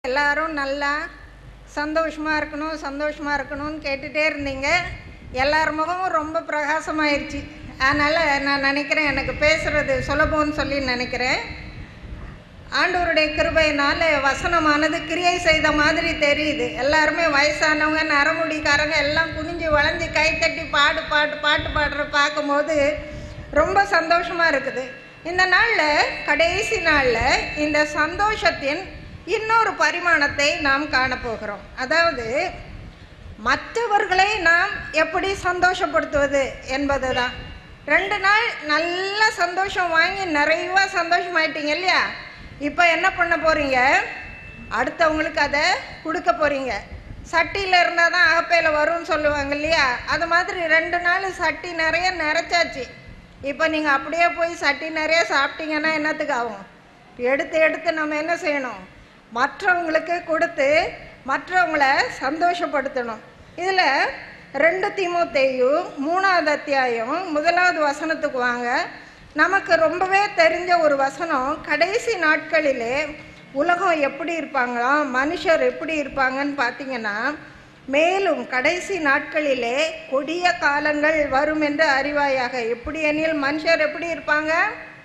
எல்லாரும் நல்லா சந்தோஷமாக இருக்கணும் சந்தோஷமாக இருக்கணும்னு கேட்டுகிட்டே இருந்தீங்க எல்லார் முகமும் ரொம்ப பிரகாசமாயிருச்சு அதனால் நான் நினைக்கிறேன் எனக்கு பேசுகிறது சுலபம்னு சொல்லி நினைக்கிறேன் ஆண்டவருடைய கிருபையினால் வசனமானது கிரியை செய்த மாதிரி தெரியுது எல்லாருமே வயசானவங்க நரமுடிக்காரங்க எல்லாம் குனிஞ்சு வளைஞ்சு கைத்தட்டி பாடு பாட்டு பாட்டு பாடுற பார்க்கும்போது ரொம்ப சந்தோஷமாக இருக்குது இந்த நாளில் கடைசி நாளில் இந்த சந்தோஷத்தின் இன்னொரு பரிமாணத்தை நாம் காணப்போகிறோம் அதாவது மற்றவர்களை நாம் எப்படி சந்தோஷப்படுத்துவது என்பது தான் ரெண்டு நாள் நல்ல சந்தோஷம் வாங்கி நிறைவாக சந்தோஷமாயிட்டீங்க இல்லையா இப்போ என்ன பண்ண போகிறீங்க அடுத்தவங்களுக்கு அதை கொடுக்க போகிறீங்க சட்டியில் இருந்தால் தான் அகப்பையில் வரும்னு சொல்லுவாங்க இல்லையா அது மாதிரி ரெண்டு நாள் சட்டி நிறைய நிறைச்சாச்சு இப்போ நீங்கள் அப்படியே போய் சட்டி நிறைய சாப்பிட்டீங்கன்னா என்னத்துக்கு ஆகும் எடுத்து எடுத்து நம்ம என்ன செய்யணும் மற்றவங்களுக்கு கொடுத்து மற்றவங்கள சந்தோஷப்படுத்தணும் இதில் ரெண்டு தீமோத்தேயு மூணாவது அத்தியாயம் முதலாவது வசனத்துக்கு வாங்க நமக்கு ரொம்பவே தெரிஞ்ச ஒரு வசனம் கடைசி நாட்களிலே உலகம் எப்படி இருப்பாங்களாம் மனுஷர் எப்படி இருப்பாங்கன்னு பார்த்தீங்கன்னா மேலும் கடைசி நாட்களிலே கொடிய காலங்கள் வரும் என்று அறிவாயாக எப்படி எனில் மனுஷர் எப்படி இருப்பாங்க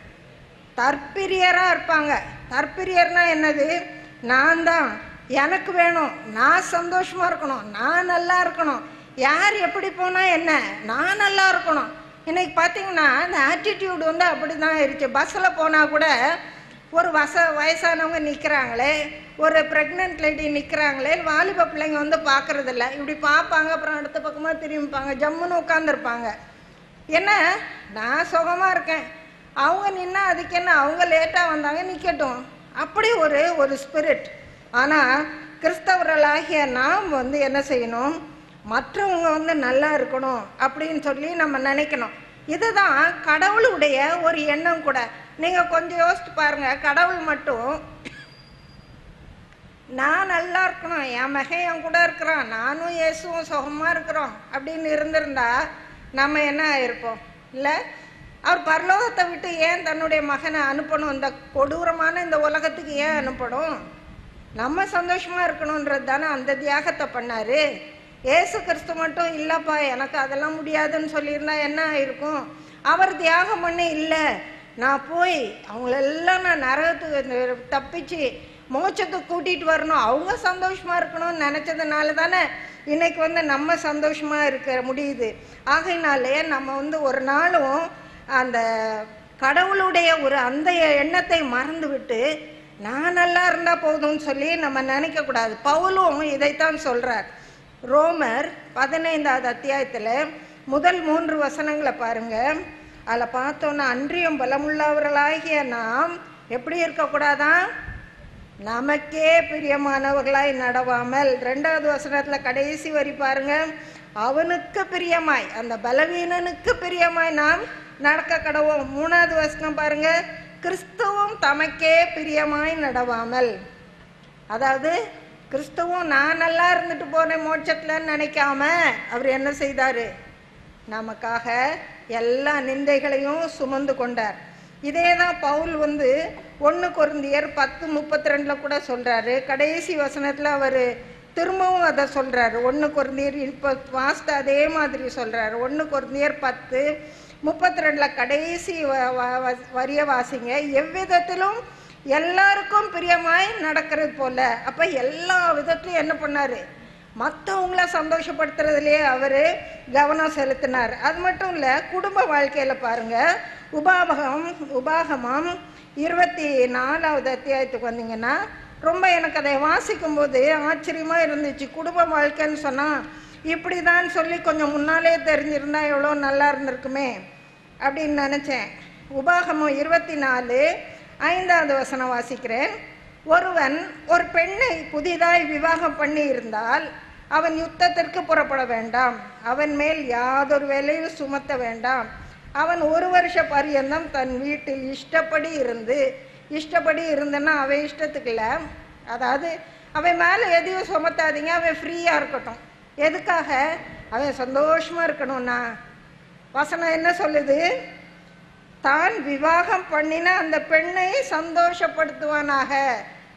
தற்பிரியராக இருப்பாங்க தற்பிரியர்னா என்னது நான் தான் எனக்கு வேணும் நான் சந்தோஷமா இருக்கணும் நான் நல்லா இருக்கணும் யார் எப்படி போனால் என்ன நான் நல்லா இருக்கணும் இன்னைக்கு பார்த்தீங்கன்னா அந்த ஆட்டிடியூட் வந்து அப்படி தான் இருந்துச்சு பஸ்ஸில் போனால் கூட ஒரு வச வயசானவங்க நிற்கிறாங்களே ஒரு ப்ரெக்னென்ட் லேடி நிற்கிறாங்களே வாலிப பிள்ளைங்க வந்து பார்க்கறதில்ல இப்படி பார்ப்பாங்க அப்புறம் அடுத்த பக்கமாக திரும்பிப்பாங்க ஜம்முன்னு உட்காந்துருப்பாங்க என்ன நான் சுகமாக இருக்கேன் அவங்க நின்னா அதுக்கு என்ன அவங்க லேட்டாக வந்தாங்க நிற்கட்டும் அப்படி ஒரு ஒரு ஸ்பிரிட் ஆனால் கிறிஸ்தவர்களாகிய நாம் வந்து என்ன செய்யணும் மற்றவங்க வந்து நல்லா இருக்கணும் அப்படின்னு சொல்லி நம்ம நினைக்கணும் இதுதான் கடவுளுடைய ஒரு எண்ணம் கூட நீங்கள் கொஞ்சம் யோசிச்சு பாருங்க கடவுள் மட்டும் நான் நல்லா இருக்கணும் என் மகன் என் கூட இருக்கிறான் நானும் இயேசுவும் சுகமாக இருக்கிறோம் அப்படின்னு இருந்திருந்தா நம்ம என்ன ஆயிருப்போம் இல்லை அவர் பரலோகத்தை விட்டு ஏன் தன்னுடைய மகனை அனுப்பணும் இந்த கொடூரமான இந்த உலகத்துக்கு ஏன் அனுப்பணும் நம்ம சந்தோஷமா இருக்கணுன்றது தானே அந்த தியாகத்தை பண்ணாரு ஏசு கிறிஸ்து மட்டும் இல்லைப்பா எனக்கு அதெல்லாம் முடியாதுன்னு சொல்லியிருந்தா என்ன ஆயிருக்கும் அவர் தியாகம் பண்ணி இல்லை நான் போய் அவங்களெல்லாம் நான் நரகத்துக்கு தப்பிச்சு மோட்சத்துக்கு கூட்டிகிட்டு வரணும் அவங்க சந்தோஷமா இருக்கணும்னு நினச்சதுனால தானே இன்னைக்கு வந்து நம்ம சந்தோஷமா இருக்க முடியுது ஆகையினாலே நம்ம வந்து ஒரு நாளும் அந்த கடவுளுடைய ஒரு அந்த எண்ணத்தை மறந்து விட்டு நான் நல்லா இருந்தால் போதும்னு சொல்லி நம்ம நினைக்கக்கூடாது பவுலும் இதைத்தான் சொல்கிறார் ரோமர் பதினைந்தாவது அத்தியாயத்தில் முதல் மூன்று வசனங்களை பாருங்க அதில் பார்த்தோன்னா அன்றியும் பலமுள்ளவர்களாகிய நாம் எப்படி இருக்கக்கூடாதான் நமக்கே பிரியமானவர்களாய் நடவாமல் ரெண்டாவது வசனத்தில் கடைசி வரி பாருங்க அவனுக்கு பிரியமாய் அந்த பலவீனனுக்கு பிரியமாய் நாம் நடக்க கடவோம் மூணாவது வசனம் பாருங்க கிறிஸ்துவும் தமக்கே பிரியமாய் நடவாமல் அதாவது கிறிஸ்துவும் நான் நல்லா இருந்துட்டு போனேன் மோட்சத்துலன்னு நினைக்காம அவர் என்ன செய்தாரு நமக்காக எல்லா நிந்தைகளையும் சுமந்து கொண்டார் இதே தான் பவுல் வந்து ஒன்று குருந்தியர் பத்து முப்பத்தி ரெண்டில் கூட சொல்கிறாரு கடைசி வசனத்தில் அவர் திரும்பவும் அதை சொல்கிறாரு ஒன்று குருந்தியர் இப்போ வாஸ்து அதே மாதிரி சொல்கிறாரு ஒன்று குருந்தியர் பத்து முப்பத்தி ரெண்டில் கடைசி வ- வ- வ- வரிய வாசிங்க எவ்விதத்திலும் எல்லாருக்கும் பிரியமாய் நடக்கிறது போல அப்போ எல்லா விதத்திலும் என்ன பண்ணாரு மற்றவங்கள சந்தோஷப்படுத்துறதுலேயே அவர் கவனம் செலுத்தினார் அது மட்டும் இல்லை குடும்ப வாழ்க்கையில் பாருங்க உபாபகம் உபாகமம் இருபத்தி நாலாவது அத்தியாயத்துக்கு வந்தீங்கன்னா ரொம்ப எனக்கு அதை வாசிக்கும்போது ஆச்சரியமாக இருந்துச்சு குடும்ப வாழ்க்கைன்னு சொன்னால் இப்படி தான் சொல்லி கொஞ்சம் முன்னாலே தெரிஞ்சிருந்தா எவ்வளோ நல்லா இருந்திருக்குமே அப்படின்னு நினச்சேன் உபாகமம் இருபத்தி நாலு ஐந்தாவது வசனம் வாசிக்கிறேன் ஒருவன் ஒரு பெண்ணை புதிதாய் விவாகம் பண்ணி இருந்தால் அவன் யுத்தத்திற்கு புறப்பட வேண்டாம் அவன் மேல் யாதொரு வேலையும் சுமத்த வேண்டாம் அவன் ஒரு வருஷ பரியந்தம் தன் வீட்டில் இஷ்டப்படி இருந்து இஷ்டப்படி இருந்தன்னா அவன் இஷ்டத்துக்கு இல்லை அதாவது அவன் மேலே எதையும் சுமத்தாதீங்க அவன் ஃப்ரீயாக இருக்கட்டும் எதுக்காக அவன் சந்தோஷமாக இருக்கணும்னா வசனம் என்ன சொல்லுது தான் விவாகம் பண்ணின அந்த பெண்ணை சந்தோஷப்படுத்துவானாக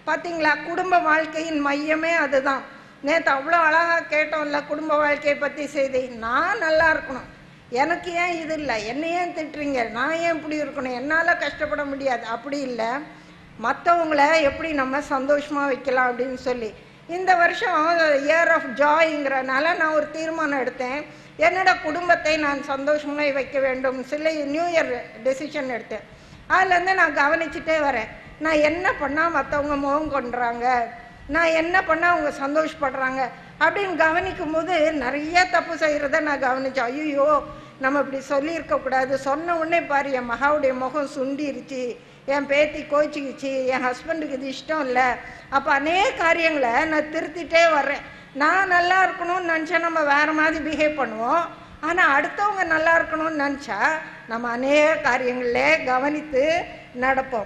பார்த்தீங்களா குடும்ப வாழ்க்கையின் மையமே அதுதான் நேற்று அவ்வளோ அழகாக கேட்டோம்ல குடும்ப வாழ்க்கையை பற்றி செய்தி நான் நல்லா இருக்கணும் எனக்கு ஏன் இது இல்லை என்னை ஏன் திட்டுறீங்க நான் ஏன் இப்படி இருக்கணும் என்னால் கஷ்டப்பட முடியாது அப்படி இல்லை மற்றவங்கள எப்படி நம்ம சந்தோஷமாக வைக்கலாம் அப்படின்னு சொல்லி இந்த வருஷம் இயர் ஆஃப் ஜாய்ங்கிறனால நான் ஒரு தீர்மானம் எடுத்தேன் என்னோட குடும்பத்தை நான் சந்தோஷமாக வைக்க வேண்டும் சில நியூ இயர் டெசிஷன் எடுத்தேன் அதுலேருந்து நான் கவனிச்சுட்டே வரேன் நான் என்ன பண்ணால் மற்றவங்க முகம் கொண்டுறாங்க நான் என்ன பண்ணால் அவங்க சந்தோஷப்படுறாங்க அப்படின்னு கவனிக்கும் போது நிறைய தப்பு செய்கிறத நான் கவனித்தேன் ஐயோ நம்ம இப்படி சொல்லியிருக்கக்கூடாது சொன்ன உடனே பாரு என் மகாவுடைய முகம் சுண்டிருச்சு என் பேத்தி கோச்சிக்கிச்சு என் ஹஸ்பண்டுக்கு இது இஷ்டம் இல்லை அப்போ அநேக காரியங்களை நான் திருத்திட்டே வர்றேன் நான் நல்லா இருக்கணும்னு நினச்சா நம்ம வேறு மாதிரி பிஹேவ் பண்ணுவோம் ஆனால் அடுத்தவங்க நல்லா இருக்கணும்னு நினச்சா நம்ம அநேக காரியங்களே கவனித்து நடப்போம்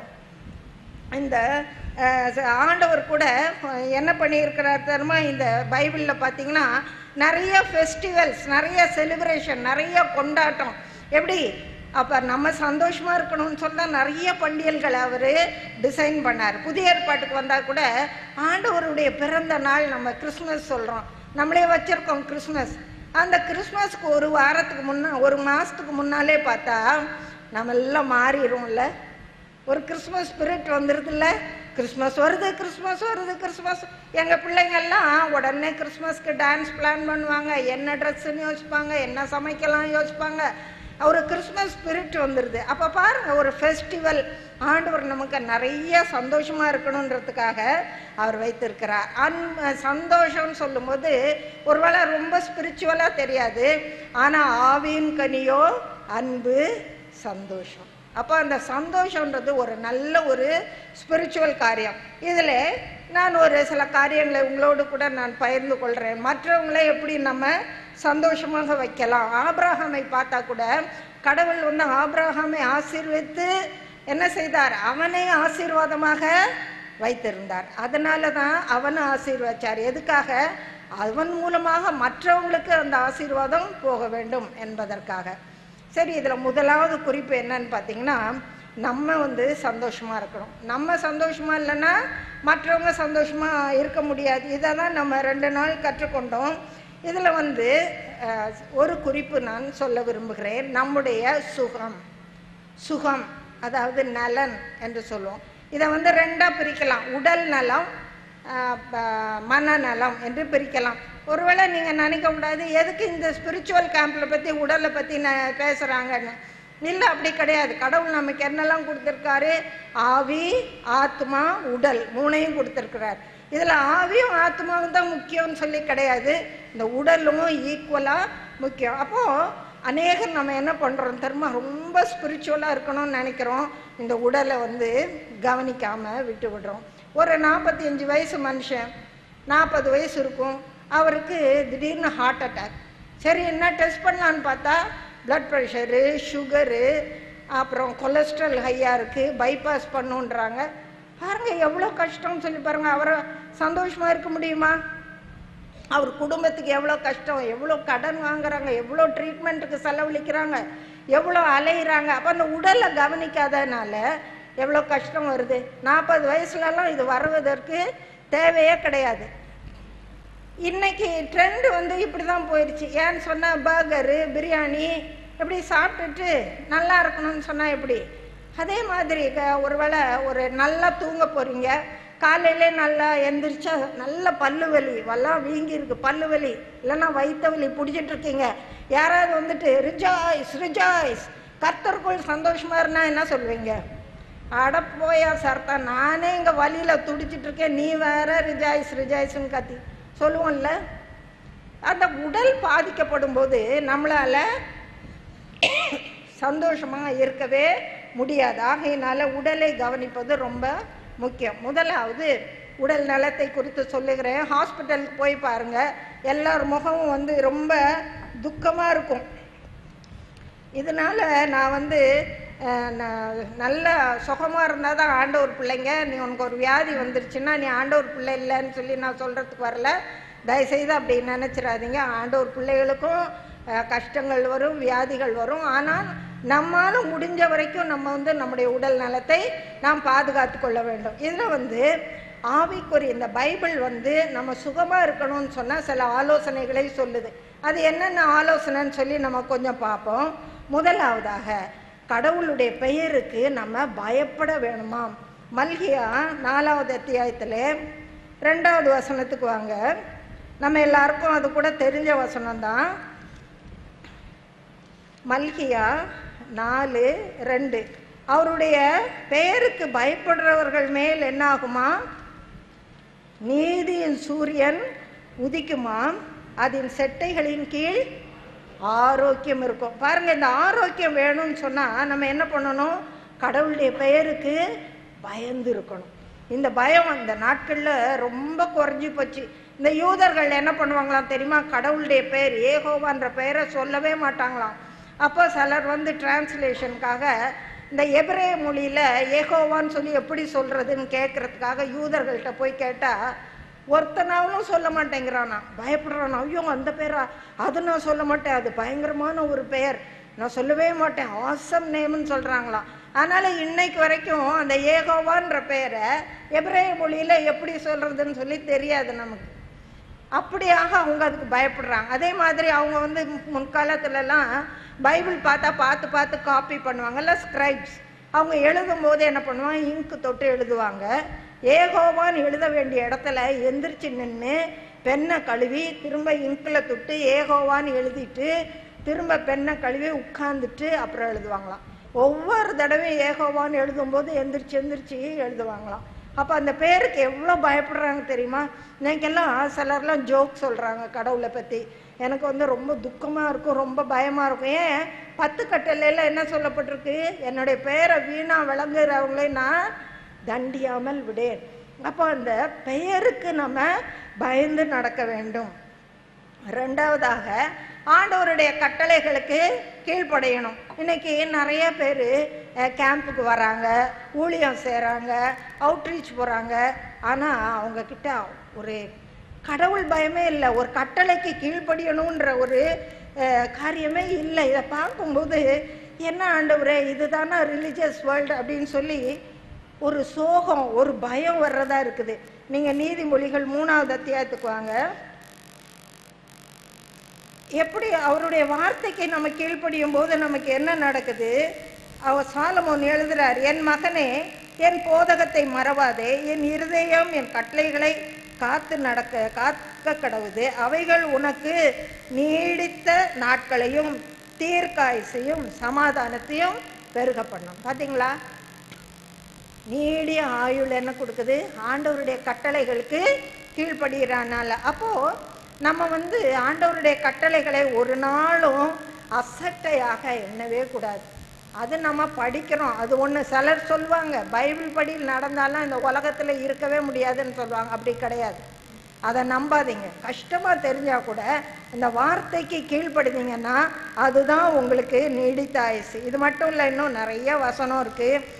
இந்த அஹ், ச- ஆண்டவர் கூட அஹ், என்ன பண்ணியிருக்கிறார் தெரியுமா இந்த பைபிளில் பார்த்தீங்கன்னா நிறைய ஃபெஸ்டிவல்ஸ் நிறைய செலிப்ரேஷன் நிறைய கொண்டாட்டம் எப்படி அப்போ நம்ம சந்தோஷமாக இருக்கணும்னு சொன்னால் நிறைய பண்டிகைகளை அவர் டிசைன் பண்ணார் புதிய ஏற்பாட்டுக்கு வந்தால் கூட ஆண்டவருடைய பிறந்த நாள் நம்ம கிறிஸ்மஸ் சொல்கிறோம் நம்மளே வச்சுருக்கோம் கிறிஸ்மஸ் அந்த கிறிஸ்மஸ்க்கு ஒரு வாரத்துக்கு முன்னா ஒரு மாதத்துக்கு முன்னாலே பார்த்தா நம்ம எல்லாம் மாறிடும்ல ஒரு கிறிஸ்மஸ் ஸ்பிரிட் வந்துடுதுல்ல கிறிஸ்மஸ் வருது கிறிஸ்மஸ் வருது கிறிஸ்மஸ் எங்கள் பிள்ளைங்கெல்லாம் உடனே கிறிஸ்மஸ்க்கு டான்ஸ் பிளான் பண்ணுவாங்க என்ன ட்ரெஸ்ஸுன்னு யோசிப்பாங்க என்ன சமைக்கலாம் யோசிப்பாங்க ஒரு கிறிஸ்மஸ் ஸ்பிரிட் வந்துடுது அப்போ பாருங்க ஒரு ஃபெஸ்டிவல் ஆண்டவர் நமக்கு நிறைய சந்தோஷமாக இருக்கணுன்றதுக்காக அவர் வைத்திருக்கிறார் அன் சந்தோஷம்னு சொல்லும்போது ஒருவேளை ரொம்ப ஸ்பிரிச்சுவலாக தெரியாது ஆனால் ஆவியின் கனியோ அன்பு சந்தோஷம் அப்போ அந்த சந்தோஷன்றது ஒரு நல்ல ஒரு ஸ்பிரிச்சுவல் காரியம் இதில் நான் ஒரு சில காரியங்களை உங்களோடு கூட நான் பகிர்ந்து கொள்கிறேன் மற்றவங்கள எப்படி நம்ம சந்தோஷமாக வைக்கலாம் ஆபிரகாமை பார்த்தா கூட கடவுள் வந்து ஆபிரகாமை ஆசீர்வித்து என்ன செய்தார் அவனை ஆசீர்வாதமாக வைத்திருந்தார் அதனால தான் அவனை ஆசீர்வச்சார் எதுக்காக அவன் மூலமாக மற்றவங்களுக்கு அந்த ஆசீர்வாதம் போக வேண்டும் என்பதற்காக சரி இதில் முதலாவது குறிப்பு என்னன்னு பார்த்தீங்கன்னா நம்ம வந்து சந்தோஷமாக இருக்கணும் நம்ம சந்தோஷமாக இல்லைன்னா மற்றவங்க சந்தோஷமாக இருக்க முடியாது இதை தான் நம்ம ரெண்டு நாள் கற்றுக்கொண்டோம் இதில் வந்து அஹ், ஒரு குறிப்பு நான் சொல்ல விரும்புகிறேன் நம்முடைய சுகம் சுகம் அதாவது நலன் என்று சொல்லுவோம் இதை வந்து ரெண்டாக பிரிக்கலாம் உடல் நலம் ஆஹ் ப- மனநலம் என்று பிரிக்கலாம் ஒருவேளை நீங்கள் நினைக்க கூடாது எதுக்கு இந்த ஸ்பிரிச்சுவல் கேம்பில் பற்றி உடலை பற்றி நான் பேசுகிறாங்கன்னு இல்லை அப்படி கிடையாது கடவுள் நமக்கு என்னெல்லாம் கொடுத்துருக்காரு ஆவி ஆத்மா உடல் மூணையும் கொடுத்துருக்கிறார் இதில் ஆவியும் ஆத்மாவும் தான் முக்கியம்னு சொல்லி கிடையாது இந்த உடலும் ஈக்குவலாக முக்கியம் அப்போது அநேகர் நம்ம என்ன பண்ணுறோம் தெரியுமா ரொம்ப ஸ்பிரிச்சுவலாக இருக்கணும்னு நினைக்கிறோம் இந்த உடலை வந்து கவனிக்காமல் விட்டு விடுறோம் ஒரு நாற்பத்தி அஞ்சு வயசு மனுஷன் நாற்பது வயசு இருக்கும் அவருக்கு திடீர்னு ஹார்ட் அட்டாக் சரி என்ன டெஸ்ட் பண்ணலான்னு பார்த்தா பிளட் ப்ரெஷரு சுகரு அப்புறம் கொலஸ்ட்ரால் ஹையாக இருக்குது பைபாஸ் பண்ணுன்றாங்க பாருங்க எவ்வளோ கஷ்டம்னு சொல்லி பாருங்க அவரை சந்தோஷமாக இருக்க முடியுமா அவர் குடும்பத்துக்கு எவ்வளோ கஷ்டம் எவ்வளோ கடன் வாங்குறாங்க எவ்வளோ ட்ரீட்மெண்ட்டுக்கு செலவழிக்கிறாங்க எவ்வளோ அலையிறாங்க அப்போ அந்த உடலை கவனிக்காதனால எவ்வளோ கஷ்டம் வருது நாற்பது வயசுலலாம் இது வருவதற்கு தேவையே கிடையாது இன்னைக்கு ட்ரெண்ட் வந்து இப்படி தான் போயிடுச்சு ஏன்னு சொன்னால் பர்கரு பிரியாணி இப்படி சாப்பிட்டுட்டு நல்லா இருக்கணும்னு சொன்னால் எப்படி அதே மாதிரி க- ஒருவேளை ஒரு நல்லா தூங்க போகிறீங்க காலையிலே நல்லா எந்திரிச்சா நல்ல பல்லு வலி வல்லாம் வீங்கி இருக்கு பல்லு வலி இல்லைன்னா வயிற்று வலி பிடிச்சிட்டு இருக்கீங்க யாராவது வந்துட்டு ரிஜாய்ஸ் ரிஜாய்ஸ் கர்த்தருக்குள் சந்தோஷமா இருந்தா என்ன சொல்வீங்க அட போயா சர்த்தா நானே இங்கே வலியில் துடிச்சிட்டு இருக்கேன் நீ வேற ரிஜாய்ஸ் ரிஜாய்ஸ்னு கத்தி சொல்லுவோம்ல அந்த உடல் பாதிக்கப்படும் போது நம்மளால சந்தோஷமாக இருக்கவே முடியாது ஆகையினால உடலை கவனிப்பது ரொம்ப முக்கியம் முதலாவது உடல் நலத்தை குறித்து சொல்லுகிறேன் ஹாஸ்பிட்டலுக்கு போய் பாருங்க எல்லார் முகமும் வந்து ரொம்ப துக்கமாக இருக்கும் இதனால நான் வந்து அஹ், நான் நல்ல சுகமாக இருந்தால் தான் ஆண்டவர் பிள்ளைங்க நீ உனக்கு ஒரு வியாதி வந்துருச்சுன்னா நீ ஆண்டவர் பிள்ளை இல்லைன்னு சொல்லி நான் சொல்கிறதுக்கு வரல தயவுசெய்து அப்படி நினச்சிடாதீங்க ஆண்டவர் பிள்ளைகளுக்கும் அஹ், கஷ்டங்கள் வரும் வியாதிகள் வரும் ஆனால் நம்மால முடிஞ்ச வரைக்கும் நம்ம வந்து நம்முடைய உடல் நலத்தை நாம் பாதுகாத்து கொள்ள வேண்டும் இதில் வந்து ஆவிக்குரிய இந்த பைபிள் வந்து நம்ம சுகமாக இருக்கணும்னு சொன்னால் சில ஆலோசனைகளை சொல்லுது அது என்னென்ன ஆலோசனைன்னு சொல்லி நம்ம கொஞ்சம் பார்ப்போம் முதலாவதாக கடவுளுடைய பெயருக்கு நம்ம பயப்பட வேணுமாம் மல்கியா நாலாவது அத்தியாயத்தில் ரெண்டாவது வசனத்துக்கு வாங்க நம்ம எல்லாருக்கும் அது கூட தெரிஞ்ச வசனம் தான் மல்கியா நாலு ரெண்டு அவருடைய பெயருக்கு பயப்படுறவர்கள் மேல் என்ன ஆகுமா நீதியின் சூரியன் உதிக்குமாம் அதன் செட்டைகளின் கீழ் ஆரோக்கியம் இருக்கும் பாருங்க இந்த ஆரோக்கியம் வேணும்னு சொன்னா நம்ம என்ன பண்ணணும் கடவுளுடைய பெயருக்கு பயந்து இருக்கணும் இந்த பயம் இந்த நாட்கள்ல ரொம்ப குறைஞ்சி போச்சு இந்த யூதர்கள் என்ன பண்ணுவாங்களாம் தெரியுமா கடவுளுடைய பெயர் ஏகோவான்ற பெயரை சொல்லவே மாட்டாங்களாம் அப்போ சிலர் வந்து டிரான்ஸ்லேஷனுக்காக இந்த எபிரேய மொழியில ஏகோவான்னு சொல்லி எப்படி சொல்றதுன்னு கேட்கறதுக்காக யூதர்கள்ட்ட போய் கேட்டா ஒருத்தனாவும் சொல்ல மாட்டேங்கிறானா பயப்படுறானா ஐயோ அந்த பேரா அது நான் சொல்ல மாட்டேன் அது பயங்கரமான ஒரு பெயர் நான் சொல்லவே மாட்டேன் ஆசம் நேம்னு சொல்றாங்களாம் அதனால இன்னைக்கு வரைக்கும் அந்த ஏகோவான்ற பெயரை எபிரேய மொழியில எப்படி சொல்றதுன்னு சொல்லி தெரியாது நமக்கு அப்படியாக அவங்க அதுக்கு பயப்படுறாங்க அதே மாதிரி அவங்க வந்து முன்காலத்துலலாம் பைபிள் பார்த்தா பார்த்து பார்த்து காப்பி பண்ணுவாங்கல்ல ஸ்கிரைப்ஸ் அவங்க எழுதும் போது என்ன பண்ணுவாங்க இங்கு தொட்டு எழுதுவாங்க ஏகோவான்னு எழுத வேண்டிய இடத்துல எந்திரிச்சு நின்று பெண்ணை கழுவி திரும்ப இங்கில் தொட்டு ஏகோவான்னு எழுதிட்டு திரும்ப பெண்ணை கழுவி உட்கார்ந்துட்டு அப்புறம் எழுதுவாங்களாம் ஒவ்வொரு தடவையும் ஏகோவான்னு எழுதும்போது எந்திரிச்சு எந்திரிச்சு எழுதுவாங்களாம் அப்போ அந்த பேருக்கு எவ்வளோ பயப்படுறாங்க தெரியுமா இன்னைக்கெல்லாம் சிலர்லாம் ஜோக் சொல்கிறாங்க கடவுளை பற்றி எனக்கு வந்து ரொம்ப துக்கமாக இருக்கும் ரொம்ப பயமாக இருக்கும் ஏன் பத்து கட்டளையில் என்ன சொல்லப்பட்டிருக்கு என்னுடைய பேரை வீணா விளங்குறவங்களே நான் தண்டியாமல் விடேன் அப்போ அந்த பெயருக்கு நம்ம பயந்து நடக்க வேண்டும் ரெண்டாவதாக ஆண்டவருடைய கட்டளைகளுக்கு கீழ்ப்படையணும் இன்னைக்கு நிறைய பேர் கேம்புக்கு வராங்க ஊழியம் செய்கிறாங்க அவுட்ரீச் போகிறாங்க ஆனால் அவங்க கிட்ட ஒரு கடவுள் பயமே இல்லை ஒரு கட்டளைக்கு கீழ்ப்படியணுன்ற ஒரு அஹ், காரியமே இல்லை இதை பார்க்கும்போது என்ன ஆண்டவரே இதுதானா ரிலீஜியஸ் வேர்ல்டு அப்படின்னு சொல்லி ஒரு சோகம் ஒரு பயம் வர்றதா இருக்குது நீங்கள் நீதிமொழிகள் மூணாவது அத்தியாயத்துக்கு வாங்க எப்படி அவருடைய வார்த்தைக்கு நம்ம கீழ்ப்படியும் போது நமக்கு என்ன நடக்குது அவர் சாலமோன் எழுதுறார் என் மகனே என் போதகத்தை மறவாதே என் இருதயம் என் கட்டளைகளை காத்து நடக்க காக்க கடவுது அவைகள் உனக்கு நீடித்த நாட்களையும் தீர்க்காயுசையும் சமாதானத்தையும் பெருக பண்ணும் பாத்தீங்களா நீடிய ஆயுள் என்ன கொடுக்குது ஆண்டவருடைய கட்டளைகளுக்கு கீழ்ப்படுகிறானால அப்போ நம்ம வந்து ஆண்டவருடைய கட்டளைகளை ஒரு நாளும் அசட்டையாக எண்ணவே கூடாது அது நம்ம படிக்கிறோம் அது ஒன்று சிலர் சொல்லுவாங்க பைபிள் படி நடந்தாலும் இந்த உலகத்தில் இருக்கவே முடியாதுன்னு சொல்லுவாங்க அப்படி கிடையாது அதை நம்பாதீங்க கஷ்டமாக தெரிஞ்சால் கூட இந்த வார்த்தைக்கு கீழ்ப்படுதீங்கன்னா அதுதான் உங்களுக்கு நீடித்த ஆயுசு இது மட்டும் இல்லை இன்னும் நிறைய வசனம் இருக்குது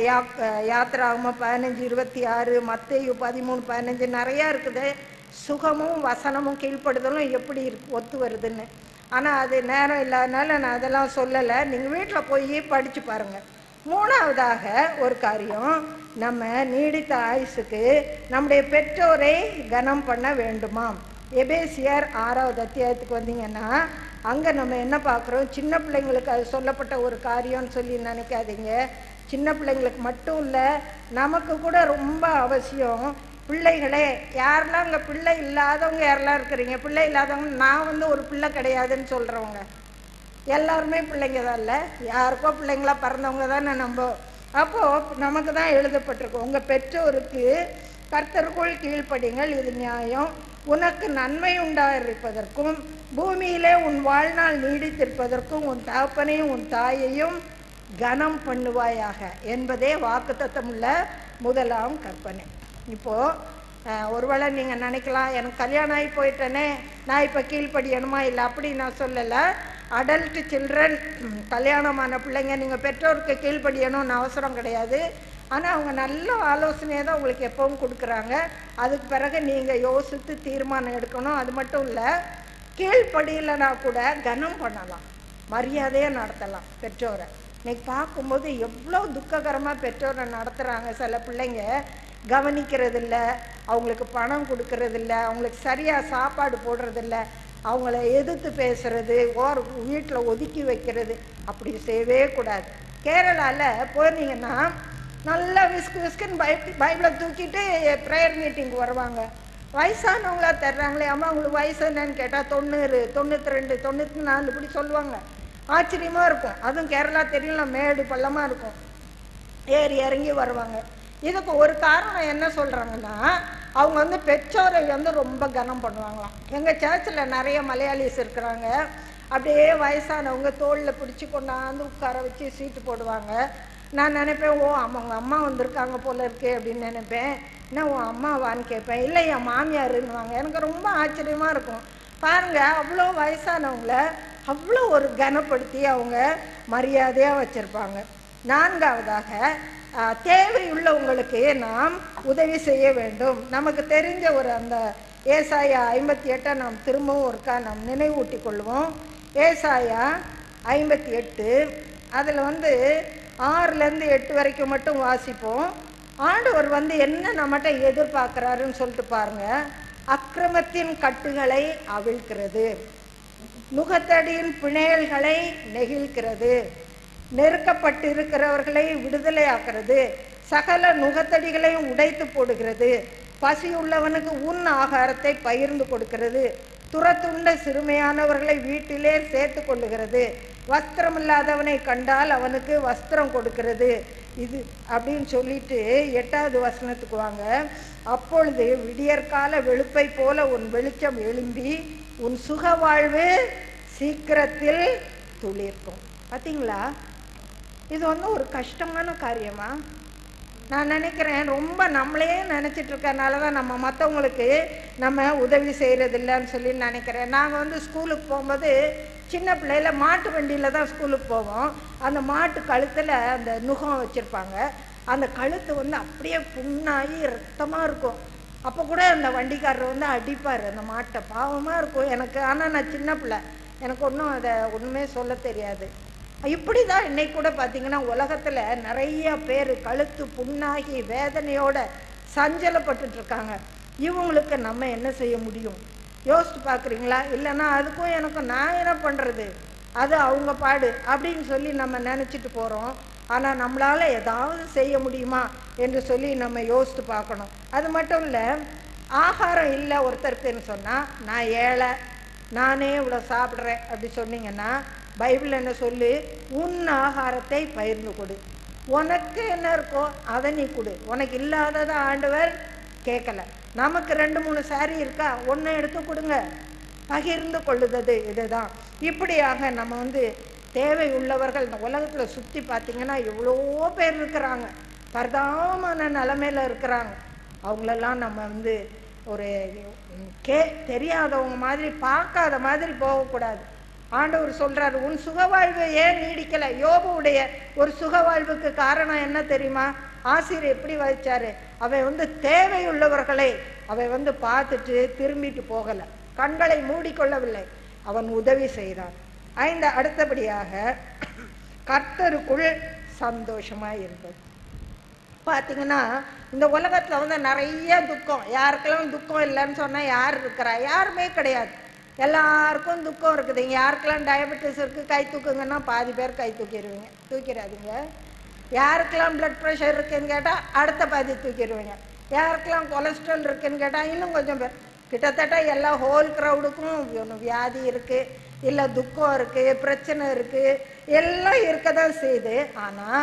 யாத்திராகம பதினஞ்சு இருபத்தி ஆறு மத்தேயு பதிமூணு பதினஞ்சு நிறையா இருக்குது சுகமும் வசனமும் கீழ்ப்படுதலும் எப்படி இருக்கு ஒத்து வருதுன்னு ஆனால் அது நேரம் இல்லாதனால நான் அதெல்லாம் சொல்லலை நீங்கள் வீட்டில் போய் படித்து பாருங்கள் மூணாவதாக ஒரு காரியம் நம்ம நீடித்த ஆயுசுக்கு நம்முடைய பெற்றோரை கனம் பண்ண வேண்டுமாம் எபேசியர் ஆறாவது அத்தியாயத்துக்கு வந்தீங்கன்னா அங்கே நம்ம என்ன பார்க்குறோம் சின்ன பிள்ளைங்களுக்கு அது சொல்லப்பட்ட ஒரு காரியம்னு சொல்லி நினைக்காதீங்க சின்ன பிள்ளைங்களுக்கு மட்டும் இல்லை நமக்கு கூட ரொம்ப அவசியம் பிள்ளைகளே யாரெல்லாம் அங்கே பிள்ளை இல்லாதவங்க யாரெல்லாம் இருக்கிறீங்க பிள்ளை இல்லாதவங்க நான் வந்து ஒரு பிள்ளை கிடையாதுன்னு சொல்கிறவங்க எல்லாருமே பிள்ளைங்க தான் இல்லை யாருக்கோ பிள்ளைங்களா பிறந்தவங்க தானே நம்ம அப்போது நமக்கு தான் எழுதப்பட்டிருக்கு உங்கள் பெற்றோருக்கு கர்த்தருக்குள் கீழ்ப்படிங்கள் இது நியாயம் உனக்கு நன்மை உண்டாயிருப்பதற்கும் பூமியிலே உன் வாழ்நாள் நீடித்திருப்பதற்கும் உன் தகப்பனையும் உன் தாயையும் கனம் பண்ணுவாயாக என்பதே வாக்குத்தத்தமுள்ள முதலாம் கற்பனை இப்போது ஒருவேளை நீங்கள் நினைக்கலாம் எனக்கு கல்யாணம் ஆகி போயிட்டேனே நான் இப்போ கீழ்ப்படியணுமா இல்லை அப்படி நான் சொல்லலை அடல்ட் சில்ட்ரன் கல்யாணமான பிள்ளைங்க நீங்கள் பெற்றோருக்கு கீழ்ப்படியணும்னு அவசரம் கிடையாது ஆனால் அவங்க நல்ல ஆலோசனையை தான் உங்களுக்கு எப்பவும் கொடுக்குறாங்க அதுக்கு பிறகு நீங்கள் யோசித்து தீர்மானம் எடுக்கணும் அது மட்டும் இல்லை கீழ்ப்படியலைனா கூட கனம் பண்ணலாம் மரியாதையாக நடத்தலாம் பெற்றோரை இன்னைக்கு பார்க்கும்போது எவ்வளோ துக்ககரமாக பெற்றோரை நடத்துகிறாங்க சில பிள்ளைங்க கவனிக்கிறதில்ல அவங்களுக்கு பணம் கொடுக்கறதில்ல அவங்களுக்கு சரியாக சாப்பாடு போடுறதில்ல அவங்கள எதிர்த்து பேசுறது ஓர் வீட்டில் ஒதுக்கி வைக்கிறது அப்படி செய்யவே கூடாது கேரளாவில் போனீங்கன்னா நல்லா விஸ்கு விஸ்குன்னு பை பைபிளை தூக்கிட்டு ப்ரேயர் மீட்டிங் வருவாங்க வயசானவங்களா தர்றாங்களே அம்மா உங்களுக்கு வயசு என்னன்னு கேட்டால் தொண்ணூறு தொண்ணூற்றி ரெண்டு தொண்ணூற்றி நாலு இப்படி சொல்லுவாங்க ஆச்சரியமாக இருக்கும் அதுவும் கேரளா தெரியல மேடு பள்ளமாக இருக்கும் ஏறி இறங்கி வருவாங்க இதுக்கு ஒரு காரணம் என்ன சொல்கிறாங்கன்னா அவங்க வந்து பெற்றோரை வந்து ரொம்ப கனம் பண்ணுவாங்களாம் எங்கள் சர்ச்சில் நிறைய மலையாளிஸ் இருக்கிறாங்க அப்படியே வயசானவங்க தோளில் பிடிச்சி கொண்டாந்து உட்கார வச்சு சீட்டு போடுவாங்க நான் நினைப்பேன் ஓ அவங்க அம்மா வந்திருக்காங்க போல இருக்கே அப்படின்னு நினைப்பேன் என்ன உன் அம்மாவான்னு கேட்பேன் இல்லை என் மாமியாருன்னுவாங்க எனக்கு ரொம்ப ஆச்சரியமாக இருக்கும் பாருங்க அவ்வளோ வயசானவங்கள அவ்வளோ ஒரு கனப்படுத்தி அவங்க மரியாதையாக வச்சுருப்பாங்க நான்காவதாக ஆஹ், தேவையுள்ளவங்களுக்கு நாம் உதவி செய்ய வேண்டும் நமக்கு தெரிஞ்ச ஒரு அந்த ஏசாயா ஐம்பத்தி எட்டை நாம் திரும்பவும் ஒருக்கா நாம் நினைவூட்டி கொள்வோம் ஏசாயா ஐம்பத்தி எட்டு அதில் வந்து ஆறுலேருந்து எட்டு வரைக்கும் மட்டும் வாசிப்போம் ஆண்டவர் வந்து என்ன நம்மகிட்ட எதிர்பார்க்குறாருன்னு சொல்லிட்டு பாருங்க அக்கிரமத்தின் கட்டுகளை அவிழ்க்கிறது நுகத்தடியின் பிணையல்களை நெகிழ்கிறது நெருக்கப்பட்டிருக்கிறவர்களை விடுதலையாக்குறது சகல நுகத்தடிகளையும் உடைத்து போடுகிறது பசியுள்ளவனுக்கு உன் ஆகாரத்தை பகிர்ந்து கொடுக்கிறது துரத்துண்ட சிறுமையானவர்களை வீட்டிலே சேர்த்து கொள்ளுகிறது வஸ்திரம் இல்லாதவனை கண்டால் அவனுக்கு வஸ்திரம் கொடுக்கிறது இது அப்படின்னு சொல்லிட்டு எட்டாவது வசனத்துக்கு வாங்க அப்பொழுது விடியற்கால வெளுப்பை போல உன் வெளிச்சம் எழும்பி உன் சுக வாழ்வு சீக்கிரத்தில் துளிர்க்கும் பார்த்தீங்களா இது வந்து ஒரு கஷ்டமான காரியமா நான் நினைக்கிறேன் ரொம்ப நம்மளே நினச்சிட்டு இருக்கறனால தான் நம்ம மற்றவங்களுக்கு நம்ம உதவி செய்கிறதில்லன்னு சொல்லி நினைக்கிறேன் நாங்கள் வந்து ஸ்கூலுக்கு போகும்போது சின்ன பிள்ளையில மாட்டு வண்டியில் தான் ஸ்கூலுக்கு போவோம் அந்த மாட்டு கழுத்தில் அந்த நுகம் வச்சுருப்பாங்க அந்த கழுத்து வந்து அப்படியே புண்ணாகி ரத்தமாக இருக்கும் அப்போ கூட அந்த வண்டிக்காரர் வந்து அடிப்பார் அந்த மாட்டை பாவமாக இருக்கும் எனக்கு ஆனால் நான் சின்ன பிள்ளை எனக்கு ஒன்றும் அதை ஒன்றுமே சொல்ல தெரியாது இப்படி தான் இன்னைக்கு கூட பார்த்தீங்கன்னா உலகத்தில் நிறைய பேர் கழுத்து புண்ணாகி வேதனையோட சஞ்சலப்பட்டுட்டு இருக்காங்க இவங்களுக்கு நம்ம என்ன செய்ய முடியும் யோசிச்சு பார்க்குறீங்களா இல்லைன்னா அதுக்கும் எனக்கும் நான் என்ன பண்ணுறது அது அவங்க பாடு அப்படின்னு சொல்லி நம்ம நினச்சிட்டு போகிறோம் ஆனால் நம்மளால் ஏதாவது செய்ய முடியுமா என்று சொல்லி நம்ம யோசித்து பார்க்கணும் அது மட்டும் இல்லை ஆகாரம் இல்லை ஒருத்தருக்குன்னு சொன்னால் நான் ஏழை நானே இவ்வளோ சாப்பிட்றேன் அப்படி சொன்னீங்கன்னா பைபிள் என்ன சொல்லு உன் ஆகாரத்தை பகிர்ந்து கொடு உனக்கு என்ன இருக்கோ அதை நீ கொடு உனக்கு இல்லாததை ஆண்டவர் கேட்கல நமக்கு ரெண்டு மூணு சாரி இருக்கா ஒன்று எடுத்து கொடுங்க பகிர்ந்து கொள்ளுதது இதுதான் இப்படியாக நம்ம வந்து தேவை உள்ளவர்கள் இந்த உலகத்தில் சுற்றி பார்த்தீங்கன்னா எவ்வளோ பேர் இருக்கிறாங்க பரிதாபமான நிலமையில இருக்கிறாங்க அவங்களெல்லாம் நம்ம வந்து ஒரு ம், கே தெரியாதவங்க மாதிரி பார்க்காத மாதிரி போகக்கூடாது ஆண்டவர் சொல்றாரு உன் சுகவாழ்வு ஏன் நீடிக்கல யோபுடைய ஒரு சுகவாழ்வுக்கு காரணம் என்ன தெரியுமா ஆசிரியர் எப்படி வச்சாரு அவன் வந்து தேவையுள்ளவர்களை அவன் வந்து பார்த்துட்டு திரும்பிட்டு போகல கண்களை மூடிக்கொள்ளவில்லை அவன் உதவி செய்தான் ஐந்து அடுத்தபடியாக கர்த்தருக்குள் சந்தோஷமா இருந்தது பார்த்தீங்கன்னா இந்த உலகத்தில் வந்து நிறைய துக்கம் யாருக்கெல்லாம் துக்கம் இல்லைன்னு சொன்னால் யார் இருக்கிறா யாருமே கிடையாது எல்லாருக்கும் துக்கம் இருக்குது இங்க யாருக்கெல்லாம் டயபெட்டிஸ் இருக்குது கை தூக்குங்கன்னா பாதி பேர் கை தூக்கிடுவீங்க தூக்கிடாதீங்க யாருக்கெல்லாம் பிளட் ப்ரெஷர் இருக்குன்னு கேட்டால் அடுத்த பாதி தூக்கிடுவீங்க யாருக்கெல்லாம் கொலஸ்ட்ரால் இருக்குன்னு கேட்டால் இன்னும் கொஞ்சம் பேர் கிட்டத்தட்ட எல்லா ஹோல் க்ரௌடுக்கும் வியாதி இருக்குது இல்லை துக்கம் இருக்குது பிரச்சனை இருக்குது எல்லாம் இருக்க தான் செய்யுது ஆனால்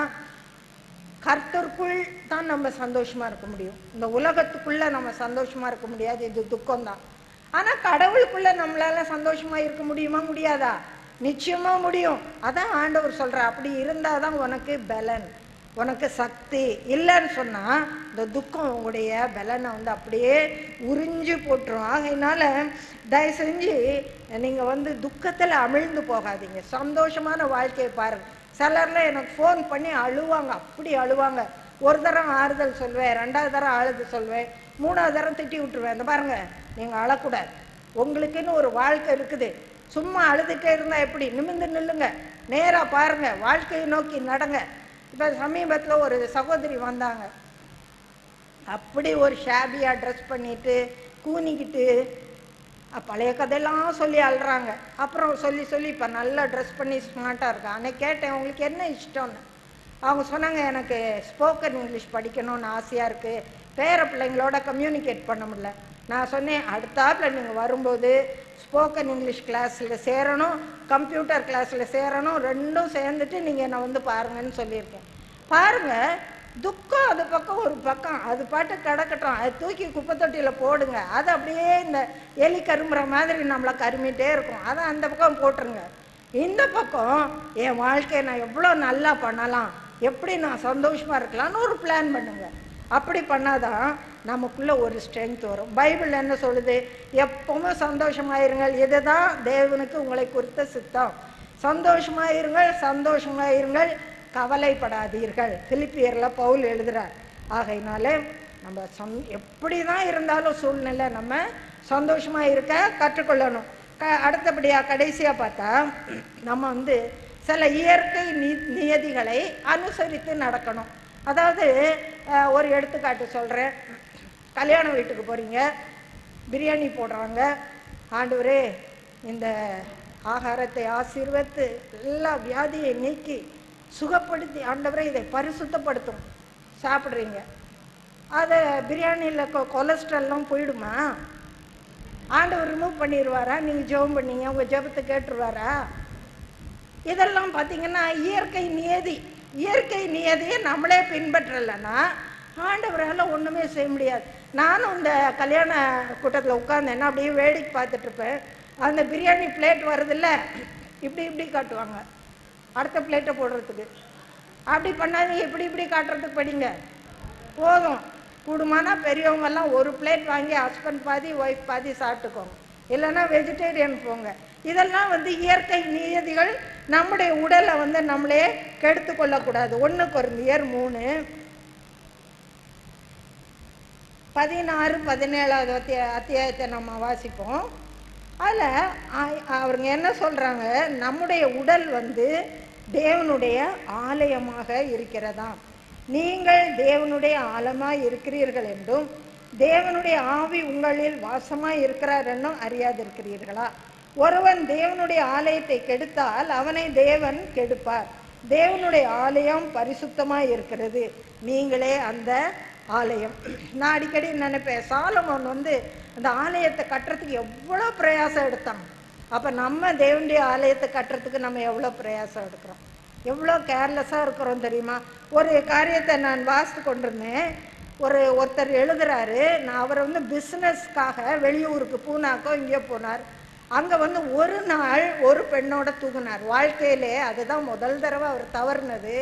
கர்த்தருக்குள் தான் நம்ம சந்தோஷமா இருக்க முடியும் இந்த உலகத்துக்குள்ள நம்ம சந்தோஷமா இருக்க முடியாது இது துக்கம் தான் ஆனா கடவுளுக்குள்ள நம்மளால சந்தோஷமா இருக்க முடியுமா முடியாதா நிச்சயமா முடியும் அதான் ஆண்டவர் சொல்ற அப்படி இருந்தாதான் உனக்கு பலன் உனக்கு சக்தி இல்லைன்னு சொன்னா இந்த துக்கம் உங்களுடைய பலனை வந்து அப்படியே உறிஞ்சு போட்டுரும் ஆகையினால தயவு செஞ்சு நீங்க வந்து துக்கத்துல அமிழ்ந்து போகாதீங்க சந்தோஷமான வாழ்க்கையை பாருங்க சிலர்லாம் எனக்கு ஃபோன் பண்ணி அழுவாங்க அப்படி அழுவாங்க ஒரு தரம் ஆறுதல் சொல்வேன் ரெண்டாவது தரம் அழுது சொல்வேன் மூணாவது தரம் திட்டி விட்டுருவேன் இந்த பாருங்க நீங்கள் அழக்கூடாது உங்களுக்குன்னு ஒரு வாழ்க்கை இருக்குது சும்மா அழுதுகிட்டே இருந்தால் எப்படி நிமிர்ந்து நில்லுங்க நேராக பாருங்க வாழ்க்கையை நோக்கி நடங்க இப்போ சமீபத்தில் ஒரு சகோதரி வந்தாங்க அப்படி ஒரு ஷாபியாக ட்ரெஸ் பண்ணிட்டு கூனிக்கிட்டு அஹ் பழைய கதையெல்லாம் சொல்லி அழுறாங்க அப்புறம் சொல்லி சொல்லி இப்போ நல்லா ட்ரெஸ் பண்ணி ஸ்மார்ட்டாக இருக்கா அன்னைக்கு கேட்டேன் உங்களுக்கு என்ன இஷ்டம்னு அவங்க சொன்னாங்க எனக்கு ஸ்போக்கன் இங்கிலீஷ் படிக்கணும்னு ஆசையாக இருக்குது பேர பிள்ளைங்களோட கம்யூனிகேட் பண்ண முடியல நான் சொன்னேன் அடுத்தாப்புல நீங்கள் வரும்போது ஸ்போக்கன் இங்கிலீஷ் கிளாஸில் சேரணும் கம்ப்யூட்டர் கிளாஸில் சேரணும் ரெண்டும் சேர்ந்துட்டு நீங்கள் என்னை வந்து பாருங்கன்னு சொல்லியிருக்கேன் பாருங்க துக்கம் அது பக்கம் ஒரு பக்கம் அது பாட்டு கிடக்கட்டும் அது தூக்கி குப்பை தொட்டியில் போடுங்க அது அப்படியே இந்த எலி கரும்புற மாதிரி நம்மளை கருமிட்டே இருக்கும் அதை அந்த பக்கம் போட்டுருங்க இந்த பக்கம் என் வாழ்க்கையை நான் எவ்வளோ நல்லா பண்ணலாம் எப்படி நான் சந்தோஷமா இருக்கலாம்னு ஒரு பிளான் பண்ணுங்க அப்படி பண்ணாதான் நமக்குள்ள ஒரு ஸ்ட்ரென்த் வரும் பைபிள் என்ன சொல்லுது எப்பவும் சந்தோஷமாயிருங்கள் இதுதான் தேவனுக்கு உங்களை குறித்த சித்தம் சந்தோஷமாயிருங்கள் சந்தோஷமாயிருங்கள் கவலைப்படாதீர்கள் பிலிப்பியர்ல பவுல் எழுதுறார் ஆகையினாலே நம்ம சந் எப்படி தான் இருந்தாலும் சூழ்நிலை நம்ம சந்தோஷமா இருக்க கற்றுக்கொள்ளணும் க அடுத்தபடியா கடைசியா பார்த்தா நம்ம வந்து சில இயற்கை நி நியதிகளை அனுசரித்து நடக்கணும் அதாவது அஹ், ஒரு எடுத்துக்காட்டு சொல்றேன் கல்யாண வீட்டுக்கு போறீங்க பிரியாணி போடுறாங்க ஆண்டவரே இந்த ஆகாரத்தை ஆசீர்வத்து எல்லா வியாதியை நீக்கி சுகப்படுத்தி ஆண்டவரே இதை பரிசுத்தப்படுத்தும் சாப்பிட்றீங்க அதை பிரியாணியில் கொ கொலஸ்ட்ரால்லாம் போயிடுமா ஆண்டவர் ரிமூவ் பண்ணிடுவாரா நீங்கள் ஜெபம் பண்ணீங்க உங்கள் ஜெபத்தை கேட்டுருவாரா இதெல்லாம் பார்த்தீங்கன்னா இயற்கை நியதி இயற்கை நியதியை நம்மளே பின்பற்றலைன்னா ஆண்டவரால் ஒன்றுமே செய்ய முடியாது நானும் இந்த கல்யாண கூட்டத்தில் உட்கார்ந்தேன்னா அப்படியே வேடிக்கை பார்த்துட்டு இருப்பேன் அந்த பிரியாணி பிளேட் வருதுல்ல இப்படி இப்படி காட்டுவாங்க அடுத்த பிளேட்டை போடுறதுக்கு அப்படி பண்ணாதீங்க இப்படி இப்படி காட்டுறதுக்கு படிங்க போதும் கூடுமானா பெரியவங்க எல்லாம் ஒரு பிளேட் வாங்கி ஹஸ்பண்ட் பாதி ஒய்ஃப் பாதி சாப்பிட்டுக்கோங்க இல்லைன்னா வெஜிடேரியன் போங்க இதெல்லாம் வந்து இயற்கை நியதிகள் நம்முடைய உடலை வந்து நம்மளே கெடுத்து கொள்ளக்கூடாது ஒன்று குறைந்தியர் மூணு பதினாறு பதினேழாவது அத்தியா அத்தியாயத்தை நம்ம வாசிப்போம் அதில் அவருங்க என்ன சொல்கிறாங்க நம்முடைய உடல் வந்து தேவனுடைய ஆலயமாக இருக்கிறதாம் நீங்கள் தேவனுடைய ஆலமாய் இருக்கிறீர்கள் என்றும் தேவனுடைய ஆவி உங்களில் வாசமாய் இருக்கிறார் என்னும் அறியாதிருக்கிறீர்களா ஒருவன் தேவனுடைய ஆலயத்தை கெடுத்தால் அவனை தேவன் கெடுப்பார் தேவனுடைய ஆலயம் பரிசுத்தமாய் இருக்கிறது நீங்களே அந்த ஆலயம் நான் அடிக்கடி நினைப்பேன் சாலமோன் வந்து அந்த ஆலயத்தை கட்டுறதுக்கு எவ்வளோ பிரயாசம் எடுத்தான் அப்போ நம்ம தேவனுடைய ஆலயத்தை கட்டுறதுக்கு நம்ம எவ்வளோ பிரயாசம் எடுக்கிறோம் எவ்வளோ கேர்லெஸ்ஸாக இருக்கிறோம் தெரியுமா ஒரு காரியத்தை நான் வாசித்து கொண்டிருந்தேன் ஒரு ஒருத்தர் எழுதுறாரு நான் அவர் வந்து பிஸ்னஸ்க்காக வெளியூருக்கு பூனாக்கோ இங்கே போனார் அங்கே வந்து ஒரு நாள் ஒரு பெண்ணோட தூங்கினார் வாழ்க்கையிலே அதுதான் முதல் தடவை அவர் தவறுனது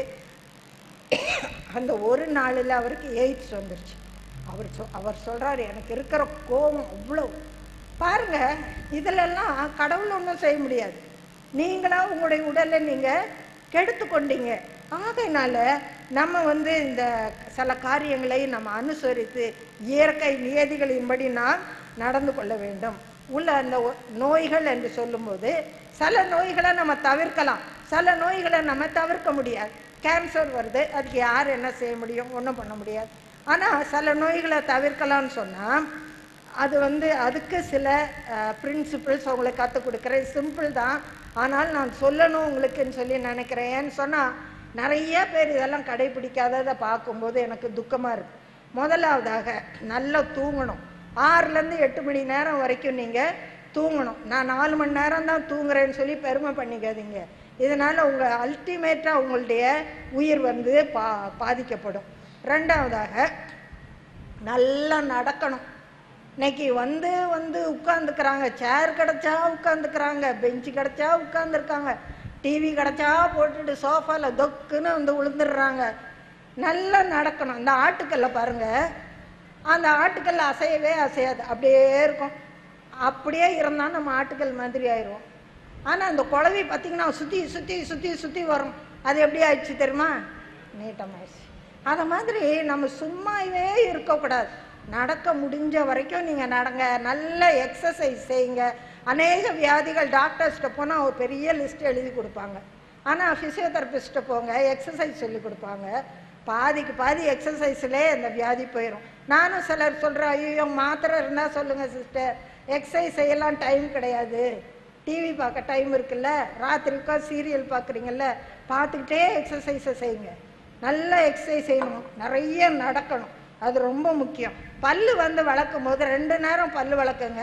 அந்த ஒரு நாளில் அவருக்கு எய்ட்ஸ் வந்துருச்சு அவர் சொ அவர் சொல்றாரு எனக்கு இருக்கிற கோபம் அவ்வளோ பாருங்க இதிலெல்லாம் கடவுள் ஒன்றும் செய்ய முடியாது நீங்களா உங்களுடைய உடலை நீங்க கெடுத்து கொண்டீங்க ஆகையினால நம்ம வந்து இந்த சில காரியங்களை நம்ம அனுசரித்து இயற்கை நியதிகளின்படி நாம் நடந்து கொள்ள வேண்டும் உள்ள அந்த ஒ- நோய்கள் என்று சொல்லும்போது சில நோய்களை நம்ம தவிர்க்கலாம் சில நோய்களை நம்ம தவிர்க்க முடியாது கேன்சர் வருது அதுக்கு யார் என்ன செய்ய முடியும் ஒன்றும் பண்ண முடியாது ஆனால் சில நோய்களை தவிர்க்கலாம்னு சொன்னால் அது வந்து அதுக்கு சில பிரின்சிபிள்ஸ் உங்களுக்கு கற்றுக் கொடுக்குறேன் சிம்பிள் தான் ஆனால் நான் சொல்லணும் உங்களுக்குன்னு சொல்லி நினைக்கிறேன் ஏன்னு சொன்னால் நிறைய பேர் இதெல்லாம் கடைபிடிக்காததை பார்க்கும்போது எனக்கு துக்கமாக இருக்கு முதலாவதாக நல்லா தூங்கணும் ஆறுலேருந்து எட்டு மணி நேரம் வரைக்கும் நீங்கள் தூங்கணும் நான் நாலு மணி நேரம் தான் தூங்குறேன்னு சொல்லி பெருமை பண்ணிக்காதீங்க இதனால் உங்கள் அல்டிமேட்டாக உங்களுடைய உயிர் வந்து பா பாதிக்கப்படும் ரெண்டாவதாக நல்லா நடக்கணும் இன்னைக்கு வந்து வந்து உட்காந்துக்கிறாங்க சேர் கிடைச்சா உட்காந்துக்கிறாங்க பெஞ்சு கிடைச்சா உட்காந்துருக்காங்க டிவி கிடைச்சா போட்டுட்டு சோஃபாவில் தொக்குன்னு வந்து விழுந்துடுறாங்க நல்லா நடக்கணும் இந்த ஆட்டுக்கல்ல பாருங்க அந்த ஆட்டுக்கல் அசையவே அசையாது அப்படியே இருக்கும் அப்படியே இருந்தால் நம்ம ஆட்டுக்கல் மாதிரி ஆயிரும் ஆனால் அந்த குழவி பார்த்தீங்கன்னா சுற்றி சுற்றி சுற்றி சுற்றி வரும் அது எப்படி ஆயிடுச்சு தெரியுமா நீட்டமாயிடுச்சு அதை மாதிரி நம்ம சும்மாவே இருக்கக்கூடாது நடக்க முடிஞ்ச வரைக்கும் நீங்கள் நடங்க நல்ல எக்ஸசைஸ் செய்யுங்க அநேக வியாதிகள் டாக்டர்ஸ்கிட்ட போனால் ஒரு பெரிய லிஸ்ட் எழுதி கொடுப்பாங்க ஆனால் ஃபிசியோதெரபிஸ்ட்டை போங்க எக்ஸசைஸ் சொல்லி கொடுப்பாங்க பாதிக்கு பாதி எக்ஸசைஸ்லேயே அந்த வியாதி போயிடும் நானும் சிலர் சொல்கிறேன் ஐயோ மாத்திரை இருந்தால் சொல்லுங்கள் சிஸ்டர் எக்ஸசைஸ் செய்யலாம் டைம் கிடையாது டிவி பார்க்க டைம் இருக்குல்ல ராத்திரிக்கா சீரியல் பார்க்குறீங்கல்ல பார்த்துக்கிட்டே எக்ஸசைஸை செய்யுங்க நல்லா எக்ஸசைஸ் செய்யணும் நிறைய நடக்கணும் அது ரொம்ப முக்கியம் பல்லு வந்து வளர்க்கும் போது ரெண்டு நேரம் பல்லு வளர்க்குங்க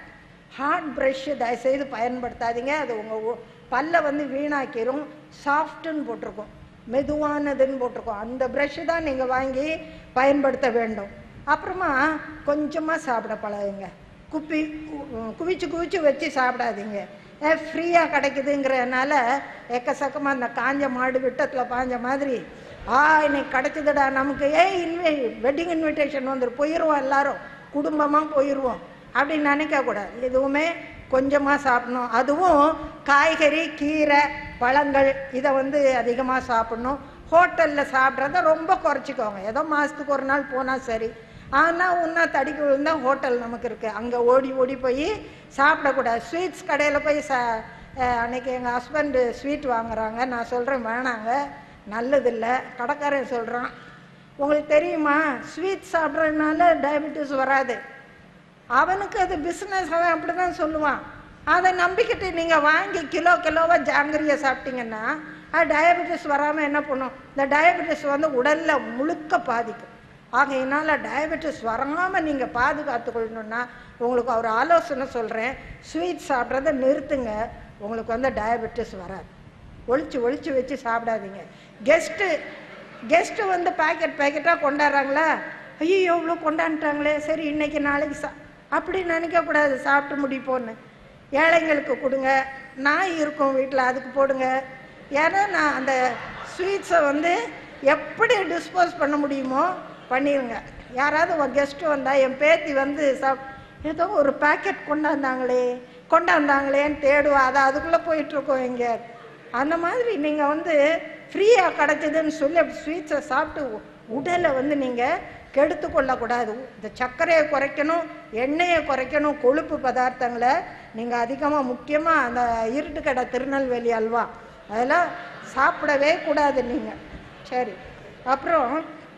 ஹார்ட் ப்ரஷ் தயவுசெய்து பயன்படுத்தாதீங்க அது உங்கள் பல்லை வந்து வீணாக்கிரும் சாஃப்ட்டுன்னு போட்டிருக்கோம் மெதுவானதுன்னு போட்டிருக்கோம் அந்த ப்ரஷ்ஷு தான் நீங்கள் வாங்கி பயன்படுத்த வேண்டும் அப்புறமா கொஞ்சமாக சாப்பிட பழகுங்க குப்பி கு- குவிச்சு குவிச்சு வச்சு சாப்பிடாதீங்க ஃப்ரீயாக கிடைக்குதுங்கிறதுனால எக்கச்சக்கமாக அந்த காஞ்ச மாடு விட்டத்தில் பாஞ்ச மாதிரி ஆ இன்னைக்கு கிடைச்சதுடா நமக்கு ஏன் இன்வி வெட்டிங் இன்விடேஷன் வந்துடும் போயிடுவோம் எல்லாரும் குடும்பமாக போயிடுவோம் அப்படின்னு நினைக்கக்கூடாது எதுவுமே கொஞ்சமாக சாப்பிடணும் அதுவும் காய்கறி கீரை பழங்கள் இதை வந்து அதிகமாக சாப்பிடணும் ஹோட்டலில் சாப்பிட்றத ரொம்ப குறைச்சிக்கோங்க ஏதோ மாதத்துக்கு ஒரு நாள் போனால் சரி ஆனால் உன்னா தடிக்கு விழுந்தா ஹோட்டல் நமக்கு இருக்குது அங்கே ஓடி ஓடி போய் சாப்பிடக்கூடாது ஸ்வீட்ஸ் கடையில் போய் சா அஹ் அன்னைக்கு எங்கள் ஹஸ்பண்டு ஸ்வீட் வாங்குறாங்க நான் சொல்கிறேன் வேணாங்க நல்லதில்லை கடைக்காரன் சொல்கிறான் உங்களுக்கு தெரியுமா ஸ்வீட் சாப்பிட்றதுனால டயபெட்டிஸ் வராது அவனுக்கு அது பிஸ்னஸ் அவன் அப்படி தான் சொல்லுவான் அதை நம்பிக்கிட்டு நீங்கள் வாங்கி கிலோ கிலோவாக ஜாங்கிரியை சாப்பிட்டீங்கன்னா அது டயபெட்டிஸ் வராமல் என்ன பண்ணும் இந்த டயபெட்டிஸ் வந்து உடலில் முழுக்க பாதிக்கும் ஆகையினால டயபெட்டிஸ் வராமல் நீங்கள் பாதுகாத்துக்கொள்ளணும்னா உங்களுக்கு ஒரு ஆலோசனை சொல்கிறேன் ஸ்வீட் சாப்பிட்றத நிறுத்துங்க உங்களுக்கு வந்து டயபெட்டிஸ் வராது ஒளிச்சு ஒளிச்சு வச்சு சாப்பிடாதீங்க கெஸ்ட்டு கெஸ்ட்டு வந்து பாக்கெட் பாக்கெட்டாக கொண்டாடுறாங்களா ஐயோ இவ்வளோ கொண்டாந்துட்டாங்களே சரி இன்னைக்கு நாளைக்கு சா அப்படி நினைக்கக்கூடாது சாப்பிட்டு முடிப்போன்னு ஏழைங்களுக்கு கொடுங்க நாய் இருக்கும் வீட்டில் அதுக்கு போடுங்க ஏன்னா நான் அந்த ஸ்வீட்ஸை வந்து எப்படி டிஸ்போஸ் பண்ண முடியுமோ பண்ணிடுங்க யாராவது கெஸ்ட்டு வந்தால் என் பேத்தி வந்து சாப் ஏதோ ஒரு பாக்கெட் கொண்டாந்தாங்களே கொண்டாந்தாங்களேன்னு தேடுவா அதை அதுக்குள்ளே போயிட்டுருக்கோம் எங்கே அந்த மாதிரி நீங்கள் வந்து ஃப்ரீயாக கிடச்சிதுன்னு சொல்லி அப்படி ஸ்வீட்ஸை சாப்பிட்டு உ- உடலை வந்து நீங்கள் கெடுத்து கொள்ளக்கூடாது இந்த சர்க்கரையை குறைக்கணும் எண்ணெயை குறைக்கணும் கொழுப்பு பதார்த்தங்களை நீங்கள் அதிகமாக முக்கியமாக அந்த இருட்டு கடை திருநெல்வேலி அல்வா அதெல்லாம் சாப்பிடவே கூடாது நீங்கள் சரி அப்புறம்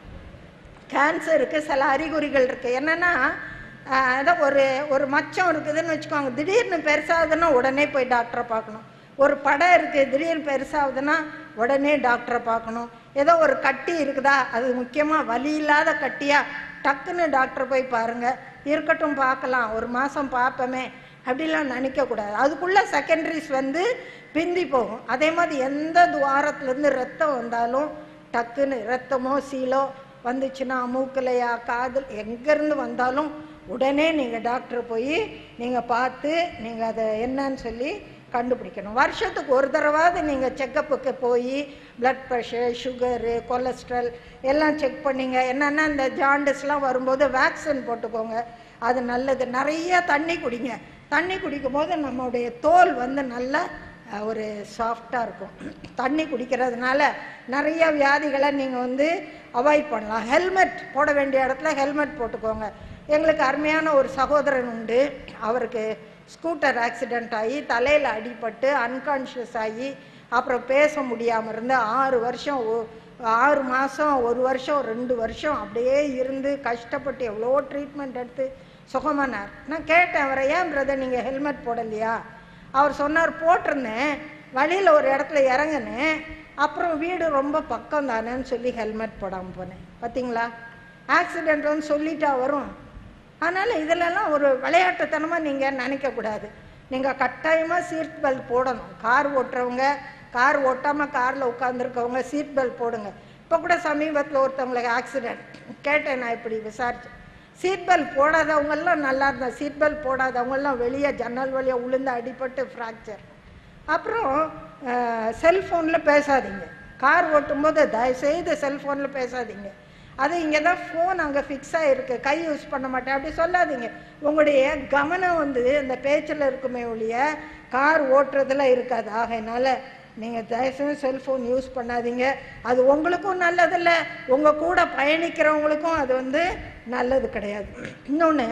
கேன்சருக்கு சில அறிகுறிகள் இருக்குது என்னென்னா அதான் ஒரு ஒரு மச்சம் இருக்குதுன்னு வச்சுக்கோங்க திடீர்னு பெருசாகுதுன்னா உடனே போய் டாக்டரை பார்க்கணும் ஒரு படம் இருக்குது திடீர்னு பெருசாகுதுன்னா உடனே டாக்டரை பார்க்கணும் ஏதோ ஒரு கட்டி இருக்குதா அது முக்கியமாக வலி இல்லாத கட்டியா டக்குன்னு டாக்டரை போய் பாருங்க இருக்கட்டும் பார்க்கலாம் ஒரு மாதம் பார்ப்போமே அப்படிலாம் நினைக்கக்கூடாது அதுக்குள்ளே செகண்டரிஸ் வந்து பிந்தி போகும் அதே மாதிரி எந்த துவாரத்துலேருந்து ரத்தம் வந்தாலும் டக்குன்னு ரத்தமோ சீலோ வந்துச்சுன்னா மூக்கலையா காதல் எங்கேருந்து வந்தாலும் உடனே நீங்கள் டாக்டர் போய் நீங்கள் பார்த்து நீங்கள் அதை என்னன்னு சொல்லி கண்டுபிடிக்கணும் வருஷத்துக்கு ஒரு தடவாவது நீங்கள் செக்கப்புக்கு போய் blood ப்ரெஷர் சுகரு கொலஸ்ட்ரால் எல்லாம் செக் பண்ணீங்க என்னென்னா இந்த ஜாண்டிஸ்லாம் வரும்போது வேக்சின் போட்டுக்கோங்க அது நல்லது நிறைய தண்ணி குடிங்க தண்ணி குடிக்கும் போது நம்மளுடைய தோல் வந்து நல்லா அஹ், ஒரு சாஃப்டாக இருக்கும் தண்ணி குடிக்கிறதுனால நிறைய வியாதிகளை நீங்கள் வந்து அவாய்ட் பண்ணலாம் ஹெல்மெட் போட வேண்டிய இடத்துல ஹெல்மெட் போட்டுக்கோங்க எங்களுக்கு அருமையான ஒரு சகோதரன் உண்டு அவருக்கு ஸ்கூட்டர் ஆக்சிடெண்ட் ஆகி தலையில் அடிபட்டு அன்கான்ஷியஸ் ஆகி அப்புறம் பேச முடியாமல் இருந்து ஆறு வருஷம் ஒ- ஆறு மாதம் ஒரு வருஷம் ரெண்டு வருஷம் அப்படியே இருந்து கஷ்டப்பட்டு எவ்வளோ ட்ரீட்மெண்ட் எடுத்து சுகமானார் நான் கேட்டேன் அவரை ஏன் பிரதர் நீங்கள் ஹெல்மெட் போடலையா அவர் சொன்னார் போட்டிருந்தேன் வழியில் ஒரு இடத்துல இறங்கினேன் அப்புறம் வீடு ரொம்ப பக்கம் தானேன்னு சொல்லி ஹெல்மெட் போடாமல் போனேன் பார்த்தீங்களா ஆக்சிடென்ட் வந்து சொல்லிட்டா வரும் அதனால் இதிலெல்லாம் ஒரு விளையாட்டுத்தனமாக நீங்கள் நினைக்கக்கூடாது நீங்கள் கட்டாயமாக சீட் பெல்ட் போடணும் கார் ஓட்டுறவங்க கார் ஓட்டாமல் காரில் உட்காந்துருக்கவங்க சீட் பெல்ட் போடுங்க இப்போ கூட சமீபத்தில் ஒருத்தவங்களுக்கு ஆக்சிடென்ட் கேட்டேன் நான் இப்படி விசாரிச்சேன் சீட் பெல்ட் போடாதவங்கெல்லாம் நல்லா இருந்தா சீட் பெல்ட் போடாதவங்கெல்லாம் வெளியே ஜன்னல் வழியாக உளுந்து அடிபட்டு ஃப்ராக்சர் அப்புறம் செல்ஃபோனில் பேசாதீங்க கார் ஓட்டும்போது தயவுசெய்து செல்ஃபோனில் பேசாதீங்க அது இங்கே தான் ஃபோன் அங்கே ஃபிக்ஸ் ஆகிருக்கு கை யூஸ் பண்ண மாட்டேன் அப்படி சொல்லாதீங்க உங்களுடைய கவனம் வந்து இந்த பேச்சில் இருக்குமே ஒழிய கார் ஓட்டுறதுல இருக்காது ஆகையினால நீங்கள் தயவுசெய்து செல்ஃபோன் யூஸ் பண்ணாதீங்க அது உங்களுக்கும் நல்லதில்ல உங்கள் கூட பயணிக்கிறவங்களுக்கும் அது வந்து நல்லது கிடையாது இன்னொன்று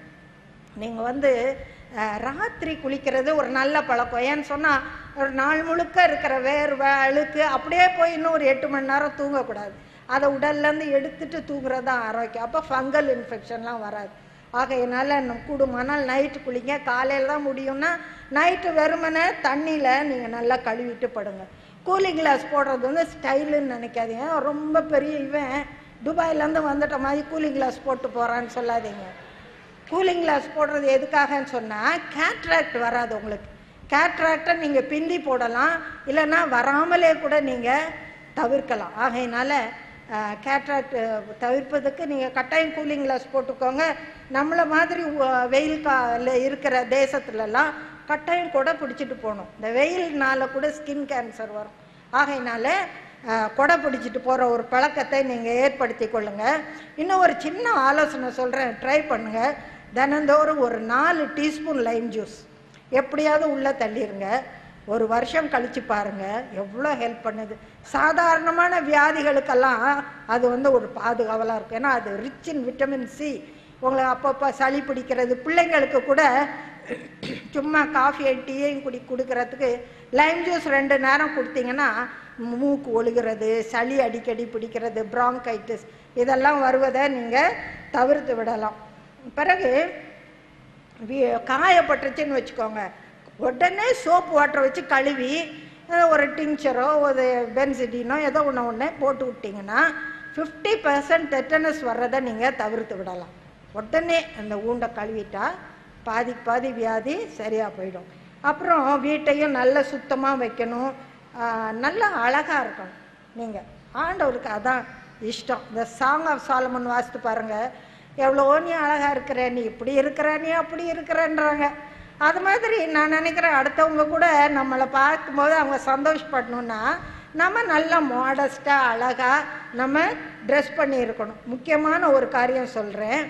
நீங்கள் வந்து அஹ், ராத்திரி குளிக்கிறது ஒரு நல்ல பழக்கம் ஏன்னு சொன்னால் ஒரு நாள் முழுக்க இருக்கிற வேர்வை அழுக்கு அப்படியே போய் இன்னும் ஒரு எட்டு மணி நேரம் தூங்கக்கூடாது அதை உடல்லேருந்து எடுத்துட்டு தூங்குறது தான் ஆரோக்கியம் அப்போ ஃபங்கல் இன்ஃபெக்ஷன்லாம் வராது ஆகையினால நம்ம கூடுமானால் நைட்டு குளிங்க காலையில் தான் முடியும்னா நைட்டு வெறுமனே தண்ணியில் நீங்கள் நல்லா கழுவிட்டு படுங்க கூலிங் கிளாஸ் போடுறது வந்து ஸ்டைலுன்னு நினைக்காதீங்க ரொம்ப பெரிய இவன் துபாயிலேருந்து வந்துட்ட மாதிரி கூலிங் கிளாஸ் போட்டு போகிறான்னு சொல்லாதீங்க கூலிங் கிளாஸ் போடுறது எதுக்காகன்னு சொன்னால் கேட்ராக்ட் வராது உங்களுக்கு கேட்ராக்டை நீங்கள் பிந்தி போடலாம் இல்லைன்னா வராமலே கூட நீங்கள் தவிர்க்கலாம் ஆகையினால கேட்ராக்ட் தவிர்ப்பதுக்கு நீங்கள் கட்டாயம் கூலிங் கிளாஸ் போட்டுக்கோங்க நம்மளை மாதிரி உ- வெயில் கால இருக்கிற தேசத்துலலாம் கட்டாயம் கொடை பிடிச்சிட்டு போகணும் இந்த வெயில்னால கூட ஸ்கின் கேன்சர் வரும் ஆகையினால அஹ், கொடை பிடிச்சிட்டு போகிற ஒரு பழக்கத்தை நீங்கள் ஏற்படுத்தி கொள்ளுங்க இன்னும் ஒரு சின்ன ஆலோசனை சொல்கிறேன் ட்ரை பண்ணுங்க தினந்தோறும் ஒரு நாலு டீஸ்பூன் லைம் ஜூஸ் எப்படியாவது உள்ளே தள்ளிருங்க ஒரு வருஷம் கழிச்சு பாருங்க எவ்வளோ ஹெல்ப் பண்ணுது சாதாரணமான வியாதிகளுக்கெல்லாம் அது வந்து ஒரு பாதுகாவலாக இருக்கும் ஏன்னா அது ரிச் இன் விட்டமின் சி உங்களுக்கு அப்பப்போ சளி பிடிக்கிறது பிள்ளைங்களுக்கு கூட சும்மா காஃபி டீயையும் குடி கொடுக்கறதுக்கு லைம் ஜூஸ் ரெண்டு நேரம் கொடுத்தீங்கன்னா மூக்கு ஒழுகிறது சளி அடிக்கடி பிடிக்கிறது bronchitis இதெல்லாம் வருவதை நீங்கள் தவிர்த்து விடலாம் பிறகு வி- காயப்பட்டுருச்சுன்னு வச்சுக்கோங்க உடனே சோப் வாட்டர் வச்சு கழுவி அஹ், ஒரு டிங்சரோ ஒரு பென்சிடினோ ஏதோ ஒன்று ஒன்று போட்டு விட்டிங்கன்னா ஃபிஃப்டி பர்சன்ட் டெட்டனஸ் வர்றதை நீங்கள் தவிர்த்து விடலாம் உடனே அந்த ஊண்டை கழுவிட்டா பாதிக்கு பாதி வியாதி சரியாக போயிடும் அப்புறம் வீட்டையும் நல்ல சுத்தமாக வைக்கணும் ஆஹ், நல்ல அழகாக இருக்கணும் நீங்கள் ஆண்டவருக்கு அதான் இஷ்டம் இந்த சாங் ஆஃப் சாலமன் வாசித்து பாருங்கள் எவ்வளோ நீ அழகாக இருக்கிற நீ இப்படி இருக்கிற நீ அப்படி இருக்கிறன்றாங்க அது மாதிரி நான் நினைக்கிறேன் அடுத்தவங்க கூட நம்மளை பார்க்கும்போது அவங்க சந்தோஷப்படணும்னா நம்ம நல்ல மாடஸ்டாக அழகாக நம்ம ட்ரெஸ் பண்ணி இருக்கணும் முக்கியமான ஒரு காரியம் சொல்கிறேன்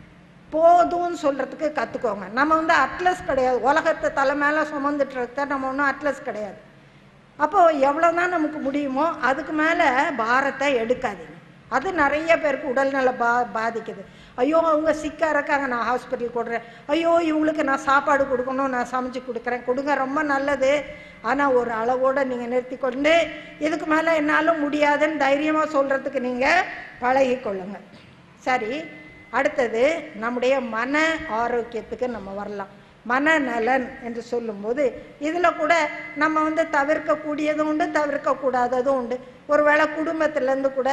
போதும்னு சொல்கிறதுக்கு கற்றுக்கோங்க நம்ம வந்து அட்லஸ் கிடையாது உலகத்தை தலை மேலே சுமந்துட்டு இருக்க நம்ம ஒன்றும் அட்லஸ் கிடையாது அப்போது எவ்வளோ தான் நமக்கு முடியுமோ அதுக்கு மேலே பாரத்தை எடுக்காதீங்க அது நிறைய பேருக்கு உடல்நல பா பாதிக்குது ஐயோ அவங்க சிக்காக இருக்காங்க நான் ஹாஸ்பிட்டல் கொடுறேன் ஐயோ இவங்களுக்கு நான் சாப்பாடு கொடுக்கணும் நான் சமைச்சு கொடுக்குறேன் கொடுங்க ரொம்ப நல்லது ஆனால் ஒரு அளவோடு நீங்கள் நிறுத்தி கொண்டு இதுக்கு மேலே என்னால் முடியாதுன்னு தைரியமாக சொல்கிறதுக்கு நீங்கள் பழகிக்கொள்ளுங்க சரி அடுத்தது நம்முடைய மன ஆரோக்கியத்துக்கு நம்ம வரலாம் மனநலன் என்று சொல்லும்போது இதில் கூட நம்ம வந்து தவிர்க்கக்கூடியதும் உண்டு தவிர்க்கக்கூடாததும் உண்டு ஒருவேளை குடும்பத்திலேருந்து கூட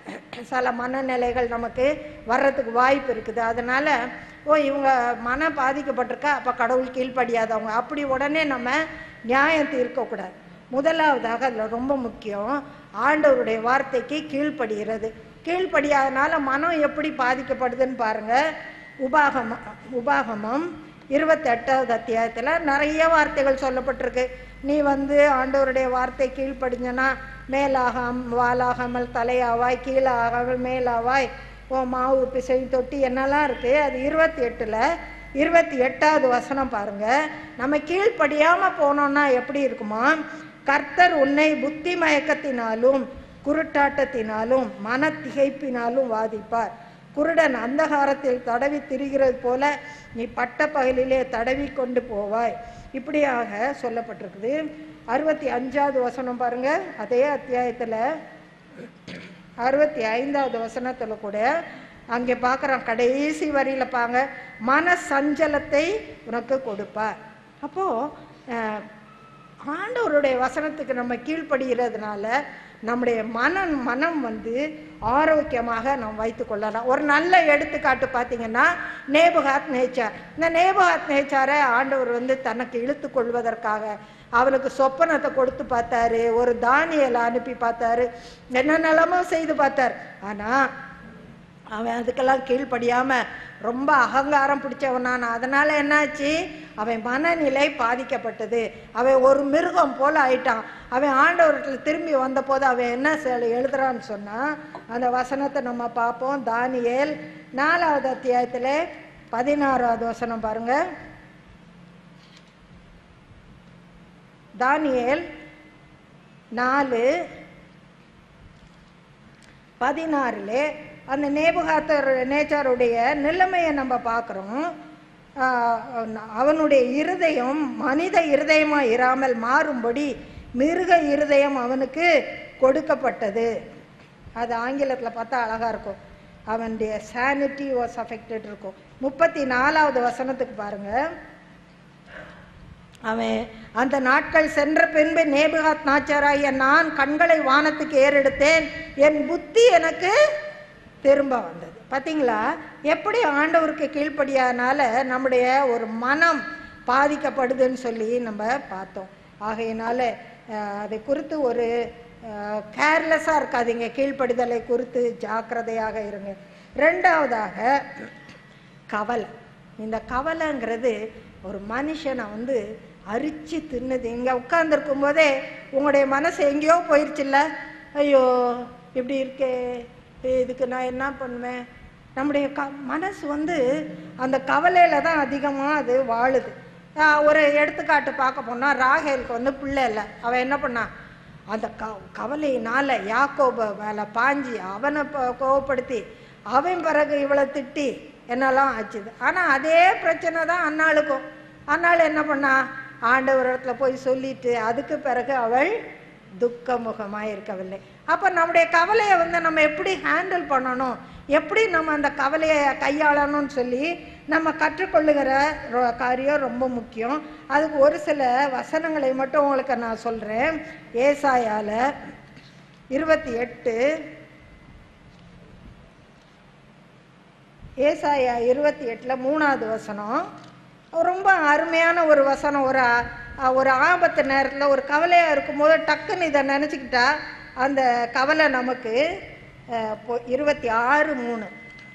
சில மனநிலைகள் நமக்கு வர்றதுக்கு வாய்ப்பு இருக்குது அதனால ஓ இவங்க மனம் பாதிக்கப்பட்டிருக்கா அப்போ கடவுள் கீழ்ப்படியாதவங்க அப்படி உடனே நம்ம நியாயம் தீர்க்கக்கூடாது முதலாவதாக அதில் ரொம்ப முக்கியம் ஆண்டவருடைய வார்த்தைக்கு கீழ்ப்படுகிறது கீழ்ப்படியாதனால மனம் எப்படி பாதிக்கப்படுதுன்னு பாருங்க உபாகமம் உபாகமம் இருபத்தெட்டாவது அத்தியாயத்தில் நிறைய வார்த்தைகள் சொல்லப்பட்டிருக்கு நீ வந்து ஆண்டவருடைய வார்த்தை கீழ்ப்படிஞ்சனா மேலாகாம் வாலாகாமல் தலையாவாய் கீழாகாமல் மேலாவாய் ஓ மாவு பிசை தொட்டி என்னெல்லாம் இருக்கு அது இருபத்தி எட்டில் இருபத்தி எட்டாவது வசனம் பாருங்க நம்ம கீழ்ப்படியாம போனோம்னா எப்படி இருக்குமா கர்த்தர் உன்னை புத்தி மயக்கத்தினாலும் குருட்டாட்டத்தினாலும் மன திகைப்பினாலும் வாதிப்பார் குருடன் அந்தகாரத்தில் தடவி திரிகிறது போல நீ பட்ட பகலிலே தடவி கொண்டு போவாய் இப்படியாக சொல்லப்பட்டிருக்குது அறுபத்தி அஞ்சாவது வசனம் பாருங்க அதே அத்தியாயத்தில் அறுபத்தி ஐந்தாவது வசனத்தில் கூட அங்கே பார்க்குறோம் கடைசி வரியில் பாங்க மன சஞ்சலத்தை உனக்கு கொடுப்பார் அப்போது ஆண்டவருடைய வசனத்துக்கு நம்ம கீழ்ப்படுகிறதுனால நம்முடைய மனம் மனம் வந்து ஆரோக்கியமாக நாம் வைத்து கொள்ளலாம் ஒரு நல்ல எடுத்துக்காட்டு பார்த்தீங்கன்னா நேபுகாத் நேச்சார் இந்த நேபுகாத் நேச்சாரை ஆண்டவர் வந்து தனக்கு இழுத்து கொள்வதற்காக அவனுக்கு சொப்பனத்தை கொடுத்து பார்த்தாரு ஒரு தானியலை அனுப்பி பார்த்தாரு என்னென்னலாமோ செய்து பார்த்தார் ஆனால் அவன் அதுக்கெல்லாம் கீழ்ப்படியாம ரொம்ப அகங்காரம் பிடிச்சவனான் அதனால என்னாச்சு அவன் மனநிலை பாதிக்கப்பட்டது அவன் ஒரு மிருகம் போல ஆயிட்டான் அவன் ஆண்டவரத்தில் திரும்பி வந்தபோது அவன் என்ன செ- எழுதுறான்னு சொன்னா அந்த வசனத்தை நம்ம பார்ப்போம் தானியேல் நாலாவது அத்தியாயத்தில் பதினாறாவது வசனம் பாருங்க தானியேல் நாலு பதினாறிலே அந்த நேபுகாத்தர் நேச்சாருடைய நிலைமையை நம்ம பார்க்குறோம் அவனுடைய இருதயம் மனித இருதயமாக இராமல் மாறும்படி மிருக இருதயம் அவனுக்கு கொடுக்கப்பட்டது அது ஆங்கிலத்தில் பார்த்தா அழகா இருக்கும் அவனுடைய சானிட்டி வாஸ் அஃபெக்டட் இருக்கும் முப்பத்தி நாலாவது வசனத்துக்கு பாருங்க அவன் அந்த நாட்கள் சென்ற பின்பு நேபுகாத் நாச்சாராய நான் கண்களை வானத்துக்கு ஏறெடுத்தேன் என் புத்தி எனக்கு திரும்ப வந்தது பாத்தீங்களா எப்படி ஆண்டவருக்கு கீழ்ப்படியாதனால நம்முடைய ஒரு மனம் பாதிக்கப்படுதுன்னு சொல்லி நம்ம பார்த்தோம் ஆகையினால அஹ், அதை குறித்து ஒரு கேர்லெஸ்ஸாக இருக்காதீங்க கீழ்ப்படிதலை குறித்து ஜாக்கிரதையாக இருங்க ரெண்டாவதாக கவலை இந்த கவலைங்கிறது ஒரு மனுஷனை வந்து அரிச்சு தின்னுது இங்கே உட்கார்ந்துருக்கும் போதே உங்களுடைய மனசு எங்கேயோ போயிருச்சுல்ல ஐயோ இப்படி இருக்கே இதுக்கு நான் என்ன பண்ணுவேன் நம்முடைய க மனசு வந்து அந்த கவலையில தான் அதிகமாக அது வாழுது ஆஹ் ஒரு எடுத்துக்காட்டு பார்க்க போனால் ராகேலுக்கு வந்து பிள்ளை இல்லை அவன் என்ன பண்ணான் அந்த க கவலையினால யாக்கோப மேலே பாஞ்சி அவனை ப- கோவப்படுத்தி அவன் பிறகு இவளை திட்டி என்னெல்லாம் ஆச்சுது ஆனால் அதே பிரச்சனை தான் அன்னாளுக்கும் அன்னாள் என்ன பண்ணா ஆண்டவரத்துல போய் சொல்லிட்டு அதுக்கு பிறகு அவள் துக்கமுகமாக இருக்கவில்லை அப்போ நம்முடைய கவலையை வந்து நம்ம எப்படி ஹேண்டில் பண்ணணும் எப்படி நம்ம அந்த கவலையை கையாளணும்னு சொல்லி நம்ம கற்றுக்கொள்ளுகிற ரொ- காரியம் ரொம்ப முக்கியம் அதுக்கு ஒரு சில வசனங்களை மட்டும் உங்களுக்கு நான் சொல்கிறேன் ஏசாயால இருபத்தி எட்டு ஏசாயா இருபத்தி எட்டில் மூணாவது வசனம் ரொம்ப அருமையான ஒரு வசனம் ஒரு ஆ- ஒரு ஆபத்து நேரத்தில் ஒரு கவலையாக இருக்கும்போது டக்குன்னு இதை நினச்சிக்கிட்டா அந்த கவலை நமக்கு அஹ், பொ- இருபத்தி ஆறு மூணு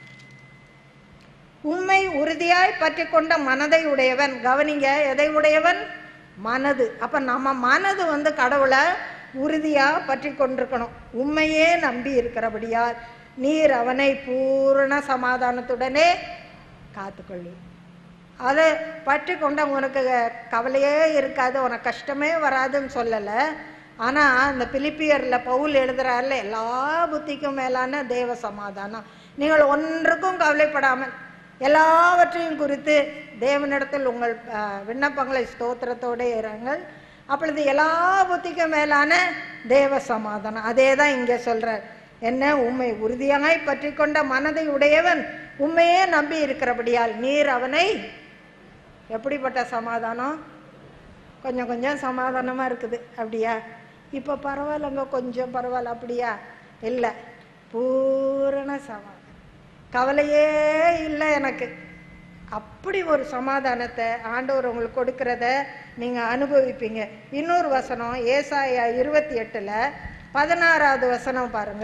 உண்மை உறுதியாய் பற்றி கொண்ட மனதை உடையவன் கவனிங்க எதை உடையவன் மனது அப்ப நம்ம மனது வந்து கடவுளை உறுதியா பற்றி கொண்டிருக்கணும் உண்மையே நம்பி இருக்கிறபடியால் நீர் அவனை பூரண சமாதானத்துடனே காத்துக்கொள்ளு அதை பற்றி கொண்ட உனக்கு கவலையே இருக்காது உனக்கு கஷ்டமே வராதுன்னு சொல்லலை ஆனால் அந்த பிலிப்பியரில் பவுல் எழுதுறாருல எல்லா புத்திக்கும் மேலான தேவ சமாதானம் நீங்கள் ஒன்றுக்கும் கவலைப்படாமல் எல்லாவற்றையும் குறித்து தேவனிடத்தில் உங்கள் அஹ், விண்ணப்பங்களை ஸ்தோத்திரத்தோடு இருங்கள் அப்பொழுது எல்லா புத்திக்கும் மேலான தேவ சமாதானம் அதே தான் இங்கே சொல்றார் என்ன உண்மை உறுதியாய் பற்றி கொண்ட மனதை உடையவன் உண்மையே நம்பி இருக்கிறபடியால் நீர் அவனை எப்படிப்பட்ட சமாதானம் கொஞ்சம் கொஞ்சம் சமாதானமாக இருக்குது அப்படியா இப்போ பரவாயில்லைங்க கொஞ்சம் பரவாயில்ல அப்படியா இல்லை பூரண சமாதானம் கவலையே இல்லை எனக்கு அப்படி ஒரு சமாதானத்தை ஆண்டவர் உங்களுக்கு கொடுக்கறத நீங்கள் அனுபவிப்பீங்க இன்னொரு வசனம் ஏசாயா இருபத்தி எட்டில் பதினாறாவது வசனம் பாருங்க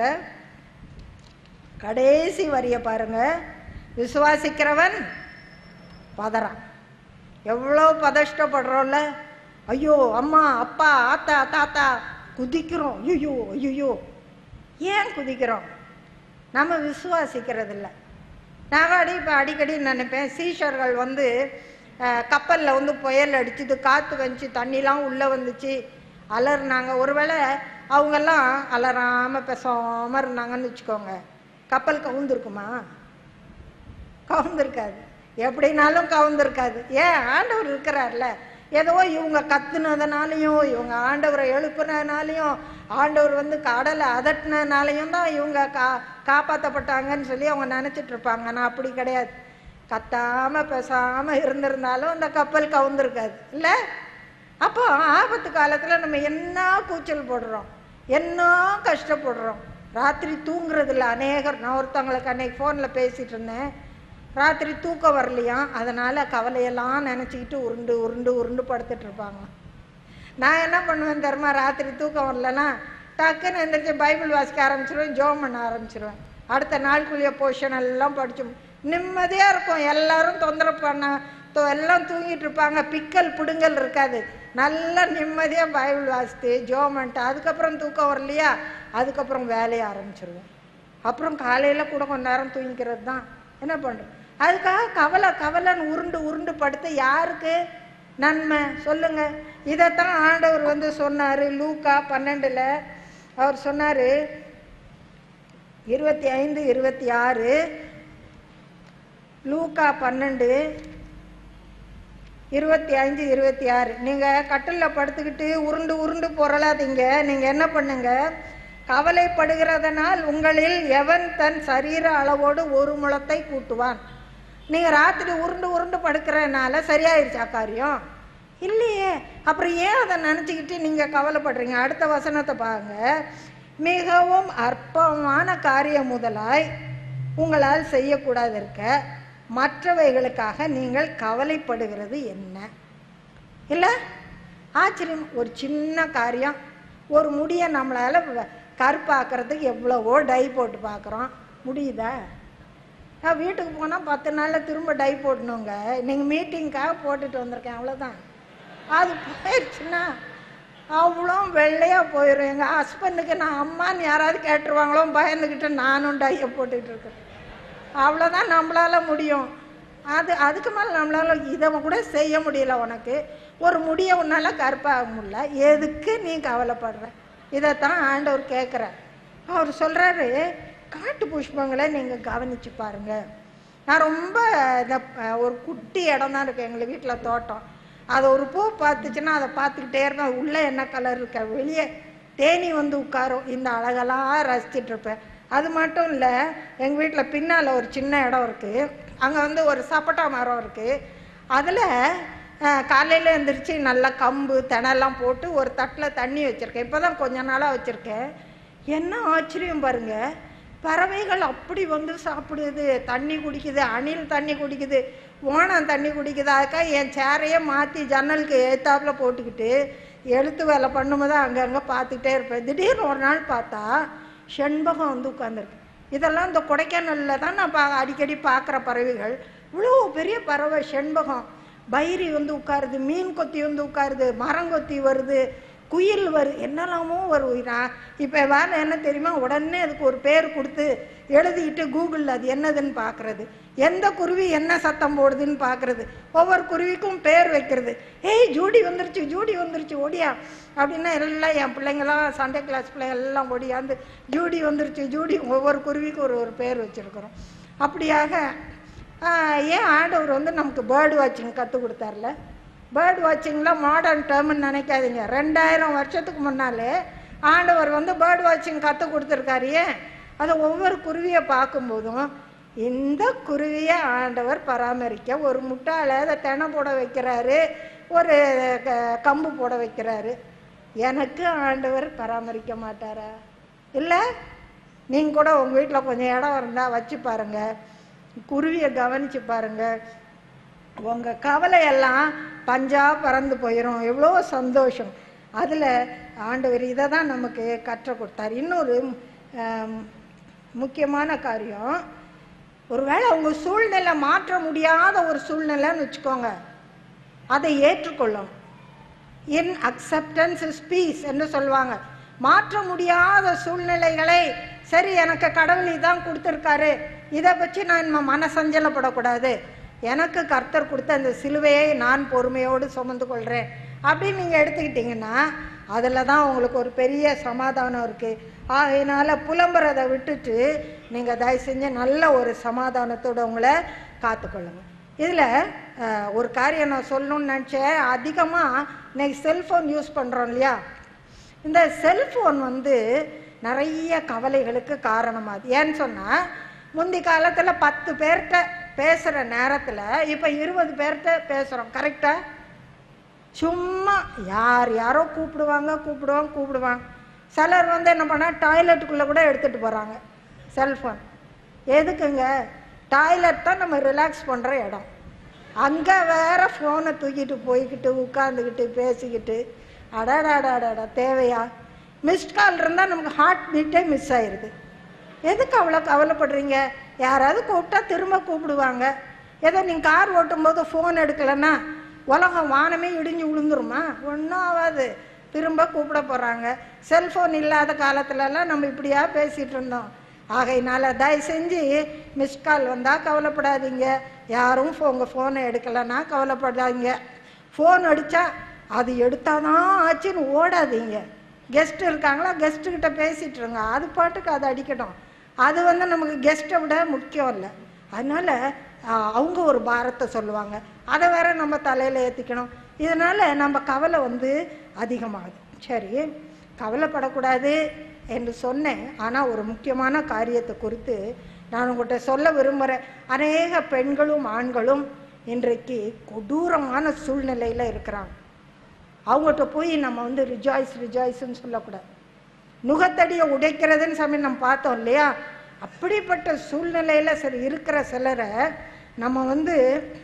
கடைசி வரிய பாருங்க விசுவாசிக்கிறவன் பதறான் எவ்வளோ பதஷ்டப்படுறோம்ல ஐயோ அம்மா அப்பா ஆத்தா தாத்தா குதிக்கிறோம் ஐயோ ஐயோ ஏன் குதிக்கிறோம் நம்ம விசுவாசிக்கிறது இல்லை நான் அடி இப்போ அடிக்கடி நினைப்பேன் சீஷர்கள் வந்து கப்பலில் வந்து புயல் அடிச்சுது காற்று வந்துச்சு தண்ணிலாம் உள்ளே வந்துச்சு அலறுனாங்க ஒருவேளை அவங்கெல்லாம் அலறாமல் பேசாமல் இருந்தாங்கன்னு வச்சுக்கோங்க கப்பல் கவுந்திருக்குமா கவுந்திருக்காது எப்படினாலும் கவுந்திருக்காது ஏன் ஆண்டவர் இருக்கிறார்ல ஏதோ இவங்க கத்துனதுனாலையும் இவங்க ஆண்டவரை எழுப்புனதுனாலையும் ஆண்டவர் வந்து கடலை அதட்டினதுனாலையும் தான் இவங்க கா காப்பாற்றப்பட்டாங்கன்னு சொல்லி அவங்க நினச்சிட்டு இருப்பாங்க ஆனால் அப்படி கிடையாது கத்தாம பேசாம இருந்திருந்தாலும் அந்த கப்பல் கவுந்திருக்காது இல்லை அப்போ ஆபத்து காலத்தில் நம்ம என்ன கூச்சல் போடுறோம் என்ன கஷ்டப்படுறோம் ராத்திரி தூங்குறதில்ல அநேகர் நான் ஒருத்தவங்களுக்கு அன்னைக்கு ஃபோனில் பேசிட்டு இருந்தேன் ராத்திரி தூக்கம் வரலையாம் அதனால கவலையெல்லாம் நினச்சிக்கிட்டு உருண்டு உருண்டு உருண்டு படுத்துட்டு இருப்பாங்க நான் என்ன பண்ணுவேன் தெரியுமா ராத்திரி தூக்கம் வரலன்னா டக்குன்னு எந்திரிச்சு பைபிள் வாசிக்க ஆரம்பிச்சிருவேன் ஜோம் பண்ண ஆரம்பிச்சிருவேன் அடுத்த நாளுக்குள்ளேயே போர்ஷன் எல்லாம் படிச்சு நிம்மதியாக இருக்கும் எல்லாரும் தொந்தரவு பண்ண தொ- எல்லாம் தூங்கிட்டு இருப்பாங்க பிக்கல் பிடுங்கல் இருக்காது நல்லா நிம்மதியாக பைபிள் வாசித்து ஜோம் பண்ணிட்டு அதுக்கப்புறம் தூக்கம் வரலையா அதுக்கப்புறம் வேலையை ஆரம்பிச்சிருவேன் அப்புறம் காலையில் கூட கொஞ்ச நேரம் தூங்கிக்கிறது தான் என்ன பண்ணுறோம் அதுக்காக கவலை கவலைன்னு உருண்டு உருண்டு படுத்து யாருக்கு நன்மை சொல்லுங்க இதைத்தான் ஆண்டவர் வந்து சொன்னார் லூக்கா பன்னெண்டில் அவர் சொன்னார் இருபத்தி ஐந்து இருபத்தி ஆறு லூக்கா பன்னெண்டு இருபத்தி அஞ்சு இருபத்தி ஆறு நீங்கள் கட்டிலில் படுத்துக்கிட்டு உருண்டு உருண்டு பொருளாதீங்க நீங்கள் என்ன பண்ணுங்க கவலைப்படுகிறதனால் உங்களில் எவன் தன் சரீர அளவோடு ஒரு முழத்தை கூட்டுவான் நீங்கள் ராத்திரி உருண்டு உருண்டு படுக்கிறதுனால சரியாயிருச்சா காரியம் இல்லையே அப்புறம் ஏன் அதை நினச்சிக்கிட்டு நீங்கள் கவலைப்படுறீங்க அடுத்த வசனத்தை பாருங்க மிகவும் அற்பமான காரியம் முதலாய் உங்களால் செய்யக்கூடாது இருக்க மற்றவைகளுக்காக நீங்கள் கவலைப்படுகிறது என்ன இல்லை ஆச்சரியம் ஒரு சின்ன காரியம் ஒரு முடியை நம்மளால் வ- கருப்பாக்குறதுக்கு எவ்வளவோ டை போட்டு பார்க்குறோம் முடியுதா நான் வீட்டுக்கு போனால் பத்து நாளில் திரும்ப டை போடணுங்க நீங்கள் மீட்டிங்க்காக போட்டுட்டு வந்திருக்கேன் அவ்வளோதான் அது போயிடுச்சுன்னா அவ்வளோ வெள்ளையாக போயிடும் எங்கள் ஹஸ்பண்டுக்கு நான் அம்மான்னு யாராவது கேட்டுருவாங்களோ பயந்துக்கிட்டு நானும் டையை போட்டுட்டு இருக்கேன் அவ்வளோதான் நம்மளால முடியும் அது அதுக்கு மேலே நம்மளால இதை கூட செய்ய முடியல உனக்கு ஒரு முடிய உன்னால கருப்பாக முடியல எதுக்கு நீ கவலைப்படுற இதைத்தான் ஆண்டவர் கேட்குறார் அவர் சொல்கிறாரு காட்டு புஷ்பங்களை நீங்கள் கவனிச்சு பாருங்க நான் ரொம்ப இந்த அஹ், ஒரு குட்டி இடம் தான் இருக்கு எங்கள் வீட்டில் தோட்டம் அது ஒரு பூ பார்த்துச்சுன்னா அதை பார்த்துக்கிட்டே இருப்பேன் உள்ளே என்ன கலர் இருக்க வெளியே தேனி வந்து உட்காரும் இந்த அழகெல்லாம் ரசிச்சிட்டு இருப்பேன் அது மட்டும் இல்லை எங்கள் வீட்டில் பின்னால் ஒரு சின்ன இடம் இருக்குது அங்கே வந்து ஒரு சப்போட்டா மரம் இருக்குது அதில் காலையில் எழுந்திரிச்சு நல்லா கம்பு தினெல்லாம் போட்டு ஒரு தட்டில் தண்ணி வச்சுருக்கேன் இப்போ தான் கொஞ்ச நாளாக வச்சுருக்கேன் என்ன ஆச்சரியம் பாருங்க பறவைகள் அப்படி வந்து சாப்பிடுது தண்ணி குடிக்குது அணில் தண்ணி குடிக்குது ஓணம் தண்ணி குடிக்குது அதுக்காக என் சேரையே மாற்றி ஜன்னலுக்கு ஏத்தாப்புல போட்டுக்கிட்டு எழுத்து வேலை பண்ணும்போது அங்கங்கே பார்த்துக்கிட்டே இருப்பேன் திடீர்னு ஒரு நாள் பார்த்தா செண்பகம் வந்து உட்காந்துருக்கு இதெல்லாம் இந்த கொடைக்கானலில் தான் நான் பா அடிக்கடி பார்க்குற பறவைகள் இவ்வளோ பெரிய பறவை செண்பகம் பைரி வந்து உட்காருது மீன் கொத்தி வந்து உட்காருது மரங்கொத்தி வருது குயில் வருது என்னெல்லாமோ வரும் நான் இப்போ வேலை என்ன தெரியுமா உடனே அதுக்கு ஒரு பேர் கொடுத்து எழுதிக்கிட்டு கூகுளில் அது என்னதுன்னு பார்க்குறது எந்த குருவி என்ன சத்தம் போடுதுன்னு பார்க்குறது ஒவ்வொரு குருவிக்கும் பேர் வைக்கிறது ஏய் ஜூடி வந்துருச்சு ஜூடி வந்துருச்சு ஓடியா அப்படின்னா எல்லாம் என் பிள்ளைங்களாம் சண்டே கிளாஸ் பிள்ளைங்க எல்லாம் ஓடியாந்து ஜூடி வந்துருச்சு ஜூடி ஒவ்வொரு குருவிக்கும் ஒரு ஒரு பேர் வச்சுருக்குறோம் அப்படியாக ஆஹ், ஏன் ஆண்டவர் வந்து நமக்கு பேர்டு வாட்சிங் கற்றுக் கொடுத்தார்ல பேர்ட் வாட்சிங்கில் மாடர்ன் டேர்ம்னு நினைக்காதீங்க ரெண்டாயிரம் வருஷத்துக்கு முன்னாலே ஆண்டவர் வந்து பேர்ட் வாட்சிங் கற்றுக் கொடுத்துருக்காரு ஏன் அதை ஒவ்வொரு குருவியை பார்க்கும்போதும் இந்த குருவியை ஆண்டவர் பராமரிக்க ஒரு முட்டாளை அதை தெனை போட வைக்கிறாரு ஒரு க- கம்பு போட வைக்கிறாரு எனக்கு ஆண்டவர் பராமரிக்க மாட்டாரா இல்லை நீங்கள் கூட உங்கள் வீட்டில் கொஞ்சம் இடம் இருந்தால் வச்சு பாருங்க குருவியை கவனிச்சு பாருங்க உங்கள் கவலையெல்லாம் பஞ்சா பறந்து போயிடும் எவ்வளோ சந்தோஷம் அதில் ஆண்டவர் இதை தான் நமக்கு கற்றுக் கொடுத்தார் இன்னொரு ஆம், முக்கியமான காரியம் ஒருவேளை உங்கள் சூழ்நிலை மாற்ற முடியாத ஒரு சூழ்நிலைன்னு வச்சுக்கோங்க அதை ஏற்றுக்கொள்ளும் இன் அக்செப்டன்ஸ் இஸ் பீஸ் என்று சொல்லுவாங்க மாற்ற முடியாத சூழ்நிலைகளை சரி எனக்கு கடவுள் இதான் கொடுத்துருக்காரு இதை பற்றி நான் இன்னும் மனசஞ்சலப்படக்கூடாது எனக்கு கர்த்தர் கொடுத்த அந்த சிலுவையை நான் பொறுமையோடு சுமந்து கொள்கிறேன் அப்படின்னு நீங்கள் எடுத்துக்கிட்டிங்கன்னா அதில் தான் உங்களுக்கு ஒரு பெரிய சமாதானம் இருக்குது ஆகையினால புலம்புறதை விட்டுட்டு நீங்கள் தயவு செஞ்சு நல்ல ஒரு சமாதானத்தோட உங்களை காத்துக்கொள்ளுங்க இதில் ஒரு காரியம் நான் சொல்லணும்னு நினச்சேன் அதிகமாக இன்னைக்கு செல்ஃபோன் யூஸ் பண்ணுறோம் இல்லையா இந்த செல்ஃபோன் வந்து நிறைய கவலைகளுக்கு காரணமாகுது ஏன்னு சொன்னால் முந்தி காலத்தில் பத்து பேர்கிட்ட பேசுகிற நேரத்தில் இப்போ இருபது பேர்கிட்ட பேசுகிறோம் கரெக்டாக சும்மா யார் யாரோ கூப்பிடுவாங்க கூப்பிடுவாங்க கூப்பிடுவாங்க சிலர் வந்து என்ன பண்ணா டாய்லெட்டுக்குள்ளே கூட எடுத்துகிட்டு போகிறாங்க செல்ஃபோன் எதுக்குங்க டாய்லெட் தான் நம்ம ரிலாக்ஸ் பண்ணுற இடம் அங்கே வேற ஃபோனை தூக்கிட்டு போய்கிட்டு உட்காந்துக்கிட்டு பேசிக்கிட்டு அடாடாடாடாடா தேவையா மிஸ்ட் கால் இருந்தால் நமக்கு ஹார்ட் பீட்டே மிஸ் ஆயிடுது எதுக்கு அவ்வளோ கவலைப்படுறீங்க யாராவது கூப்பிட்டா திரும்ப கூப்பிடுவாங்க ஏதோ நீங்கள் கார் ஓட்டும்போது ஃபோன் எடுக்கலைன்னா உலகம் வானமே இடிஞ்சு விழுந்துருமா ஒன்றும் ஆகாது திரும்ப கூப்பிட போகிறாங்க செல்ஃபோன் இல்லாத காலத்துலலாம் நம்ம இப்படியா பேசிகிட்டு இருந்தோம் ஆகையினால தயவு செஞ்சு மிஸ் கால் வந்தால் கவலைப்படாதீங்க யாரும் உங்கள் ஃபோனை எடுக்கலைன்னா கவலைப்படாதீங்க ஃபோன் அடித்தா அது எடுத்தாதான் ஆச்சுன்னு ஓடாதீங்க கெஸ்ட் இருக்காங்களா கெஸ்ட்டு கிட்ட பேசிட்டு இருங்க அது பாட்டுக்கு அதை அடிக்கட்டும் அது வந்து நமக்கு கெஸ்ட்டை விட முக்கியம் இல்லை அதனால ஆஹ், அவங்க ஒரு பாரத்தை சொல்லுவாங்க அதை வேற நம்ம தலையில் ஏற்றிக்கணும் இதனால நம்ம கவலை வந்து அதிகமாகுது சரி கவலைப்படக்கூடாது என்று சொன்னேன் ஆனால் ஒரு முக்கியமான காரியத்தை குறித்து நான் உங்கள்கிட்ட சொல்ல விரும்புகிறேன் அநேக பெண்களும் ஆண்களும் இன்றைக்கு கொடூரமான சூழ்நிலையில் இருக்கிறாங்க அவங்ககிட்ட போய் நம்ம வந்து ரிஜாய்ஸ் ரிஜாய்ஸ்ன்னு சொல்லக்கூடாது நுகத்தடியை உடைக்கிறதுன்னு சமயம் நம்ம பார்த்தோம் இல்லையா அப்படிப்பட்ட சூழ்நிலையில் சரி இருக்கிற சிலரை நம்ம வந்து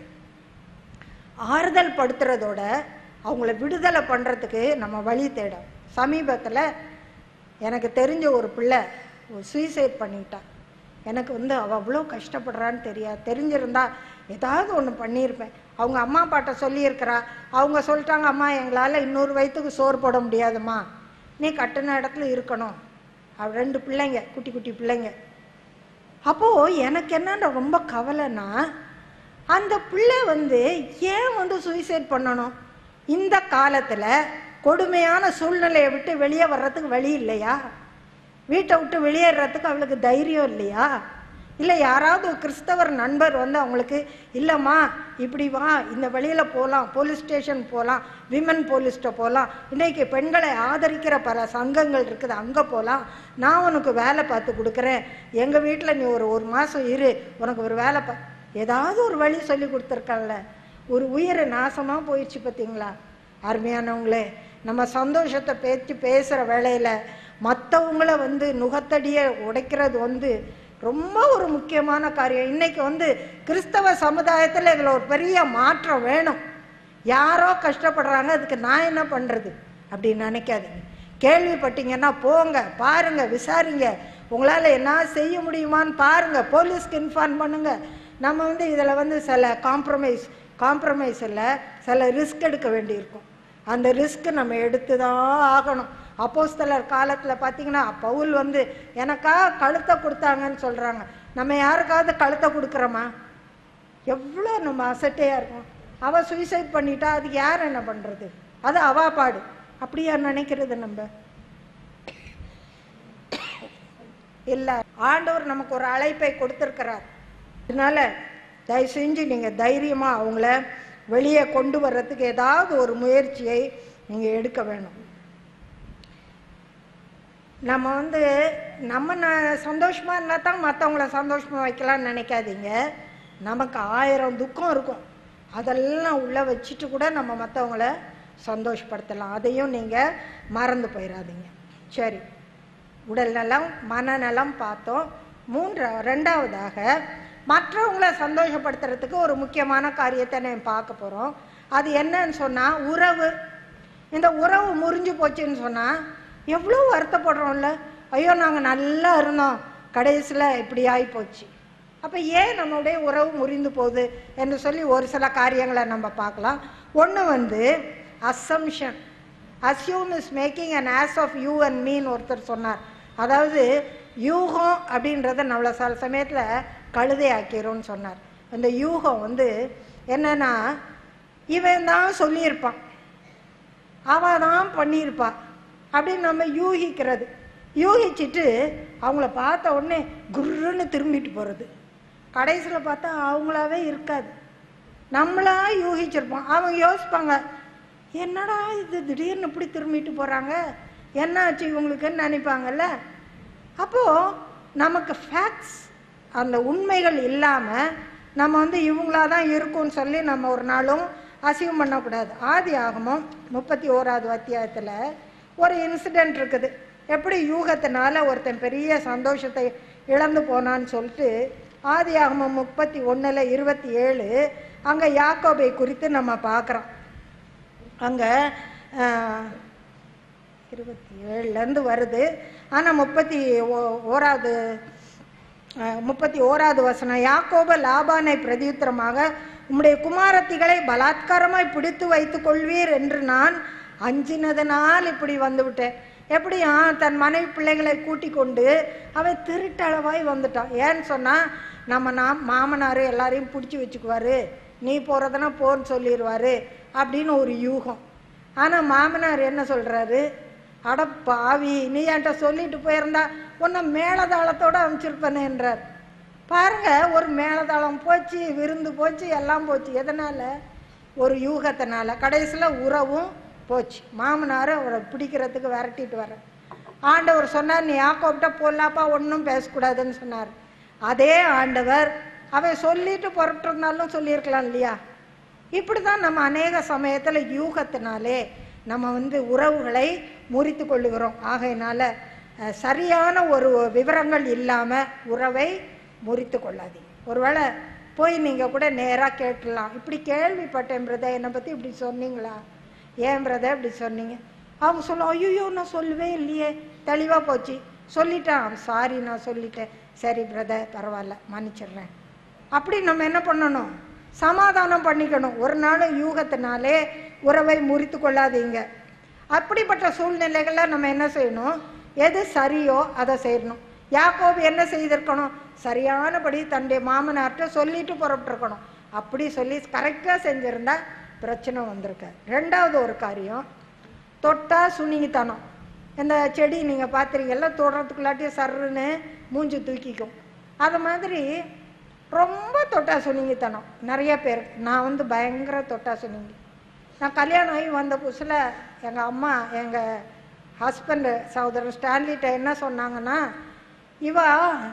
ஆறுதல் படுத்துறதோட அவங்கள விடுதலை பண்ணுறதுக்கு நம்ம வழி தேடும் சமீபத்தில் எனக்கு தெரிஞ்ச ஒரு பிள்ளை சூசைட் பண்ணிட்டா எனக்கு வந்து அவள் அவ்வளோ கஷ்டப்படுறான்னு தெரியாது தெரிஞ்சிருந்தா ஏதாவது ஒன்று பண்ணியிருப்பேன் அவங்க அம்மா அப்பாட்ட சொல்லியிருக்கிறா அவங்க சொல்லிட்டாங்க அம்மா எங்களால் இன்னொரு வயிற்றுக்கு சோறு போட முடியாதும்மா நீ கட்டுன இடத்துல இருக்கணும் அவ ரெண்டு பிள்ளைங்க குட்டி குட்டி பிள்ளைங்க அப்போது எனக்கு என்னன்ற ரொம்ப கவலைன்னா அந்த பிள்ளை வந்து ஏன் வந்து சூசைட் பண்ணணும் இந்த காலத்தில் கொடுமையான சூழ்நிலையை விட்டு வெளியே வர்றதுக்கு வழி இல்லையா வீட்டை விட்டு வெளியேறதுக்கு அவளுக்கு தைரியம் இல்லையா இல்லை யாராவது ஒரு கிறிஸ்தவர் நண்பர் வந்து அவங்களுக்கு இல்லைம்மா இப்படி வா இந்த வழியில் போகலாம் போலீஸ் ஸ்டேஷன் போகலாம் விமன் போலீஸ்கிட்ட போகலாம் இன்றைக்கி பெண்களை ஆதரிக்கிற பல சங்கங்கள் இருக்குது அங்கே போகலாம் நான் உனக்கு வேலை பார்த்து கொடுக்குறேன் எங்கள் வீட்டில் நீ ஒரு ஒரு மாதம் இரு உனக்கு ஒரு வேலை பா ஏதாவது ஒரு வழி சொல்லி கொடுத்துருக்கல ஒரு உயிர் நாசமாக போயிடுச்சு பார்த்தீங்களா அருமையானவங்களே நம்ம சந்தோஷத்தை பேச்சு பேசுகிற வேலையில் மற்றவங்கள வந்து நுகத்தடியை உடைக்கிறது வந்து ரொம்ப ஒரு முக்கியமான காரியம் இன்னைக்கு வந்து கிறிஸ்தவ சமுதாயத்தில் இதில் ஒரு பெரிய மாற்றம் வேணும் யாரோ கஷ்டப்படுறாங்க அதுக்கு நான் என்ன பண்ணுறது அப்படின்னு நினைக்காதீங்க கேள்விப்பட்டீங்கன்னா போங்க பாருங்க விசாரிங்க உங்களால் என்ன செய்ய முடியுமான்னு பாருங்க போலீஸ்க்கு இன்ஃபார்ம் பண்ணுங்க நம்ம வந்து இதில் வந்து சில காம்ப்ரமைஸ் காம்ப்ரமைஸ் இல்லை சில ரிஸ்க் எடுக்க வேண்டியிருக்கும் அந்த ரிஸ்க் நம்ம எடுத்து தான் ஆகணும் அப்போஸ்தலர் காலத்தில் பார்த்தீங்கன்னா பவுல் வந்து எனக்கா கழுத்தை கொடுத்தாங்கன்னு சொல்கிறாங்க நம்ம யாருக்காவது கழுத்தை கொடுக்குறோமா எவ்வளோ நம்ம அசட்டையாக இருக்கும் அவள் சூசைட் பண்ணிட்டா அதுக்கு யார் என்ன பண்ணுறது அது அவா பாடு அப்படியா நினைக்கிறது நம்ம இல்லை ஆண்டவர் நமக்கு ஒரு அழைப்பை கொடுத்துருக்கிறார் அதனால தயவு செஞ்சு நீங்கள் தைரியமாக அவங்கள வெளியே கொண்டு வர்றதுக்கு ஏதாவது ஒரு முயற்சியை நீங்கள் எடுக்க வேணும் நம்ம வந்து நம்ம ந சந்தோஷமாக இருந்தால் தான் மற்றவங்கள சந்தோஷமாக வைக்கலாம்னு நினைக்காதீங்க நமக்கு ஆயிரம் துக்கம் இருக்கும் அதெல்லாம் உள்ளே வச்சுட்டு கூட நம்ம மற்றவங்கள சந்தோஷப்படுத்தலாம் அதையும் நீங்கள் மறந்து போயிடாதீங்க சரி உடல் நலம் மனநலம் பார்த்தோம் மூன்றா ரெண்டாவதாக மற்றவங்கள சந்தோஷப்படுத்துறதுக்கு ஒரு முக்கியமான காரியத்தை நான் பார்க்க போகிறோம் அது என்னன்னு சொன்னால் உறவு இந்த உறவு முறிஞ்சு போச்சுன்னு சொன்னால் எவ்வளோ வருத்தப்படுறோம்ல ஐயோ நாங்கள் நல்லா இருந்தோம் கடைசியில் இப்படி ஆகி போச்சு அப்போ ஏன் நம்மளுடைய உறவு முறிந்து போகுது என்று சொல்லி ஒரு சில காரியங்களை நம்ம பார்க்கலாம் ஒன்று வந்து assumption assume is making an ass of you and me ஒருத்தர் சொன்னார் அதாவது யூகம் அப்படின்றத நம்மளை சில சமயத்தில் கழுதை ஆக்கிரும்னு சொன்னார் அந்த யூகம் வந்து என்னன்னா இவன் தான் சொல்லியிருப்பான் அவ தான் பண்ணியிருப்பா அப்படின்னு நம்ம யூகிக்கிறது யூகிச்சிட்டு அவங்கள பார்த்த உடனே குர்ருன்னு திரும்பிட்டு போகிறது கடைசியில் பார்த்தா அவங்களாவே இருக்காது நம்மளா யூகிச்சிருப்போம் அவங்க யோசிப்பாங்க என்னடா இது திடீர்னு இப்படி திரும்பிட்டு போகிறாங்க என்ன ஆச்சு இவங்களுக்குன்னு நினைப்பாங்கல்ல அப்போது நமக்கு ஃபேக்ட்ஸ் அந்த உண்மைகள் இல்லாமல் நம்ம வந்து இவங்களா தான் இருக்கும்னு சொல்லி நம்ம ஒரு நாளும் அசியம் பண்ணக்கூடாது ஆதி ஆகமம் முப்பத்தி ஓராவது அத்தியாயத்தில் ஒரு இன்சிடெண்ட் இருக்குது எப்படி யூகத்தினால ஒருத்தன் பெரிய சந்தோஷத்தை இழந்து போனான்னு சொல்லிட்டு ஆதி ஆகமம் முப்பத்தி ஒன்றில் இருபத்தி ஏழு அங்கே யாக்கோபை குறித்து நம்ம பார்க்குறோம் அங்கே இருபத்தி ஏழுலேருந்து வருது ஆனால் முப்பத்தி ஓ- ஓராவது அஹ், முப்பத்தி ஓராவது வசனம் யாக்கோப லாபானை பிரதியுத்தரமாக உம்முடைய குமாரத்திகளை பலாத்காரமாய் பிடித்து வைத்துக் கொள்வீர் என்று நான் அஞ்சினதனால் இப்படி வந்துவிட்டேன் எப்படியா தன் மனைவி பிள்ளைகளை கூட்டி கொண்டு அவன் திருட்டளவாய் வந்துட்டான் ஏன்னு சொன்னால் நம்ம நாம் மாமனார் எல்லாரையும் பிடிச்சி வச்சுக்குவாரு நீ போகிறதுனா போன்னு சொல்லிடுவாரு அப்படின்னு ஒரு யூகம் ஆனால் மாமனார் என்ன சொல்கிறாரு அட பாவி நீ என்கிட்ட சொல்லிட்டு போயிருந்தா உன்னை மேலதாளத்தோட அனுப்பிச்சிருப்பேனேன்றார் பாருங்க ஒரு மேலதாளம் போச்சு விருந்து போச்சு எல்லாம் போச்சு எதனால ஒரு யூகத்தினால கடைசியில் உறவும் போச்சு மாமனார் அவரை பிடிக்கிறதுக்கு விரட்டிட்டு வர ஆண்டவர் சொன்னார் நீ யாக்கோப்ட்ட பொல்லாப்பா ஒன்றும் பேசக்கூடாதுன்னு சொன்னார் அதே ஆண்டவர் அவன் சொல்லிட்டு புறப்பட்டிருந்தாலும் சொல்லியிருக்கலாம் இல்லையா இப்படி தான் நம்ம அநேக சமயத்தில் யூகத்தினாலே நம்ம வந்து உறவுகளை முறித்து கொள்ளுகிறோம் ஆகையினால அஹ், சரியான ஒரு விவரங்கள் இல்லாமல் உறவை முறித்து கொள்ளாதீங்க ஒருவேளை போய் நீங்கள் கூட நேராக கேட்டுடலாம் இப்படி கேள்விப்பட்டேன் பிரதர் என்னை பற்றி இப்படி சொன்னீங்களா ஏன் பிரதர் இப்படி சொன்னீங்க அவங்க சொல்ல ஐயோ நான் சொல்லவே இல்லையே தெளிவாக போச்சு சொல்லிட்டேன் சாரி நான் சொல்லிட்டேன் சரி பிரதர் பரவாயில்ல மன்னிச்சிடுறேன் அப்படி நம்ம என்ன பண்ணணும் சமாதானம் பண்ணிக்கணும் ஒரு நாள் யூகத்தினாலே உறவை முறித்து கொள்ளாதீங்க அப்படிப்பட்ட சூழ்நிலைகளில் நம்ம என்ன செய்யணும் எது சரியோ அதை செய்யணும் யாக்கோபு என்ன செய்திருக்கணும் சரியானபடி தன்னுடைய மாமனார்கிட்ட சொல்லிட்டு புறப்பட்டுருக்கணும் அப்படி சொல்லி கரெக்டாக செஞ்சிருந்தா பிரச்சனை வந்திருக்கு ரெண்டாவது ஒரு காரியம் தொட்டா சுனிங்கித்தனம் இந்த செடி நீங்கள் பார்த்துருக்கீங்கல்ல தொடுறதுக்குள்ளாட்டி சர்ருன்னு மூஞ்சி தூக்கிக்கும் அது மாதிரி ரொம்ப தொட்டா சுனிங்கித்தனம் நிறைய பேர் நான் வந்து பயங்கர தொட்டா சுனிங்கி நான் கல்யாணம் ஆகி வந்த புதுசில் எங்கள் அம்மா எங்கள் ஹஸ்பண்டு சகோதரர் ஸ்டான்லிட்ட என்ன சொன்னாங்கன்னா இவா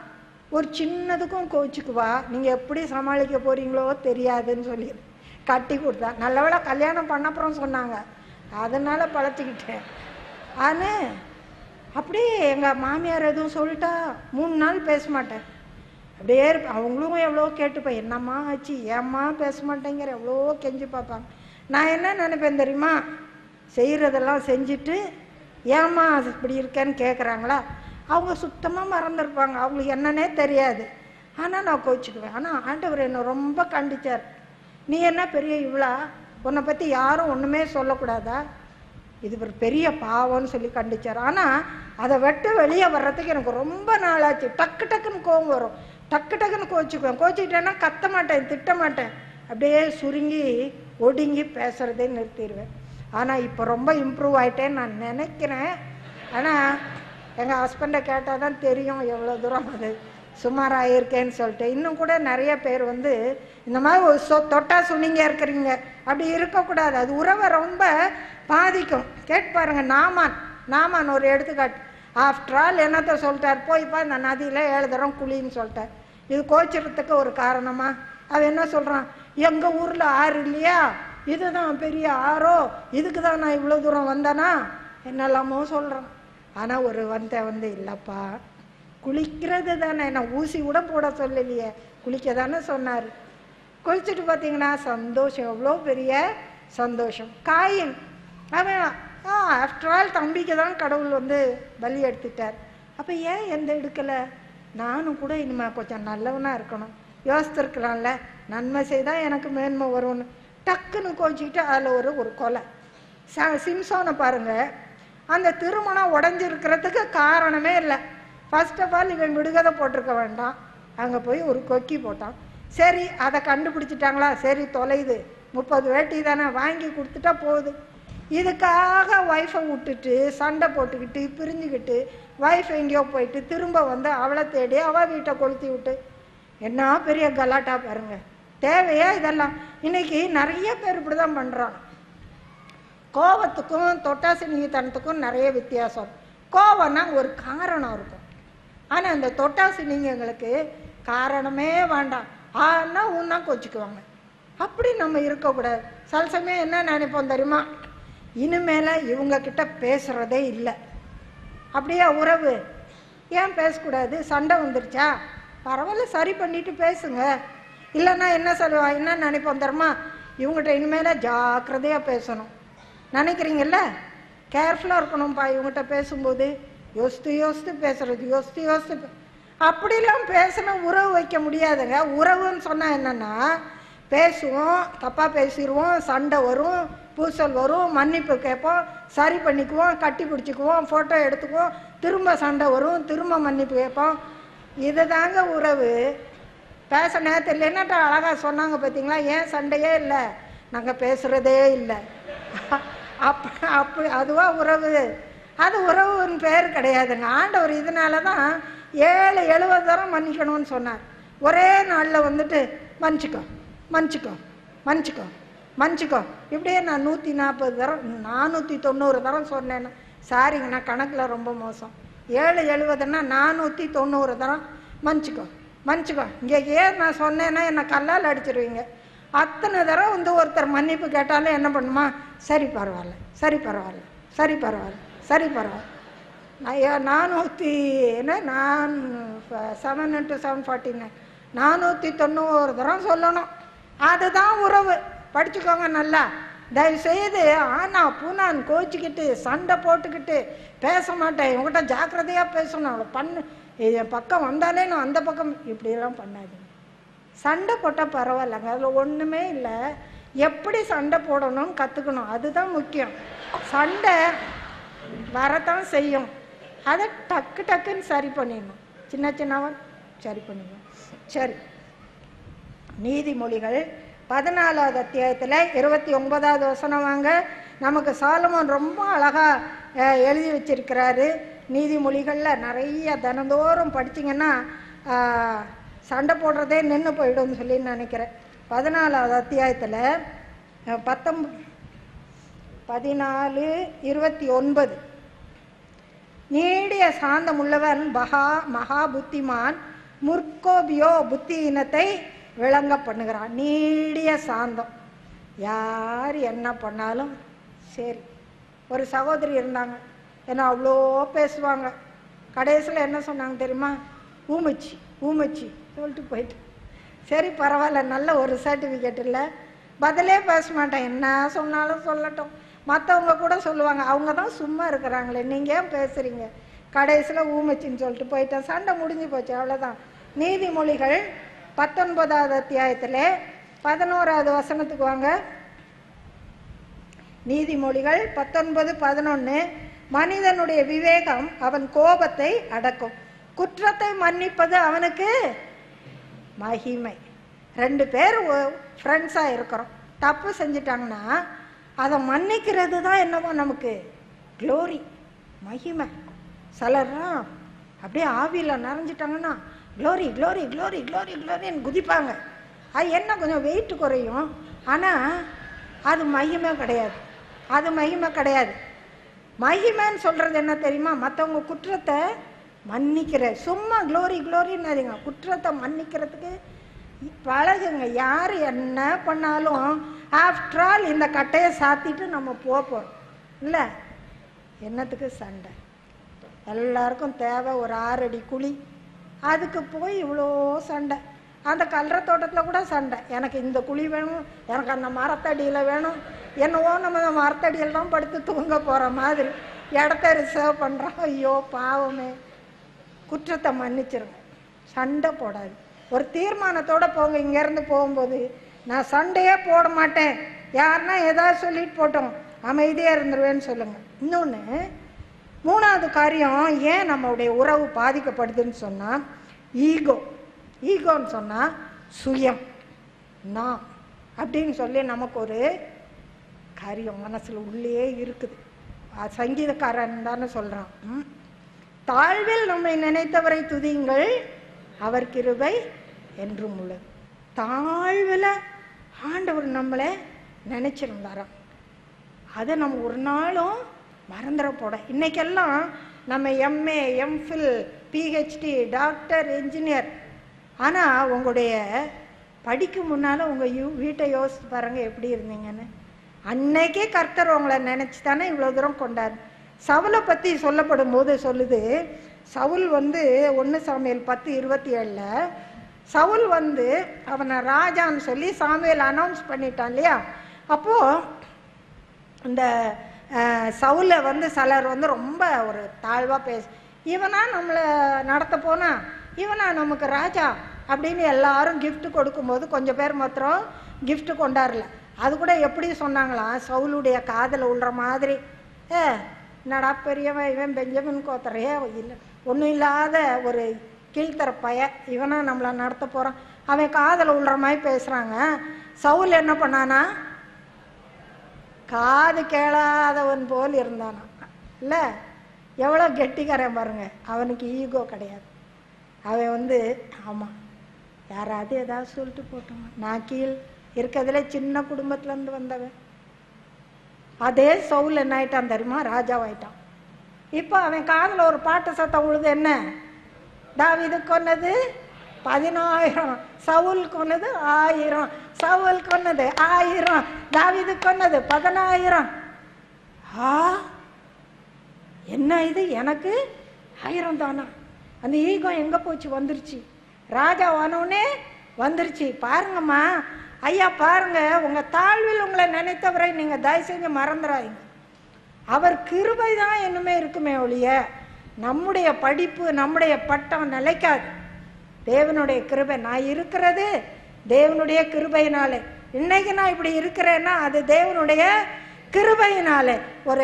ஒரு சின்னதுக்கும் கோச்சுக்குவா நீங்கள் எப்படி சமாளிக்க போறீங்களோ தெரியாதுன்னு சொல்லி கட்டி கொடுத்தா நல்லவேளை கல்யாணம் பண்ணப்புறம் சொன்னாங்க அதனால பழச்சிக்கிட்டேன் ஆனால் அப்படியே எங்கள் மாமியார் எதுவும் சொல்லிட்டா மூணு நாள் பேச மாட்டேன் அப்படியே இருப்பேன் அவங்களும் எவ்வளோ கேட்டுப்பேன் என்னம்மா ஆச்சு ஏம்மா பேச மாட்டேங்கிற எவ்வளோ கெஞ்சி பார்ப்பாங்க நான் என்ன நினைப்பேன் தெரியுமா செய்கிறதெல்லாம் செஞ்சுட்டு ஏம்மா அது இப்படி இருக்கேன்னு கேட்குறாங்களா அவங்க சுத்தமாக மறந்துருப்பாங்க அவங்களுக்கு என்னன்னே தெரியாது ஆனால் நான் கோச்சிக்குவேன் ஆனால் ஆண்டவர் என்னை ரொம்ப கண்டிச்சார் நீ என்ன பெரிய இவ்வளா உன்னை பற்றி யாரும் ஒன்றுமே சொல்லக்கூடாதா இது ஒரு பெரிய பாவம்னு சொல்லி கண்டிச்சார் ஆனால் அதை விட்டு வெளியே வர்றதுக்கு எனக்கு ரொம்ப நாளாச்சு டக்கு டக்குன்னு கோவம் வரும் டக்கு டக்குன்னு கோச்சிக்குவேன் கோச்சிக்கிட்டேன்னா கத்த மாட்டேன் திட்ட மாட்டேன் அப்படியே சுருங்கி ஒடுங்கி பேசுறதே நிறுத்திடுவேன் ஆனால் இப்போ ரொம்ப இம்ப்ரூவ் ஆயிட்டேன்னு நான் நினைக்கிறேன் ஆனால் எங்கள் ஹஸ்பண்டை கேட்டால் தான் தெரியும் எவ்வளோ தூரம் அது சுமாராக இருக்கேன்னு சொல்லிட்டு இன்னும் கூட நிறைய பேர் வந்து இந்த மாதிரி ஒரு சொ தொட்டா சுனிங்க இருக்கிறீங்க அப்படி இருக்கக்கூடாது அது உறவை ரொம்ப பாதிக்கும் கேட்டு பாருங்க நாமான் நாமான் ஒரு எடுத்துக்காட்டு ஆஃப்டர் ஆல் என்னத்த சொல்லிட்டார் போய்ப்பா இந்த நதியில் ஏழு தரம் குழின்னு சொல்லிட்டார் இது கோச்சிறதுக்கு ஒரு காரணமா அவன் என்ன சொல்கிறான் எங்கள் ஊரில் ஆறு இல்லையா இதுதான் பெரிய ஆறோ இதுக்கு தான் நான் இவ்வளோ தூரம் வந்தேனா என்னெல்லாமோ சொல்கிறான் ஆனால் ஒரு வந்த வந்து இல்லைப்பா குளிக்கிறது தானே நான் ஊசி கூட போட சொல்லலையே குளிக்க தானே சொன்னார் குளிச்சுட்டு பார்த்தீங்கன்னா சந்தோஷம் எவ்வளோ பெரிய சந்தோஷம் காயின் அவன் ஆ ஆஃப்டர் ஆல் தம்பிக்கு தான் கடவுள் வந்து பலி எடுத்துட்டார் அப்போ ஏன் எந்த எடுக்கலை நானும் கூட இனிமேல் கொஞ்சம் நல்லவனாக இருக்கணும் யோசித்திருக்கலாம்ல நன்மை செய்தால் எனக்கு மேன்மை வரும்னு டக்குன்னு கோச்சிக்கிட்டு அதில் ஒரு ஒரு கொலை ச சிம்சோனை பாருங்க அந்த திருமணம் உடஞ்சிருக்கிறதுக்கு காரணமே இல்லை ஃபர்ஸ்ட் ஆஃப் ஆல் இவன் விடுகதை போட்டிருக்க வேண்டாம் அங்கே போய் ஒரு கொக்கி போட்டான் சரி அதை கண்டுபிடிச்சிட்டாங்களா சரி தொலையுது முப்பது வேட்டி தானே வாங்கி கொடுத்துட்டா போகுது இதுக்காக ஒய்ஃபை விட்டுட்டு சண்டை போட்டுக்கிட்டு பிரிஞ்சுக்கிட்டு ஒய்ஃப் எங்கேயோ போயிட்டு திரும்ப வந்து அவளை தேடி அவள் வீட்டை கொளுத்தி விட்டு என்ன பெரிய கலாட்டா பாருங்க தேவையா இதெல்லாம் இன்னைக்கு நிறைய பேர் இப்படி தான் பண்ணுறாங்க கோபத்துக்கும் தொட்டாசினிங்கத்தனத்துக்கும் நிறைய வித்தியாசம் கோபம்னா ஒரு காரணம் இருக்கும் ஆனால் இந்த தொட்டாசினிங்களுக்கு காரணமே வேண்டாம் ஆனா உன்னா கோச்சிக்குவாங்க அப்படி நம்ம இருக்கக்கூடாது சில சமயம் என்ன நினைப்போம் தெரியுமா இனிமேல இவங்க கிட்ட பேசுறதே இல்லை அப்படியே உறவு ஏன் பேசக்கூடாது சண்டை வந்துருச்சா பரவாயில்ல சரி பண்ணிட்டு பேசுங்க இல்லைன்னா என்ன சொல்லுவா என்ன நினைப்போம் தெரியுமா இவங்ககிட்ட இனிமேல ஜாக்கிரதையாக பேசணும் நினைக்கிறீங்கல்ல கேர்ஃபுல்லாக இருக்கணும்ப்பா இவங்ககிட்ட பேசும்போது யோசித்து யோசித்து பேசுறது யோசித்து யோசித்து பே- அப்படிலாம் பேசினா உறவு வைக்க முடியாதுங்க உறவுன்னு சொன்னால் என்னன்னா பேசுவோம் தப்பாக பேசிடுவோம் சண்டை வரும் பூசல் வரும் மன்னிப்பு கேட்போம் சரி பண்ணிக்குவோம் கட்டி பிடிச்சிக்குவோம் ஃபோட்டோ எடுத்துக்குவோம் திரும்ப சண்டை வரும் திரும்ப மன்னிப்பு கேட்போம் இதுதாங்க உறவு பேச நேரத்தில் என்னட்ட அழகாக சொன்னாங்க பார்த்தீங்களா ஏன் சண்டையே இல்லை நாங்கள் பேசுகிறதே இல்லை அப் அப்படி அதுவா உறவு அது உறவுன்னு பேர் கிடையாதுங்க ஆண்டவர் இதனால தான் ஏழு எழுபது தரம் மன்னிக்கணும்னு சொன்னார் ஒரே நாளில் வந்துட்டு மன்னிச்சுக்கோ மன்னிச்சுக்கோ மன்னிச்சுக்கோ மன்னிச்சுக்கோ இப்படியே நான் நூற்றி நாற்பது தரம் நானூற்றி தொண்ணூறு தரம் சொன்னேன்னு சாரிங்க நான் கணக்கில் ரொம்ப மோசம் ஏழு எழுபதுன்னா நானூற்றி தொண்ணூறு தரம் மன்னிச்சிக்கோ மன்னிச்சிக்கோ இங்கே ஏன் நான் சொன்னேன்னா என்னை கல்லால் அடிச்சிருவீங்க அத்தனை தடவை வந்து ஒருத்தர் மன்னிப்பு கேட்டாலும் என்ன பண்ணுமா சரி பரவாயில்ல சரி பரவாயில்ல சரி பரவாயில்ல சரி பரவாயில்ல நான் ஏ- நானூற்றி என்ன நான் seven into seven forty nine நானூற்றி தொண்ணூறு தரம் சொல்லணும் அதுதான் உறவு படிச்சுக்கோங்க நல்லா தயவு செய்து ஆனா பூனான் கோச்சிக்கிட்டு சண்டை போட்டுக்கிட்டு பேச மாட்டேன் இவங்ககிட்ட ஜாக்கிரதையாக பேசணும் அவளை பண்ணு என் பக்கம் வந்தாலே நான் அந்த பக்கம் இப்படியெல்லாம் பண்ணாதீங்க சண்டை போட்டால் பரவாயில்லைங்க அதில் ஒன்றுமே இல்லை எப்படி சண்டை போடணும்னு கற்றுக்கணும் அதுதான் முக்கியம் சண்டை வரத்தான் செய்யும் அதை டக்கு டக்குன்னு சரி பண்ணிடணும் சின்ன சின்னவன் சரி பண்ணிடணும் சரி நீதிமொழிகள் பதினாலாவது அத்தியாயத்தில் இருபத்தி ஒன்பதாவது வசனம் வாங்க நமக்கு சாலமோன் ரொம்ப அழகாக எழுதி வச்சிருக்கிறாரு நீதிமொழிகளில் நிறைய தினந்தோறும் படிச்சிங்கன்னா அஹ், சண்டை போடுறதே நின்று போயிடும்னு சொல்லி நினைக்கிறேன் பதினாலாவது அத்தியாயத்தில் பத்தொம்ப பதினாலு இருபத்தி ஒன்பது நீடிய சாந்தம் உள்ளவன் பகா மகா புத்திமான் முற்கோபியோ புத்தியினத்தை விளங்க பண்ணுகிறான் நீடிய சாந்தம் யார் என்ன பண்ணாலும் சரி ஒரு சகோதரி இருந்தாங்க ஏன்னா அவ்வளோ பேசுவாங்க கடைசியில் என்ன சொன்னாங்க தெரியுமா ஊமச்சி ஊமச்சி சொல்லிட்டு போயிட்டு சரி பரவாயில்ல நல்ல ஒரு சர்டிஃபிகேட் இல்லை பதிலே பேச மாட்டேன் என்ன சொன்னாலும் சொல்லட்டும் மற்றவங்க கூட சொல்லுவாங்க அவங்க தான் சும்மா இருக்கிறாங்களே நீங்கள் ஏன் பேசுகிறீங்க கடைசியில் ஊமச்சின்னு சொல்லிட்டு போயிட்டேன் சண்டை முடிஞ்சு போச்சு அவ்வளோதான் நீதிமொழிகள் பத்தொன்பதாவது அத்தியாயத்தில் பதினோராவது வசனத்துக்கு வாங்க நீதிமொழிகள் பத்தொன்பது பதினொன்று மனிதனுடைய விவேகம் அவன் கோபத்தை அடக்கும் குற்றத்தை மன்னிப்பது அவனுக்கு மகிமை ரெண்டு பேர் ஃப்ரெண்ட்ஸாக இருக்கிறோம் தப்பு செஞ்சிட்டாங்கன்னா அதை மன்னிக்கிறது தான் என்னவோ நமக்கு க்ளோரி மகிமை சிலர்லாம் அப்படியே ஆவியில் நிறைஞ்சிட்டாங்கன்னா க்ளோரி க்ளோரி க்ளோரி க்ளோரி க்ளோரின்னு குதிப்பாங்க அது என்ன கொஞ்சம் வெயிட் குறையும் ஆனால் அது மகிமை கிடையாது அது மகிமை கிடையாது மகிமைன்னு சொல்கிறது என்ன தெரியுமா மற்றவங்க குற்றத்தை மன்னிக்கிற சும்மா க்ளோரி க்ளோரின்னாதீங்க குற்றத்தை மன்னிக்கிறதுக்கு பழகுங்க யார் என்ன பண்ணாலும் ஆஃப்டர் ஆல் இந்த கட்டையை சாத்திட்டு நம்ம போக போகிறோம் இல்லை என்னத்துக்கு சண்டை எல்லாருக்கும் தேவை ஒரு ஆறடி குழி அதுக்கு போய் இவ்வளோ சண்டை அந்த கல்ற தோட்டத்தில் கூட சண்டை எனக்கு இந்த குழி வேணும் எனக்கு அந்த மரத்தடியில் வேணும் என்னவோ நம்ம அந்த மரத்தடியில் தான் படுத்து தூங்க போகிற மாதிரி இடத்த ரிசர்வ் பண்ணுறோம் ஐயோ பாவமே குற்றத்தை மன்னிச்சிருங்க சண்டை போடாது ஒரு தீர்மானத்தோட போங்க இங்கேருந்து போகும்போது நான் சண்டையே போட மாட்டேன் யாருன்னா ஏதாவது சொல்லிட்டு போட்டோம் அமைதியாக இருந்துருவேன்னு சொல்லுங்கள் இன்னொன்று மூணாவது காரியம் ஏன் நம்மளுடைய உறவு பாதிக்கப்படுதுன்னு சொன்னால் ஈகோ ஈகோன்னு சொன்னால் சுயம் நான் அப்படின்னு சொல்லி நமக்கு ஒரு காரியம் மனசில் உள்ளே இருக்குது அஹ் சங்கீதக்காரன் தானே சொல்கிறான் ம் தாழ்வில் நம்மை நினைத்தவரை துதியுங்கள் அவர் கிருபை என்றும் உள்ளது தாழ்வில் ஆண்டவர் நம்மளை நினைச்சிருந்தாராம் அதை நம்ம ஒரு நாளும் மறந்துட போட இன்னைக்கெல்லாம் நம்ம MA MPhil PhD doctor engineer ஆனால் உங்களுடைய படிக்கும் முன்னால் உங்கள் யூ வீட்டை யோசித்து பாருங்கள் எப்படி இருந்தீங்கன்னு அன்னைக்கே கர்த்தர் உங்களை நினச்சி தானே இவ்வளோ தூரம் கொண்டார் சவுலை பற்றி சொல்லப்படும் போது சொல்லுது சவுல் வந்து ஒன்று சாமியல் பத்து இருபத்தி ஏழில் சவுல் வந்து அவனை ராஜான்னு சொல்லி சாமியல் அனௌன்ஸ் பண்ணிட்டான் இல்லையா அப்போது இந்த அஹ், சவுலை வந்து சிலர் வந்து ரொம்ப ஒரு தாழ்வாக பேச இவனா நம்மளை நடத்த போனா இவனா நமக்கு ராஜா அப்படின்னு எல்லாரும் gift கொடுக்கும்போது கொஞ்சம் பேர் மாத்திரம் gift கொண்டாடல அது கூட எப்படி சொன்னாங்களாம் சவுலுடைய காதில் உள்ற மாதிரி ஏ என்னடா பெரியவன் இவன் பெஞ்சமின் கோத்தரையே இல்லை ஒன்றும் இல்லாத ஒரு கீழ்த்தர பய இவனா நம்மளை நடத்த போகிறான் அவன் காதில் உள்ற மாதிரி பேசுகிறாங்க சவுல் என்ன பண்ணானா காது கேளாதவன் போல் இருந்தானா இல்லை எவ்வளோ கெட்டிக்காரன் பாருங்க அவனுக்கு ஈகோ கிடையாது அவன் வந்து ஆமாம் யாராவது ஏதாவது சொல்லிட்டு போட்டோம் நான் கீழ் இருக்கிறதுல சின்ன குடும்பத்துலேருந்து வந்தவன் அதே சவுல் என்ன ஆயிட்டான் தெரியுமா ராஜாவாயிட்டான் இப்போ அவன் காதில் ஒரு பாட்டு சத்தம் உழுது என்ன தாவீது கொன்னது பதினாயிரம் சவுல் கொன்னது ஆயிரம் சவுல் கொன்னது ஆயிரம் தாவீது கொன்னது பதினாயிரம் ஆ என்ன இது எனக்கு ஆயிரம் தானா அந்த ஈகோ எங்க போச்சு வந்துருச்சு ராஜா வானோடனே வந்துருச்சு பாருங்கம்மா ஐயா பாருங்க உங்க தாழ்வில் உங்களை நினைத்தவரை நீங்க தயவு செஞ்சு மறந்துடாதீங்க அவர் கிருபை தான் இன்னுமே இருக்குமே ஒழிய நம்முடைய படிப்பு நம்முடைய பட்டம் நிலைக்காது தேவனுடைய கிருபை நான் இருக்கிறது தேவனுடைய கிருபையினாலே இன்னைக்கு நான் இப்படி இருக்கிறேன்னா அது தேவனுடைய கிருபையினாலே ஒரு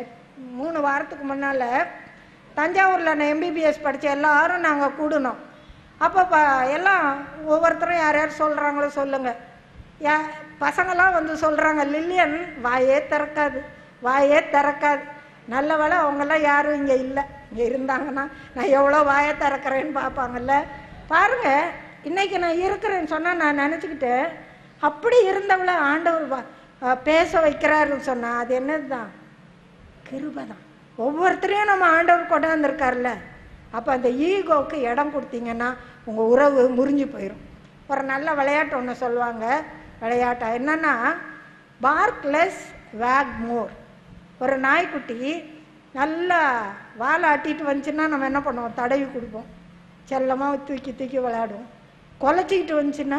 மூணு வாரத்துக்கு முன்னால் தஞ்சாவூரில் நான் எம்பிபிஎஸ் படித்த எல்லாரும் நாங்கள் கூடணும் அப்போ ப எல்லாம் ஒவ்வொருத்தரும் யார் யார் சொல்கிறாங்களோ சொல்லுங்கள் யா பசங்களாம் வந்து சொல்கிறாங்க லில்லியன் வாயே திறக்காது வாயே திறக்காது நல்ல வேளை அவங்கெல்லாம் யாரும் இங்கே இல்லை இங்கே இருந்தாங்கன்னா நான் எவ்வளோ வாயை திறக்கிறேன்னு பார்ப்பாங்கல்ல பாருங்க இன்னைக்கு நான் இருக்கிறேன்னு சொன்னால் நான் நினச்சிக்கிட்டேன் அப்படி இருந்தவளை ஆண்டவர் வா- அஹ் பேச வைக்கிறாருன்னு சொன்னால் அது என்னது தான் கிருபை தான் ஒவ்வொருத்தரையும் நம்ம ஆண்டவர் கொண்டாந்துருக்கார்ல அப்போ அந்த ஈகோவுக்கு இடம் கொடுத்தீங்கன்னா உங்கள் உறவு முறிஞ்சு போயிடும் ஒரு நல்ல விளையாட்டு ஒன்று சொல்லுவாங்க விளையாட்டா என்னன்னா பார்க்லெஸ் வேக் மோர் ஒரு நாய்க்குட்டி நல்லா வாழை ஆட்டிட்டு வந்துச்சுன்னா நம்ம என்ன பண்ணுவோம் தடவி கொடுப்போம் செல்லமாக தூக்கி தூக்கி விளையாடுவோம் குலைச்சிக்கிட்டு வந்துச்சுன்னா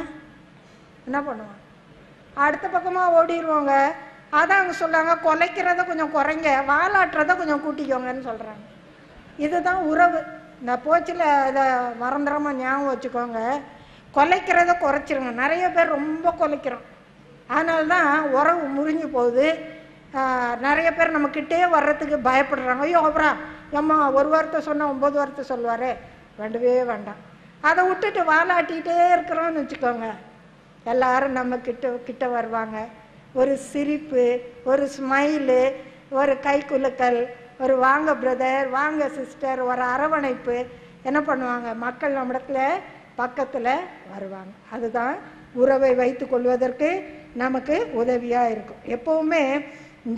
என்ன பண்ணுவோம் அடுத்த பக்கமாக ஓடிடுவாங்க அதான் அவங்க சொல்றாங்க குலைக்கிறத கொஞ்சம் குறைங்க வாலாட்டுறத கொஞ்சம் கூட்டிக்கோங்கன்னு சொல்கிறாங்க இதுதான் உறவு இந்த போச்சில் இதை மறந்துடாமல் ஞாபகம் வச்சுக்கோங்க குலைக்கிறத குறைச்சிருங்க நிறைய பேர் ரொம்ப குலைக்கிறோம் அதனால தான் உறவு முறிஞ்சு போகுது ஆஹ் நிறைய பேர் நம்ம கிட்டே வர்றதுக்கு பயப்படுறாங்க ஐயோ அப்புறம் ஏம்மா ஒரு வார்த்தை சொன்னால் ஒம்பது வார்த்தை சொல்லுவாரே வேண்டவே வேண்டாம் அதை விட்டுட்டு வாலாட்டிகிட்டே இருக்கிறோம்னு வச்சுக்கோங்க எல்லாரும் நம்ம கிட்ட கிட்ட வருவாங்க ஒரு சிரிப்பு ஒரு ஸ்மைலு ஒரு கை குலுக்கல் ஒரு வாங்க பிரதர் வாங்க சிஸ்டர் ஒரு அரவணைப்பு என்ன பண்ணுவாங்க மக்கள் நம்மிடத்துல பக்கத்தில் வருவாங்க அதுதான் உறவை வைத்து கொள்வதற்கு நமக்கு உதவியாக இருக்கும் எப்பவுமே இந்த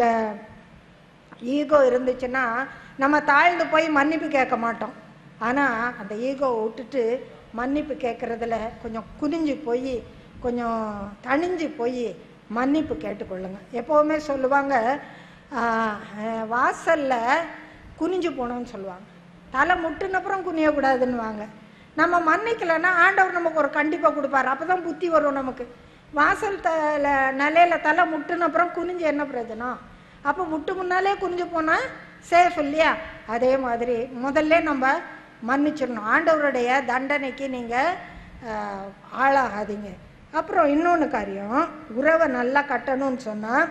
ஈகோ இருந்துச்சுன்னா நம்ம தாழ்ந்து போய் மன்னிப்பு கேட்க மாட்டோம் ஆனால் அந்த ஈகோவை விட்டுட்டு மன்னிப்பு கேட்குறதுல கொஞ்சம் குனிஞ்சு போய் கொஞ்சம் தணிஞ்சு போய் மன்னிப்பு கேட்டுக்கொள்ளுங்க எப்போவுமே சொல்லுவாங்க ஆஹ், அஹ், வாசல்ல குனிஞ்சு போகணும்னு சொல்லுவாங்க தலை முட்டுனப்புறம் குனியக்கூடாதுன்னுவாங்க நம்ம மன்னிக்கலைன்னா ஆண்டவர் நமக்கு ஒரு கண்டிப்பாக கொடுப்பாரு அப்போ தான் புத்தி வரும் நமக்கு வாசல் தல நிலையில தலை முட்டுன அப்புறம் குனிஞ்சு என்ன பிரயோஜனம் அப்போ முட்டு முன்னாலே குனிஞ்சு போனால் சேஃப் இல்லையா அதே மாதிரி முதல்ல நம்ம மன்னிச்சிடணும் ஆண்டவருடைய தண்டனைக்கு நீங்கள் ஆளாகாதீங்க அப்புறம் இன்னொன்று காரியம் உறவை நல்லா கட்டணும்னு சொன்னால்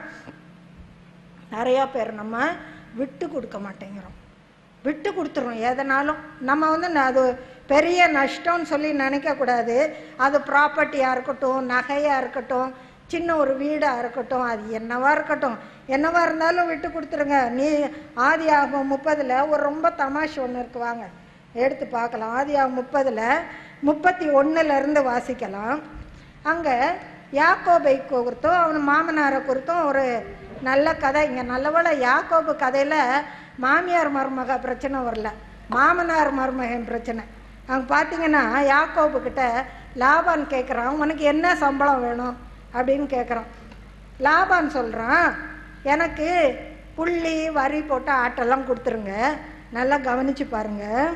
நிறையா பேர் நம்ம விட்டு கொடுக்க மாட்டேங்கிறோம் விட்டு கொடுத்துறோம் எதனாலும் நம்ம வந்து ந- அது பெரிய நஷ்டம்னு சொல்லி நினைக்கக்கூடாது அது ப்ராப்பர்ட்டியாக இருக்கட்டும் நகையாக இருக்கட்டும் சின்ன ஒரு வீடாக இருக்கட்டும் அது என்னவா இருக்கட்டும் என்னவா இருந்தாலும் விட்டு கொடுத்துருங்க நீ ஆதி ஆகும் முப்பதில் ஒரு ரொம்ப தமாஷ் ஒன்று இருக்கு வாங்க எடுத்து பார்க்கலாம் ஆதி ஆகும் முப்பதில் முப்பத்தி ஒன்றுலேருந்து வாசிக்கலாம் அங்கே யாக்கோபை குறித்தும் அவன் மாமனாரை குறித்தும் ஒரு நல்ல கதை இங்கே நல்லவேளை யாக்கோபு கதையில் மாமியார் மருமக பிரச்சனை வரல மாமனார் மருமகன் பிரச்சனை அங்கே பார்த்தீங்கன்னா யாக்கோபு கிட்ட லாபான் கேட்குறான் உனக்கு என்ன சம்பளம் வேணும் அப்படின்னு கேட்குறான் லாபான் சொல்கிறான் எனக்கு புள்ளி வரி போட்ட ஆட்டெல்லாம் கொடுத்துருங்க நல்லா கவனிச்சு பாருங்கள்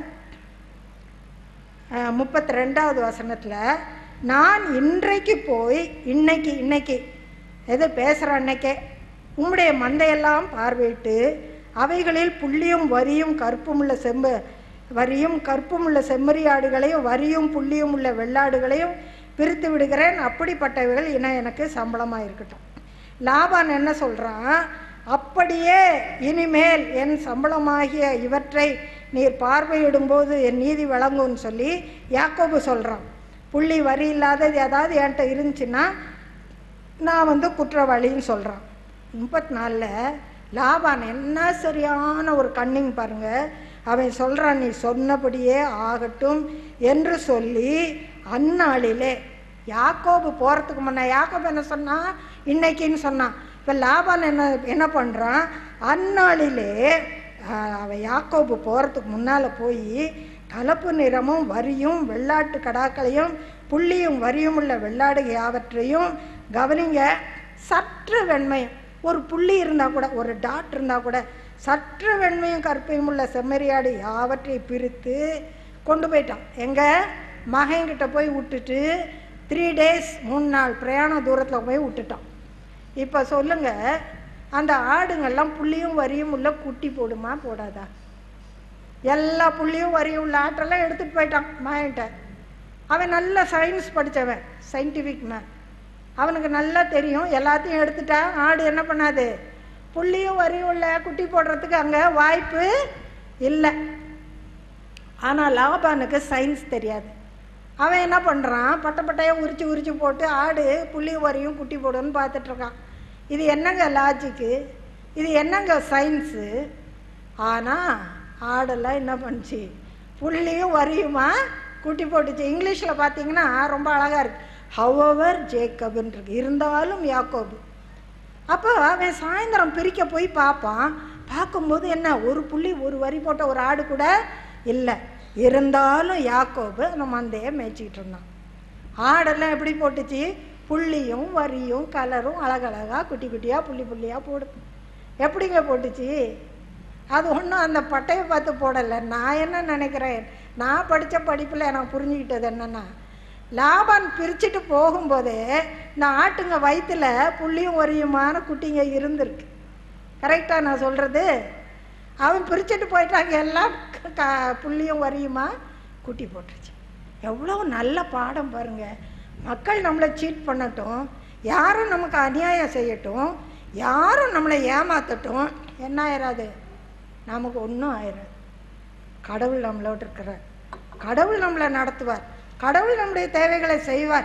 முப்பத்தி ரெண்டாவது வசனத்தில் நான் இன்றைக்கு போய் இன்னைக்கு இன்னைக்கு எது பேசுகிற அன்னைக்கே உம்முடைய மந்தையெல்லாம் பார்வையிட்டு அவைகளில் புள்ளியும் வரியும் கற்பும் உள்ள செம்பு வரியும் கற்பும் உள்ள செம்மறியாடுகளையும் வரியும் புள்ளியும் உள்ள வெள்ளாடுகளையும் பிரித்து விடுகிறேன் அப்படிப்பட்டவைகள் இன எனக்கு சம்பளமாக இருக்கட்டும் லாபான் என்ன சொல்றான் அப்படியே இனிமேல் என் சம்பளமாகிய இவற்றை நீர் பார்வையிடும்போது என் நீதி வழங்கும்னு சொல்லி யாக்கோபு சொல்றான் புள்ளி வரி இல்லாதது ஏதாவது என்கிட்ட இருந்துச்சுன்னா நான் வந்து குற்றவாளின்னு சொல்கிறான் முப்பத்தி நாலில் லாபான் என்ன சரியான ஒரு கண்ணிங் பாருங்க அவன் சொல்கிறான் நீ சொன்னபடியே ஆகட்டும் என்று சொல்லி அந்நாளிலே யாக்கோபு போகிறதுக்கு முன்ன யாக்கோபு என்ன சொன்னான் இன்னைக்குன்னு சொன்னான் இப்போ லாபான் என்ன என்ன பண்ணுறான் அந்நாளிலே ஆஹ், அவன் யாக்கோபு போகிறதுக்கு முன்னால் போய் கலப்பு நிறமும் வரியும் வெள்ளாட்டு கடாக்களையும் புள்ளியும் வரியும் உள்ள வெள்ளாடு யாவற்றையும் கவனிங்க சற்று வெண்மையும் ஒரு புள்ளி இருந்தால் கூட ஒரு டாட் இருந்தால் கூட சற்று வெண்மையும் கருப்பையும் உள்ள செம்மறியாடு யாவற்றையும் பிரித்து கொண்டு போயிட்டான் எங்க மகன்கிட்ட போய் விட்டுட்டு த்ரீ டேஸ் மூணு நாள் பிரயாண தூரத்தில் போய் விட்டுட்டான் இப்போ சொல்லுங்க அந்த ஆடுங்கள்லாம் புள்ளியும் வரியும் உள்ள குட்டி போடுமா போடாதா எல்லா புள்ளியும் வரியும் உள்ள ஆட்டெல்லாம் எடுத்துட்டு போயிட்டான் மகன்கிட்ட அவன் நல்ல சயின்ஸ் படித்தவன் சயின்டிஃபிக் மேன் அவனுக்கு நல்லா தெரியும் எல்லாத்தையும் எடுத்துட்டா ஆடு என்ன பண்ணாது புள்ளியும் வரியும் உள்ள குட்டி போடுறதுக்கு அங்கே வாய்ப்பு இல்லை ஆனால் லாபானுக்கு சயின்ஸ் தெரியாது அவன் என்ன பண்ணுறான் பட்டை பட்டையாக உரிச்சு உரிச்சு போட்டு ஆடு புள்ளி வரையும் குட்டி போடுன்னு பார்த்துட்டு இருக்கான் இது என்னங்க லாஜிக்கு இது என்னங்க சயின்ஸு ஆனால் ஆடெல்லாம் என்ன பண்ணுச்சு புள்ளியும் வரியுமா குட்டி போட்டுச்சு இங்கிலீஷில் பார்த்தீங்கன்னா ரொம்ப அழகாக இருக்கு ஹவவர் ஜேக்கப்னு இருக்கு இருந்தாலும் யாக்கோபு அப்போ அவன் சாயந்தரம் பிரிக்க போய் பார்ப்பான் பார்க்கும்போது என்ன ஒரு புள்ளி ஒரு வரி போட்ட ஒரு ஆடு கூட இல்லை இருந்தாலும் யாக்கோபு அந்த மந்தையை மேய்ச்சிக்கிட்டு இருந்தான் ஆடெல்லாம் எப்படி போட்டுச்சு புள்ளியும் வரியும் கலரும் அழகழகாக குட்டி குட்டியாக புள்ளி புள்ளியாக போடுது எப்படிங்க போட்டுச்சு அது ஒன்றும் அந்த பட்டையை பார்த்து போடலை நான் என்ன நினைக்கிறேன் நான் படித்த படிப்பில் எனக்கு புரிஞ்சுக்கிட்டது என்னென்னா லாபான் பிரிச்சுட்டு போகும்போதே இந்த ஆட்டுங்க வயிற்றுல புள்ளியும் வரியுமான குட்டிங்க இருந்திருக்கு கரெக்டாக நான் சொல்கிறது அவன் பிரிச்சுட்டு போயிட்டாங்க எல்லாம் க- க- புள்ளியும் வரியுமா குட்டி போட்டுருச்சு எவ்வளோ நல்ல பாடம் பாருங்க மக்கள் நம்மளை சீட் பண்ணட்டும் யாரும் நமக்கு அநியாயம் செய்யட்டும் யாரும் நம்மளை ஏமாத்தட்டும் என்ன ஆயிராது நமக்கு ஒன்றும் ஆயிராது கடவுள் நம்மளோட இருக்கிறார் கடவுள் நம்மளை நடத்துவார் கடவுள் நம்முடைய தேவைகளை செய்வார்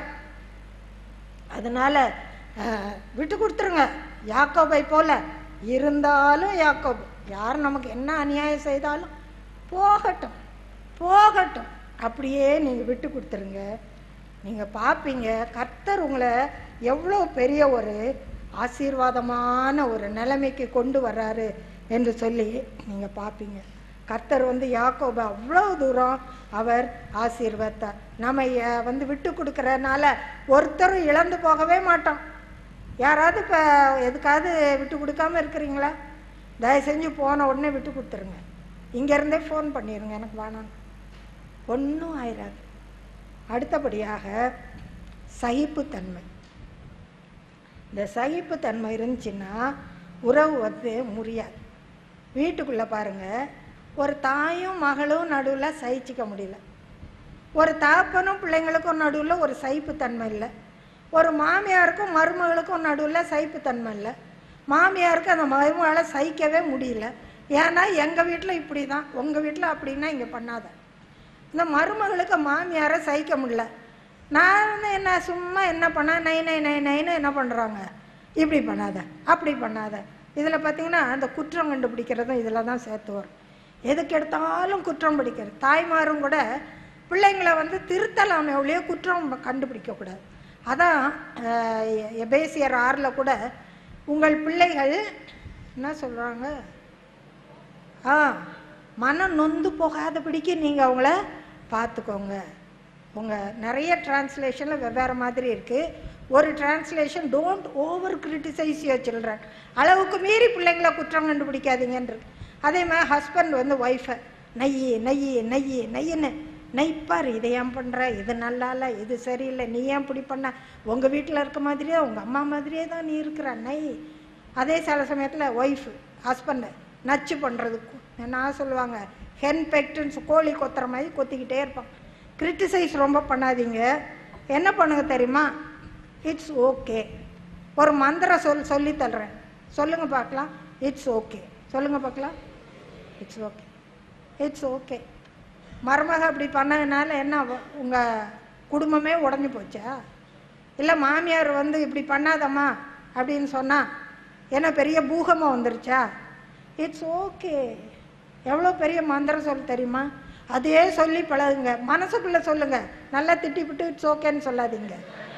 அதனால அஹ், விட்டு கொடுத்துருங்க யாக்கோபை போல இருந்தாலும் யாக்கோபு யார் நமக்கு என்ன அநியாயம் செய்தாலும் போகட்டும் போகட்டும் அப்படியே நீங்கள் விட்டு கொடுத்துருங்க நீங்கள் பார்ப்பீங்க கர்த்தர் உங்களை எவ்வளோ பெரிய ஒரு ஆசீர்வாதமான ஒரு நிலைமைக்கு கொண்டு வர்றாரு என்று சொல்லி நீங்கள் பார்ப்பீங்க கர்த்தர் வந்து யாக்கோபை அவ்வளோ தூரம் அவர் ஆசீர்வத்தார் நம்ம அஹ், வந்து விட்டு கொடுக்கறனால ஒருத்தரும் இழந்து போகவே மாட்டோம் யாராவது இப்போ எதுக்காவது விட்டு கொடுக்காம இருக்கிறீங்களா தயவு செஞ்சு போன உடனே விட்டு கொடுத்துருங்க இங்கேருந்தே ஃபோன் பண்ணிடுங்க எனக்கு வேணாம் ஒன்றும் ஆயிராது அடுத்தபடியாக சகிப்புத்தன்மை இந்த சகிப்புத்தன்மை இருந்துச்சுன்னா உறவு வந்து முறியாது வீட்டுக்குள்ளே பாருங்க ஒரு தாயும் மகளும் நடுவில் சகிச்சிக்க முடியல ஒரு தகப்பனும் பிள்ளைங்களுக்கும் நடுவில் ஒரு சகிப்புத்தன்மை இல்லை ஒரு மாமியாருக்கும் மருமகளுக்கும் நடுவில் சகிப்புத்தன்மை இல்லை மாமியாருக்கு அந்த மருமகளை சகிக்கவே முடியல ஏன்னா எங்கள் வீட்டில் இப்படி தான் உங்கள் வீட்டில் அப்படின்னா இங்கே பண்ணாத இந்த மருமகளுக்கு மாமியாரை சகிக்க முடியல நான் வந்து என்ன சும்மா என்ன பண்ண நை நை நை நைன்னு என்ன பண்ணுறாங்க இப்படி பண்ணாத அப்படி பண்ணாத இதில் பார்த்தீங்கன்னா அந்த குற்றம் கண்டுபிடிக்கிறதும் இதில் தான் சேர்த்து வரும் எதுக்கு எடுத்தாலும் குற்றம் பிடிக்கிறது தாய்மாரும் கூட பிள்ளைங்களை வந்து திருத்தலாமே ஒழிய குற்றம் கண்டுபிடிக்கக்கூடாது அதான் அஹ், எபேசியர் ஆறில் கூட உங்கள் பிள்ளைகள் என்ன சொல்கிறாங்க ஆ மனம் நொந்து போகாதபடிக்கு நீங்கள் அவங்கள பார்த்துக்கோங்க உங்கள் நிறைய டிரான்ஸ்லேஷனில் வெவ்வேறு மாதிரி இருக்குது ஒரு translation don't over criticise your children அளவுக்கு மீறி பிள்ளைங்கள குற்றம் கண்டுபிடிக்காதீங்கன்னு இருக்கு அதே மாதிரி ஹஸ்பண்ட் வந்து ஒய்ஃபை நெய்யி நெய்யி நெய்யி நெய்யின்னு நெய்ப்பார் இதை ஏன் பண்ணுற இது நல்லா இல்லை இது சரியில்லை நீ ஏன் இப்படி பண்ண உங்கள் வீட்டில் இருக்க மாதிரியே உங்கள் அம்மா மாதிரியே தான் நீ இருக்கிற நெய் அதே சில சமயத்தில் ஒய்ஃபு ஹஸ்பண்டை நச்சு பண்ணுறதுக்கு என்ன சொல்லுவாங்க ஹென் பெக்டுன்னு கோழி கொத்துற மாதிரி கொத்திக்கிட்டே இருப்பான் கிரிட்டிசைஸ் ரொம்ப பண்ணாதீங்க என்ன பண்ணுங்க தெரியுமா இட்ஸ் ஓகே ஒரு மந்திரம் சொல் சொல்லி தள்ளுறேன் சொல்லுங்க பார்க்கலாம் இட்ஸ் ஓகே சொல்லுங்க பார்க்கலாம் இட்ஸ் ஓகே இட்ஸ் ஓகே மருமக அப்படி பண்ணதுனால என்ன ஆகும்? உங்க குடும்பமே உடஞ்சி போச்சா இல்லை மாமியார் வந்து இப்படி பண்ணாதம்மா அப்படின்னு சொன்னா என்ன பெரிய பூகம்பம் வந்துருச்சா இட்ஸ் ஓகே எவ்வளோ பெரிய மந்திரம் சொல்ல தெரியுமா அதே சொல்லி பழகுங்க மனசுக்குள்ளே சொல்லுங்க நல்லா திட்டிவிட்டு இட்ஸ் ஓகேன்னு சொல்லாதீங்க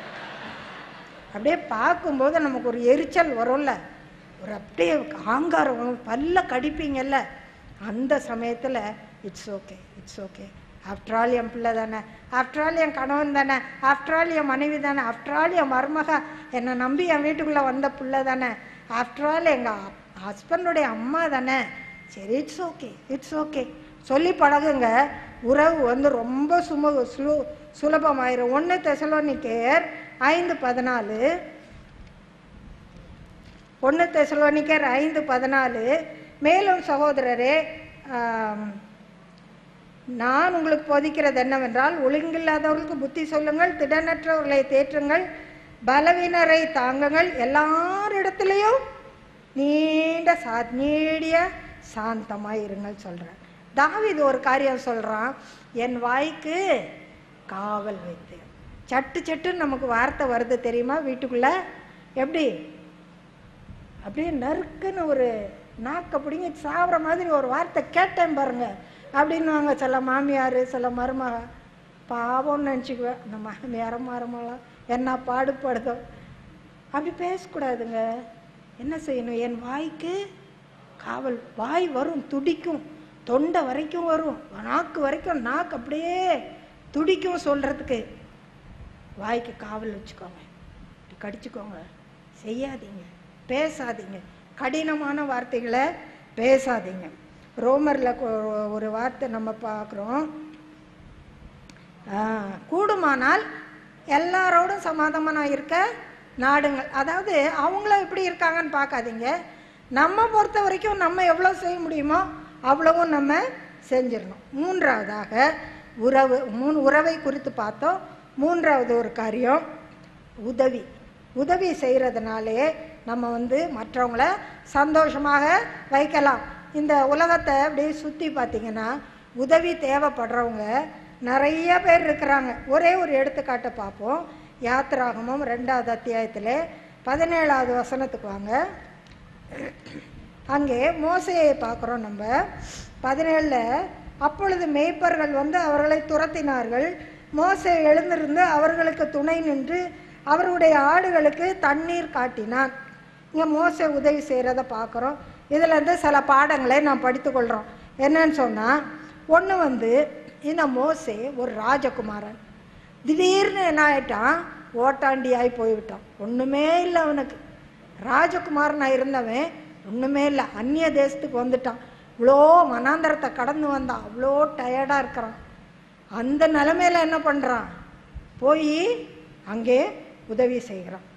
அப்படியே பார்க்கும்போது நமக்கு ஒரு எரிச்சல் வரும்ல ஒரு அப்படியே ஆங்காரம் வரும். பல்ல கடிப்பீங்கல்ல அந்த சமயத்தில் it's okay it's okay after all என் பிள்ளை தானே ஆஃப்டர் ஆல் என் கணவன் தானே ஆஃப்டர் ஆல் என் மனைவி தானே ஆஃப்டர் ஆல் என் மருமக என்னை நம்பி என் வீட்டுக்குள்ளே வந்த பிள்ளை தானே ஆஃப்டர் ஆல் எங்கள் ஹஸ்பண்டுடைய அம்மா தானே சரி இட்ஸ் ஓகே இட்ஸ் ஓகே சொல்லி பழகுங்க உறவு வந்து ரொம்ப சும சுலு சுலபமாயிரும் ஒன்று தெசலோனிக்கேர் ஐந்து பதினாலு ஒன்று தெசலோனிக்கர் ஐந்து பதினாலு மேலும் சகோதரரே ஆம், நான் உங்களுக்கு போதிக்கிறது என்னவென்றால் ஒழுங்கில்லாதவர்களுக்கு புத்தி சொல்லுங்கள் திடனற்றவர்களை தேற்றுங்கள் பலவீனரை தாங்குங்கள் எல்லாரிடத்துலையும் நீண்ட சா நீடிய சாந்தமாய் இருங்கள் சொல்கிறேன் தாவீது ஒரு காரியம் சொல்கிறான் என் வாய்க்கு காவல் வைத்து சட்டு சட்டுன்னு நமக்கு வார்த்தை வருது தெரியுமா வீட்டுக்குள்ள எப்படி அப்படியே நறுக்குன்னு ஒரு நாக்க பிடிங்க சாப்பிட்ற மாதிரி ஒரு வார்த்தை கேட்டேன் பாருங்க அப்படின்னுவாங்க சில மாமியார் சில மருமக பாவம்னு நினச்சிக்குவேன் அந்த மாமியார மருமலாம் என்ன பாடுபடுதோ அப்படி பேசக்கூடாதுங்க என்ன செய்யணும் என் வாய்க்கு காவல் வாய் வரும் துடிக்கும் தொண்டை வரைக்கும் வரும் நாக்கு வரைக்கும் நாக்கு அப்படியே துடிக்கும் சொல்கிறதுக்கு வாய்க்கு காவல் வச்சுக்கோங்க இப்படி கடிச்சுக்கோங்க செய்யாதீங்க பேசாதீங்க கடினமான வார்த்தைகளை பேசாதீங்க ரோமரில் ஒரு வார்த்தை நம்ம பார்க்குறோம் கூடுமானால் எல்லாரோடும் சமாதானமாக இருக்க நாடுங்கள் அதாவது அவங்கள எப்படி இருக்காங்கன்னு பார்க்காதீங்க நம்ம பொறுத்த வரைக்கும் நம்ம எவ்வளோ செய்ய முடியுமோ அவ்வளவும் நம்ம செஞ்சிடணும் மூன்றாவதாக உறவு மூணு உறவை குறித்து பார்த்தோம் மூன்றாவது ஒரு காரியம் உதவி உதவி செய்கிறதுனாலே நம்ம வந்து மற்றவங்கள சந்தோஷமாக வைக்கலாம் இந்த உலகத்தை அப்படியே சுற்றி பார்த்தீங்கன்னா உதவி தேவைப்படுறவங்க நிறைய பேர் இருக்கிறாங்க ஒரே ஒரு எடுத்துக்காட்டை பார்ப்போம் யாத்திராகமும் ரெண்டாவது அத்தியாயத்தில் பதினேழாவது வசனத்துக்கு வாங்க அங்கே மோசையை பார்க்குறோம் நம்ம பதினேழில் அப்பொழுது மேய்ப்பர்கள் வந்து அவர்களை துரத்தினார்கள் மோசே எழுந்திருந்து அவர்களுக்கு துணை நின்று அவருடைய ஆடுகளுக்கு தண்ணீர் காட்டினான் இங்கே மோசே உதவி செய்கிறத பார்க்குறோம் இதில் இருந்து சில பாடங்களை நாம் படித்துக்கொள்கிறோம் என்னன்னு சொன்னால் ஒன்று வந்து இந்த மோசே ஒரு ராஜகுமாரன் திடீர்னு என்ன ஆயிட்டான் ஓட்டாண்டியாகி போய்விட்டான் ஒன்றுமே இல்லை அவனுக்கு ராஜகுமாரனாக இருந்தவன் ஒன்றுமே இல்லை அந்நிய தேசத்துக்கு வந்துட்டான் இவ்வளோ மனாந்தரத்தை கடந்து வந்தான் அவ்வளோ டயர்டாக இருக்கிறான் அந்த நிலமையில என்ன பண்ணுறான் போய் அங்கே உதவி செய்கிறான்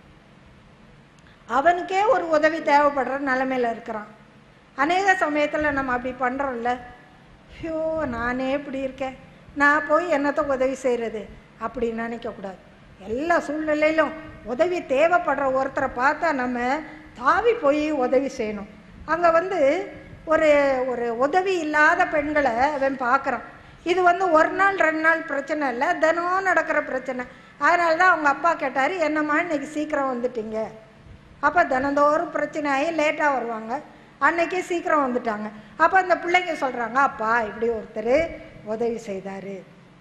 அவனுக்கே ஒரு உதவி தேவைப்படுற நிலமையில இருக்கிறான் அநேக சமயத்தில் நம்ம அப்படி பண்ணுறோம்ல ஐயோ நானே இப்படி இருக்கேன் நான் போய் என்னத்தை உதவி செய்கிறது அப்படி நினைக்கக்கூடாது எல்லா சூழ்நிலையிலும் உதவி தேவைப்படுற ஒருத்தரை பார்த்தா நம்ம தாவி போய் உதவி செய்யணும் அங்கே வந்து ஒரு ஒரு உதவி இல்லாத பெண்களை அவன் பார்க்குறான் இது வந்து ஒரு நாள் ரெண்டு நாள் பிரச்சனை இல்லை தினம் நடக்கிற பிரச்சனை அதனால தான் அவங்க அப்பா கேட்டார் என்னம்மா இன்னைக்கு சீக்கிரம் வந்துட்டீங்க அப்போ தினந்தோறும் பிரச்சனை ஆகி லேட்டாக வருவாங்க அன்னைக்கு சீக்கிரம் வந்துட்டாங்க அப்போ அந்த பிள்ளைங்க சொல்கிறாங்க அப்பா இப்படி ஒருத்தர் உதவி செய்தார்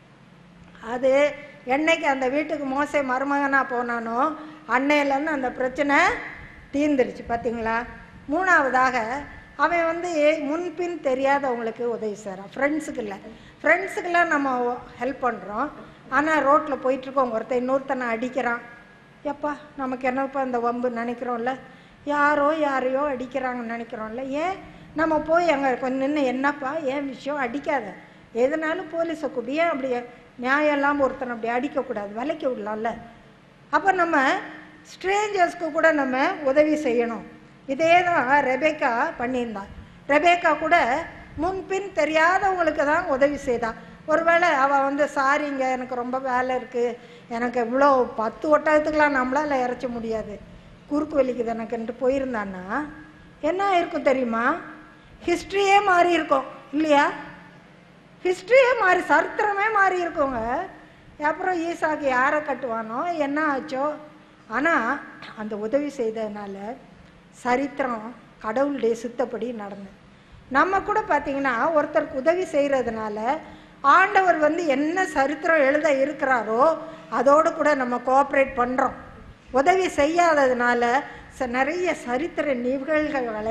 அது என்னைக்கு அந்த வீட்டுக்கு மோசை மருமகனாக போனானோ அன்னையிலேருந்து அந்த பிரச்சனை தீர்ந்துருச்சு பார்த்தீங்களா மூணாவதாக அவன் வந்து முன்பின் தெரியாதவங்களுக்கு உதவி செய்கிறான் ஃப்ரெண்ட்ஸுக்கு இல்லை ஃப்ரெண்ட்ஸுக்கெல்லாம் நம்ம ஹெல்ப் பண்ணுறோம் ஆனால் ரோட்டில் போயிட்டுருக்கோம் ஒருத்தன் இன்னொருத்தனை அடிக்கிறான் எப்பா நமக்கு என்னப்பா இந்த வம்பு நினைக்கிறோம்ல யாரோ யாரையோ அடிக்கிறாங்கன்னு நினைக்கிறோம்ல ஏன் நம்ம போய் அங்கே கொஞ்சம் நின்று என்னப்பா ஏன் விஷயம் அடிக்காத எதுனாலும் போலீஸை கூட்டி ஏன் அப்படி நியாயம் இல்லாமல் ஒருத்தனை அப்படி அடிக்கக்கூடாது விலைக்கு விடலாம்ல அப்போ நம்ம ஸ்ட்ரேஞ்சர்ஸ்க்கு கூட நம்ம உதவி செய்யணும் இதே தான் ரெபேக்கா பண்ணியிருந்தான் ரெபேக்கா கூட முன்பின் தெரியாதவங்களுக்கு தான் உதவி செய்தா ஒருவேளை அவள் வந்து சாரிங்க எனக்கு ரொம்ப வேலை இருக்குது எனக்கு இவ்வளோ பத்து ஒட்டகத்துக்கெலாம் நம்மளால் இறைச்ச முடியாது குறுக்கு வலிக்குது எனக்குன்ட்டு போயிருந்தான்னா என்ன ஆயிருக்கும் தெரியுமா ஹிஸ்ட்ரியே மாறி இருக்கும் இல்லையா ஹிஸ்ட்ரியே மாறி சரித்திரமே மாறி இருக்குங்க அப்புறம் ஈசாக்கு யாரை கட்டுவானோ என்ன ஆச்சோ ஆனால் அந்த உதவி செய்ததுனால சரித்திரம் கடவுளுடைய சித்தப்படி நடந்தது நம்ம கூட பார்த்தீங்கன்னா ஒருத்தருக்கு உதவி செய்கிறதுனால ஆண்டவர் வந்து என்ன சரித்திரம் எழுத இருக்கிறாரோ அதோடு கூட நம்ம கோஆப்ரேட் பண்ணுறோம் உதவி செய்யாததுனால ச நிறைய சரித்திர நிகழ்வுகளை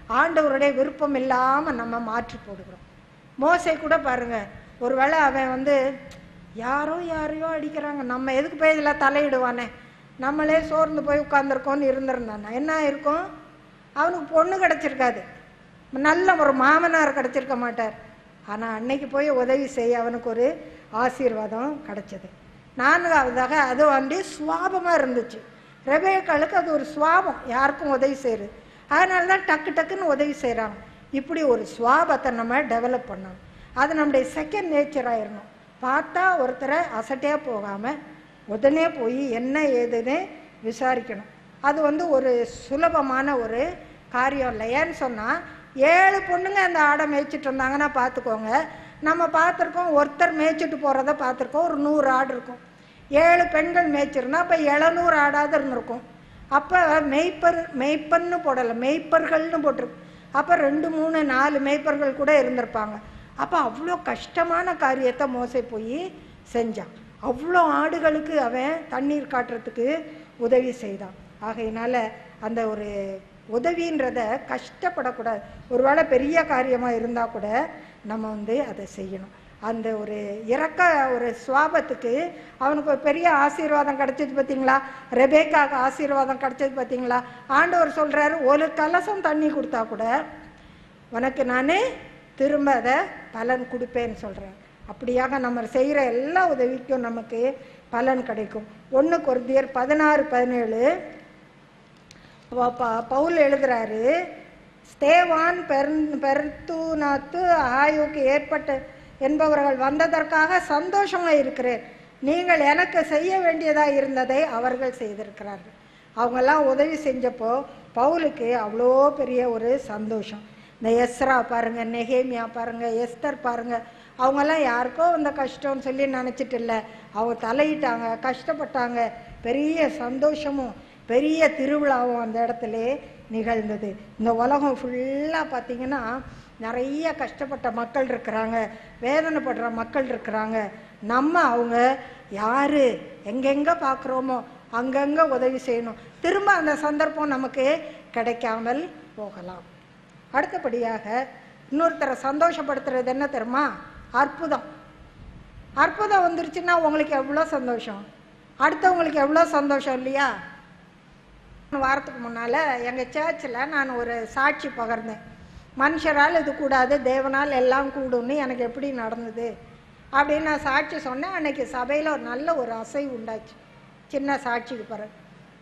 ஆண்டவருடைய விருப்பம் இல்லாமல் நம்ம மாற்றி போடுகிறோம் மோசை கூட பாருங்க ஒருவேளை அவன் வந்து யாரோ யாரையோ அடிக்கிறாங்க நம்ம எதுக்கு போய் இதில் தலையிடுவானே நம்மளே சோர்ந்து போய் உட்காந்துருக்கோன்னு இருந்திருந்தானா என்ன இருக்கும் அவனுக்கு பொண்ணு கிடச்சிருக்காது நல்ல ஒரு மாமனார் கிடச்சிருக்க மாட்டார் ஆனால் அன்னைக்கு போய் உதவி செய்ய அவனுக்கு ஒரு ஆசீர்வாதம் கிடைச்சது நான்காவதாக அது வந்து சுவாபமாக இருந்துச்சு ரெபேக்காளுக்கு அது ஒரு சுவாபம் யாருக்கும் உதவி செய்யுது அதனால தான் டக்கு டக்குன்னு உதவி செய்கிறாங்க இப்படி ஒரு சுவாபத்தை நம்ம டெவலப் பண்ணணும் அது நம்முடைய செகண்ட் நேச்சர் ஆயிடணும் பார்த்தா ஒருத்தரை அசட்டையாக போகாமல் உடனே போய் என்ன ஏதுன்னு விசாரிக்கணும் அது வந்து ஒரு சுலபமான ஒரு காரியம் இல்லை ஏன்னு சொன்னால் ஏழு பொண்ணுங்க அந்த ஆடை மேய்ச்சிட்டு இருந்தாங்கன்னா பார்த்துக்கோங்க நம்ம பார்த்துருக்கோம் ஒருத்தர் மேய்ச்சிட்டு போகிறத பார்த்துருக்கோம் ஒரு நூறு ஆடு இருக்கும் ஏழு பெண்கள் மேய்ச்சிருந்தா அப்போ எழுநூறு ஆடாவது இருந்திருக்கும் அப்போ மெய்ப்பர் மெய்ப்பன்னு போடலை மெய்ப்பர்கள்னு போட்டிருக்கு அப்போ ரெண்டு மூணு நாலு மெய்ப்பர்கள் கூட இருந்திருப்பாங்க அப்போ அவ்வளோ கஷ்டமான காரியத்தை மோசை போய் செஞ்சான் அவ்வளோ ஆடுகளுக்கு அவன் தண்ணீர் காட்டுறதுக்கு உதவி செய்தான் ஆகையினால அந்த ஒரு உதவின்றத கஷ்டப்படக்கூடாது ஒருவேளை பெரிய காரியமாக இருந்தால் கூட நம்ம வந்து அதை செய்யணும் அந்த ஒரு இறக்க ஒரு சுவாபத்துக்கு அவனுக்கு ஒரு பெரிய ஆசீர்வாதம் கிடைச்சது பார்த்தீங்களா ரெபேக்காக்கு ஆசீர்வாதம் கிடைச்சது பார்த்தீங்களா ஆண்டவர் சொல்கிறாரு ஒரு கலசம் தண்ணி கொடுத்தா கூட உனக்கு நான் திரும்ப அதை பலன் கொடுப்பேன்னு சொல்கிறேன் அப்படியாக நம்ம செய்கிற எல்லா உதவிக்கும் நமக்கு பலன் கிடைக்கும் ஒன்று கொருந்தியர் பதினாறு பதினேழு ப- ப- பவுல் எழுதுறாரு ஸ்தேவான் பெர் பெர்தூனாத்து ஆயுக்கு ஏற்பட்ட என்பவர்கள் வந்ததற்காக சந்தோஷமாக இருக்கிறேன் நீங்கள் எனக்கு செய்ய வேண்டியதாக இருந்ததை அவர்கள் செய்திருக்கிறார்கள் அவங்கெல்லாம் உதவி செஞ்சப்போ பவுலுக்கு அவ்வளோ பெரிய ஒரு சந்தோஷம் இந்த எஸ்ரா பாருங்க நெகேமியா பாருங்க எஸ்தர் பாருங்க அவங்கெல்லாம் யாருக்கோ இந்த கஷ்டம்னு சொல்லி நினச்சிட்டு இல்லை அவங்க தலையிட்டாங்க கஷ்டப்பட்டாங்க பெரிய சந்தோஷமும் பெரிய திருவிழாவும் அந்த இடத்துல நிகழ்ந்தது இந்த உலகம் ஃபுல்லாக பார்த்தீங்கன்னா நிறைய கஷ்டப்பட்ட மக்கள் இருக்கிறாங்க வேதனைப்படுற மக்கள் இருக்கிறாங்க நம்ம அவங்க யார் எங்கெங்கே பார்க்குறோமோ அங்கங்கே உதவி செய்யணும் திரும்ப அந்த சந்தர்ப்பம் நமக்கு கிடைக்காமல் போகலாம் அடுத்தபடியாக இன்னொருத்தரை சந்தோஷப்படுத்துறது என்ன தெரியுமா அற்புதம் அற்புதம் வந்துருச்சுன்னா உங்களுக்கு எவ்வளோ சந்தோஷம் அடுத்தவங்களுக்கு எவ்வளோ சந்தோஷம் இல்லையா வாரத்துக்கு முன்னால் எங்கள் சர்ச்சில் நான் ஒரு சாட்சி பகர்ந்தேன் மனுஷரால் இது கூடாது தேவனால் எல்லாம் கூடும்னு எனக்கு எப்படி நடந்தது அப்படின்னு நான் சாட்சி சொன்னேன் அன்னைக்கு சபையில் ஒரு நல்ல ஒரு அசைவு உண்டாச்சு சின்ன சாட்சிக்கு பிறகு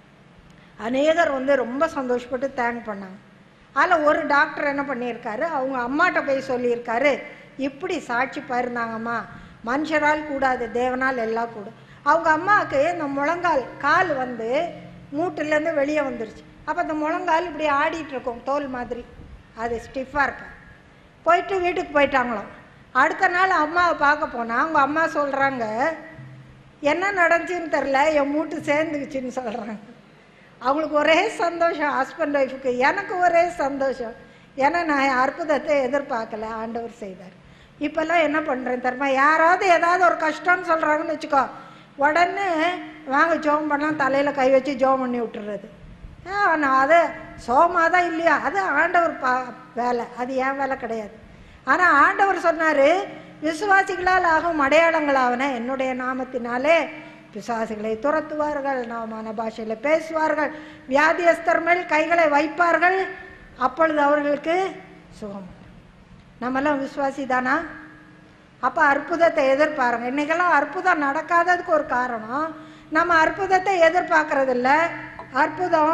அநேகர் வந்து ரொம்ப சந்தோஷப்பட்டு தேங்க் பண்ணாங்க அதில் ஒரு டாக்டர் என்ன பண்ணியிருக்காரு அவங்க அம்மாட்ட போய் சொல்லியிருக்காரு இப்படி சாட்சி பயிருந்தாங்கம்மா மனுஷரால் கூடாது தேவனால் எல்லாம் கூடும் அவங்க அம்மாவுக்கு இந்த முழங்கால் கால் வந்து மூட்டுலேருந்து வெளியே வந்துருச்சு அப்போ அந்த முழங்கால் இப்படி ஆடிட்டு இருக்கும் தோல் மாதிரி அது ஸ்டிஃபாக இருக்கு போயிட்டு வீட்டுக்கு போயிட்டாங்களாம் அடுத்த நாள் அம்மாவை பார்க்க போனால் அவங்க அம்மா சொல்கிறாங்க என்ன நடந்துச்சுன்னு தெரில என் மூட்டு சேர்ந்துக்குச்சின்னு சொல்கிறாங்க அவங்களுக்கு ஒரே சந்தோஷம் ஹஸ்பண்ட் ஒய்ஃபுக்கு எனக்கு ஒரே சந்தோஷம் ஏன்னா நான் அற்புதத்தை எதிர்பார்க்கல ஆண்டவர் செய்தார் இப்போல்லாம் என்ன பண்ணுறேன் தெரியுமா யாராவது ஏதாவது ஒரு கஷ்டம்னு சொல்கிறாங்கன்னு வச்சுக்கோ உடனே வாங்க ஜோம் பண்ணலாம் தலையில் கை வச்சு ஜோம் பண்ணி விட்டுறது ஆ, நான் அது சோமா தான் இல்லையா அது ஆண்டவர் பா வேலை அது என் வேலை கிடையாது ஆனால் ஆண்டவர் சொன்னார் விசுவாசிகளால் ஆகும் அடையாளங்களாவன என்னுடைய நாமத்தினாலே பிசாசுகளை துரத்துவார்கள் நாமான பாஷையில் பேசுவார்கள் வியாதியஸ்தர் மேல் கைகளை வைப்பார்கள் அப்பொழுது அவர்களுக்கு சுகம் உண்டு. நம்மெல்லாம் விசுவாசி தானா அப்போ அற்புதத்தை எதிர்பாருங்க இன்னைக்கெல்லாம் அற்புதம் நடக்காததுக்கு ஒரு காரணம் நம்ம அற்புதத்தை எதிர்பார்க்கறது இல்ல அற்புதம்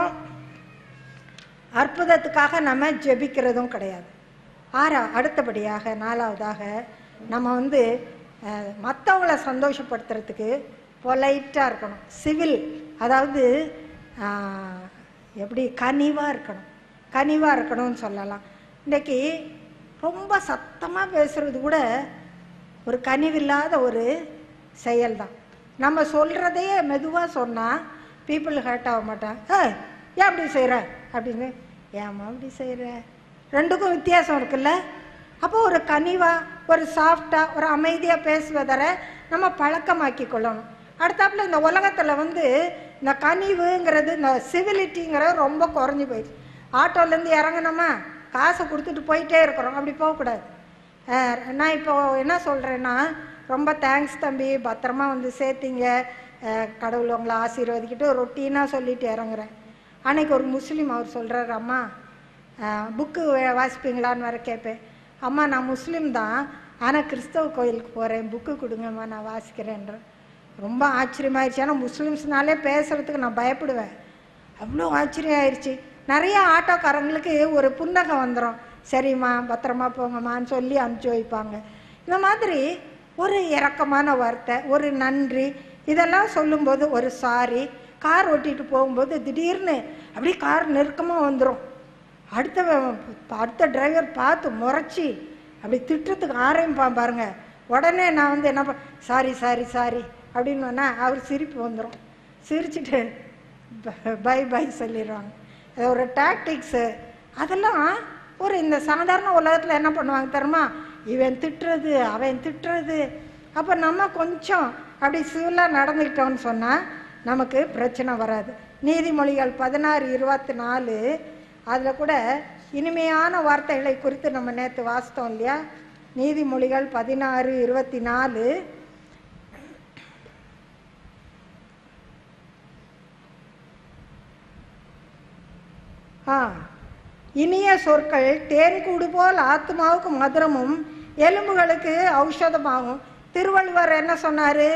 அற்புதத்துக்காக நம்ம ஜெபிக்கிறதும் கிடையாது ஆறா அடுத்தபடியாக நாலாவதாக நம்ம வந்து மற்றவங்கள சந்தோஷப்படுத்துறதுக்கு பொலைட்டாக இருக்கணும் சிவில் அதாவது அஹ், எப்படி கனிவாக இருக்கணும் கனிவாக இருக்கணும்னு சொல்லலாம் இன்னைக்கு ரொம்ப சத்தமாக பேசுறது கூட ஒரு கனிவில்லாத ஒரு செயல் தான் நம்ம சொல்கிறதையே மெதுவாக சொன்னால் பீப்புள் ஹர்ட் ஆக மாட்டான் ஏய் ஏன் அப்படி செய்கிற அப்படின்னு ஏம்மா அப்படி செய்கிற ரெண்டுக்கும் வித்தியாசம் இருக்குல்ல அப்போ ஒரு கனிவாக ஒரு சாஃப்டாக ஒரு அமைதியாக பேசுவதர நம்ம பழக்கமாக்கி கொள்ளணும் அடுத்தாப்புல இந்த உலகத்தில் வந்து இந்த கனிவுங்கிறது இந்த சிவிலிட்டிங்கிறது ரொம்ப குறைஞ்சி போயிடுச்சு ஆட்டோலேருந்து இறங்குனோமா காசை கொடுத்துட்டு போயிட்டே இருக்கிறோம் அப்படி போகக்கூடாது அஹ் நான் இப்போ என்ன சொல்கிறேன்னா ரொம்ப தேங்க்ஸ் தம்பி பத்திரமா வந்து சேர்த்தீங்க அஹ் கடவுள் உங்களை ஆசீர்வதிக்கிட்டு ரொட்டீனாக சொல்லிட்டு இறங்குறேன் அன்னைக்கு ஒரு முஸ்லீம் அவர் சொல்கிறாரு அம்மா புக்கு வாசிப்பீங்களான்னு வர கேட்பேன் அம்மா நான் முஸ்லீம் தான் ஆனால் கிறிஸ்தவ கோயிலுக்கு போகிறேன் புக்கு கொடுங்கம்மா நான் வாசிக்கிறேன்றேன் ரொம்ப ஆச்சரியமாயிருச்சு ஏன்னா முஸ்லீம்ஸ்னாலே பேசுகிறதுக்கு நான் பயப்படுவேன் அவ்வளோ ஆச்சரியம் ஆயிடுச்சு நிறைய ஆட்டோக்காரங்களுக்கு ஒரு புன்னகம் வந்துடும் சரிம்மா பத்திரமா போங்கம்மான்னு சொல்லி அனுப்பிச்சி வைப்பாங்க இந்த மாதிரி ஒரு இரக்கமான வார்த்தை ஒரு நன்றி இதெல்லாம் சொல்லும்போது ஒரு சாரி கார் ஓட்டிட்டு போகும்போது திடீர்னு அப்படியே கார் நெருக்கமாக வந்துடும் அடுத்த அடுத்த டிரைவர் பார்த்து முறைச்சி அப்படி திட்டுறதுக்கு ஆரம்பிப்பான் பாருங்க உடனே நான் வந்து என்ன சாரி சாரி சாரி அப்படின்னு அவர் சிரிப்பு வந்துடும் சிரிச்சிட்டு பை பை சொல்லிடுவாங்க அது ஒரு டாக்டிக்ஸு அதெல்லாம் ஒரு இந்த சாதாரண உலகத்தில் என்ன பண்ணுவாங்க தெரியுமா இவன் திட்டுறது அவன் திட்டுறது அப்போ நம்ம கொஞ்சம் அப்படி சிவிலாக நடந்துக்கிட்டோம்னு சொன்னால் நமக்கு பிரச்சனை வராது நீதிமொழிகள் பதினாறு இருபத்தி நாலு அதில் கூட இனிமையான வார்த்தைகளை குறித்து நம்ம நேற்று வாசித்தோம் இல்லையா நீதிமொழிகள் பதினாறு இருபத்தி நாலு ஆ இனிய சொற்கள் தேன்கூடு போல் ஆத்மாவுக்கு மதுரமும் எலும்புகளுக்கு ஔஷதமாகும் திருவள்ளுவர் என்ன சொன்னார்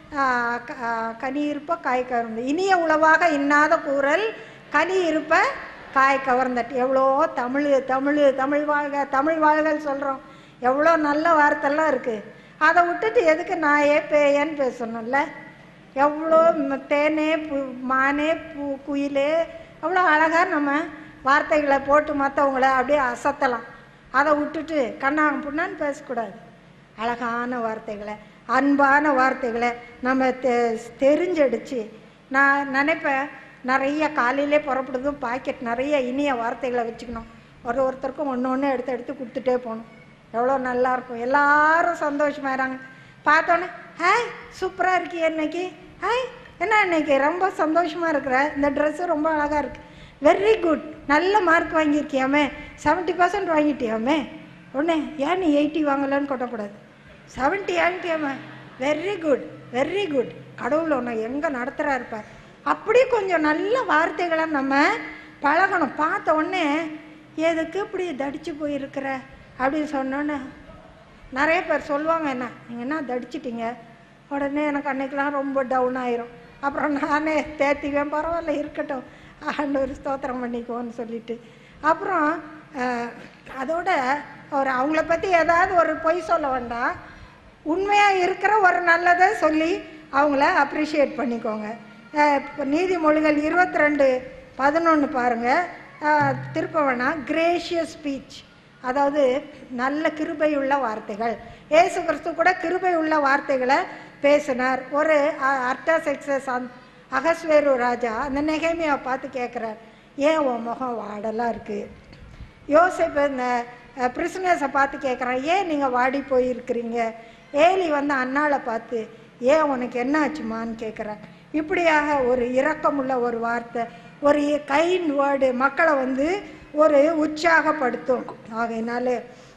கனி இருப்ப காய் கவர்ந்து இனிய உளவாக இன்னாத கூறல் கனி இருப்ப காய் கவர்ந்தட் எவ்வளோ தமிழ் தமிழ் தமிழ் வாழ்க தமிழ் வாழ்கன்னு சொல்கிறோம் எவ்வளோ நல்ல வார்த்தைலாம் இருக்குது அதை விட்டுட்டு எதுக்கு நாயே பேயன்னு பேசணும்ல எவ்வளோ ம- தேனே பு மானே பூ குயிலே அவ்வளோ அழகாக நம்ம வார்த்தைகளை போட்டு மற்றவங்கள அப்படியே அசத்தலாம் அதை விட்டுட்டு கண்ணாங்க புண்ணான்னு பேசக்கூடாது அழகான வார்த்தைகளை அன்பான வார்த்தைகளை நம்ம தெ தெரிஞ்சடிச்சு நான் நினைப்பேன் நிறைய காலையிலே புறப்படுதும் பாக்கெட் நிறைய இனிய வார்த்தைகளை வச்சுக்கணும் ஒரு ஒருத்தருக்கும் ஒன்று ஒன்று எடுத்து எடுத்து கொடுத்துட்டே போகணும் எவ்வளோ நல்லா இருக்கும் எல்லாரும் சந்தோஷமாயிறாங்க பார்த்தோன்னே ஹாய் சூப்பராக இருக்கியே இன்னைக்கு ஹாய் என்ன இன்னைக்கு ரொம்ப சந்தோஷமாக இருக்கிற இந்த ட்ரெஸ்ஸு ரொம்ப அழகாக இருக்கு வெரி குட் நல்ல மார்க் வாங்கியிருக்கியாமே செவன்ட்டி பர்சன்ட் வாங்கிட்டியாமே உடனே ஏன் நீ எயிட்டி வாங்கலன்னு கொட்டக்கூடாது செவன்ட்டி வாங்கிட்டியாமே வெரி குட் வெரி குட் கடவுள் உன்னை எங்கே நடத்துகிறா இருப்பார் அப்படி கொஞ்சம் நல்ல வார்த்தைகளை நம்ம பழகணும் பார்த்த உடனே எதுக்கு இப்படி தடிச்சு போயிருக்கிற அப்படின்னு சொன்னோன்னே நிறைய பேர் சொல்லுவாங்க என்ன நீங்கள் என்ன தடிச்சிட்டீங்க உடனே எனக்கு அன்னைக்கெலாம் ரொம்ப டவுன் ஆயிரும் அப்புறம் நானே தேத்திக்குவேன் பரவாயில்ல இருக்கட்டும் ஆண்டவர் ஸ்தோத்திரம் பண்ணிக்குவோன்னு சொல்லிட்டு அப்புறம் அஹ், அதோட ஒரு அவங்கள பற்றி ஏதாவது ஒரு பொய் சொல்ல வேண்டாம் உண்மையாக இருக்கிற ஒரு நல்லதை சொல்லி அவங்கள அப்ரிஷியேட் பண்ணிக்கோங்க அஹ், இப்ப நீதிமொழிகள் இருபத்தி ரெண்டு பதினொன்று பாருங்கள் திருப்ப வேணா கிரேஷியஸ் ஸ்பீச் அதாவது நல்ல கிருபை உள்ள வார்த்தைகள் ஏசு கிறிஸ்து கூட கிருபை உள்ள வார்த்தைகளை பேசினார் ஒரு அர்டாசெக்ஸஸ் அந் அகஸ்வேரு ராஜா அந்த நெகேமியாவை பார்த்து கேட்குறார் ஏன் உன் முகம் வாடலாம் இருக்குது யோசிப்பு இந்த பிரிசனர்ஸை பார்த்து கேட்குறான் ஏன் நீங்கள் வாடி போயிருக்கிறீங்க ஏலி வந்து அண்ணாளை பார்த்து ஏன் உனக்கு என்ன ஆச்சுமான்னு கேட்குறான் இப்படியாக ஒரு இரக்கமுள்ள ஒரு வார்த்தை ஒரு கைண்ட் வேர்டு மக்களை வந்து ஒரு உற்சாகப்படுத்தும் ஆகையினால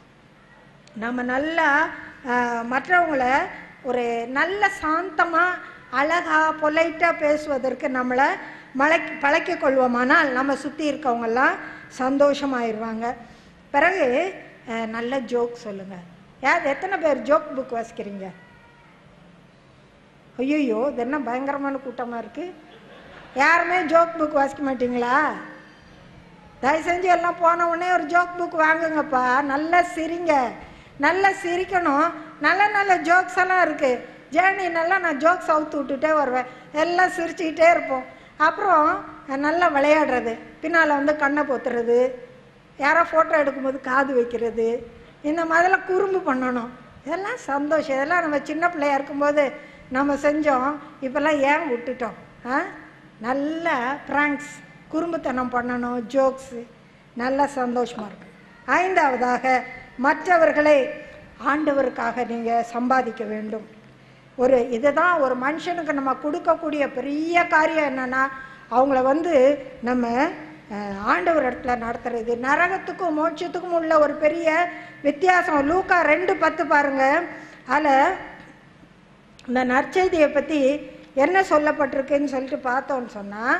நம்ம நல்லா ஆஹ், மற்றவங்கள ஒரு நல்ல சாந்தமாக அழகாக பொலைட்டாக பேசுவதற்கு நம்மளை மலக்கி பழக்கிக் கொள்வோமானால் நம்ம சுற்றி இருக்கவங்கெல்லாம் சந்தோஷமாயிருவாங்க பிறகு ஆஹ், நல்ல ஜோக் சொல்லுங்கள் யார் எத்தனை பேர் ஜோக் புக் வாசிக்கிறீங்க ஐயோ இது என்ன பயங்கரமான கூட்டமாக இருக்குது யாருமே ஜோக் புக் வாசிக்க மாட்டீங்களா தயவு செஞ்சு எல்லாம் போன உடனே ஒரு ஜோக் புக் வாங்குங்கப்பா நல்லா சிரிங்க நல்லா சிரிக்கணும் நல்ல நல்ல ஜோக்ஸ் எல்லாம் இருக்கு ஜேர்னினெல்லாம் நான் ஜோக்ஸ் அவுத்து விட்டுட்டே வருவேன் எல்லாம் சிரிச்சுக்கிட்டே இருப்போம் அப்புறம் நல்லா விளையாடுறது பின்னால் வந்து கண்ணை பொத்துறது யாரோ ஃபோட்டோ எடுக்கும்போது காது வைக்கிறது இந்த மாதிரிலாம் குறும்பு பண்ணணும் இதெல்லாம் சந்தோஷம் இதெல்லாம் நம்ம சின்ன பிள்ளையா இருக்கும்போது நம்ம செஞ்சோம் இப்போல்லாம் ஏன் விட்டுட்டோம் ஆ நல்ல ப்ராங்க்ஸ் குறும்புத்தனம் பண்ணணும் ஜோக்ஸு நல்ல சந்தோஷமாக இருக்கு ஐந்தாவதாக மற்றவர்களை ஆண்டவருக்காக நீங்கள் சம்பாதிக்க வேண்டும் ஒரு இதுதான் ஒரு மனுஷனுக்கு நம்ம கொடுக்கக்கூடிய பெரிய காரியம் என்னன்னா அவங்கள வந்து நம்ம அஹ், ஆண்டவர் இடத்துல நடத்துறது நரகத்துக்கும் மோட்சத்துக்கும் உள்ள ஒரு பெரிய வித்தியாசம் லூக்கா ரெண்டு பத்து பாருங்க அதில் இந்த நற்செய்தியை பற்றி என்ன சொல்லப்பட்டிருக்குன்னு சொல்லிட்டு பார்த்தோன்னு சொன்னால்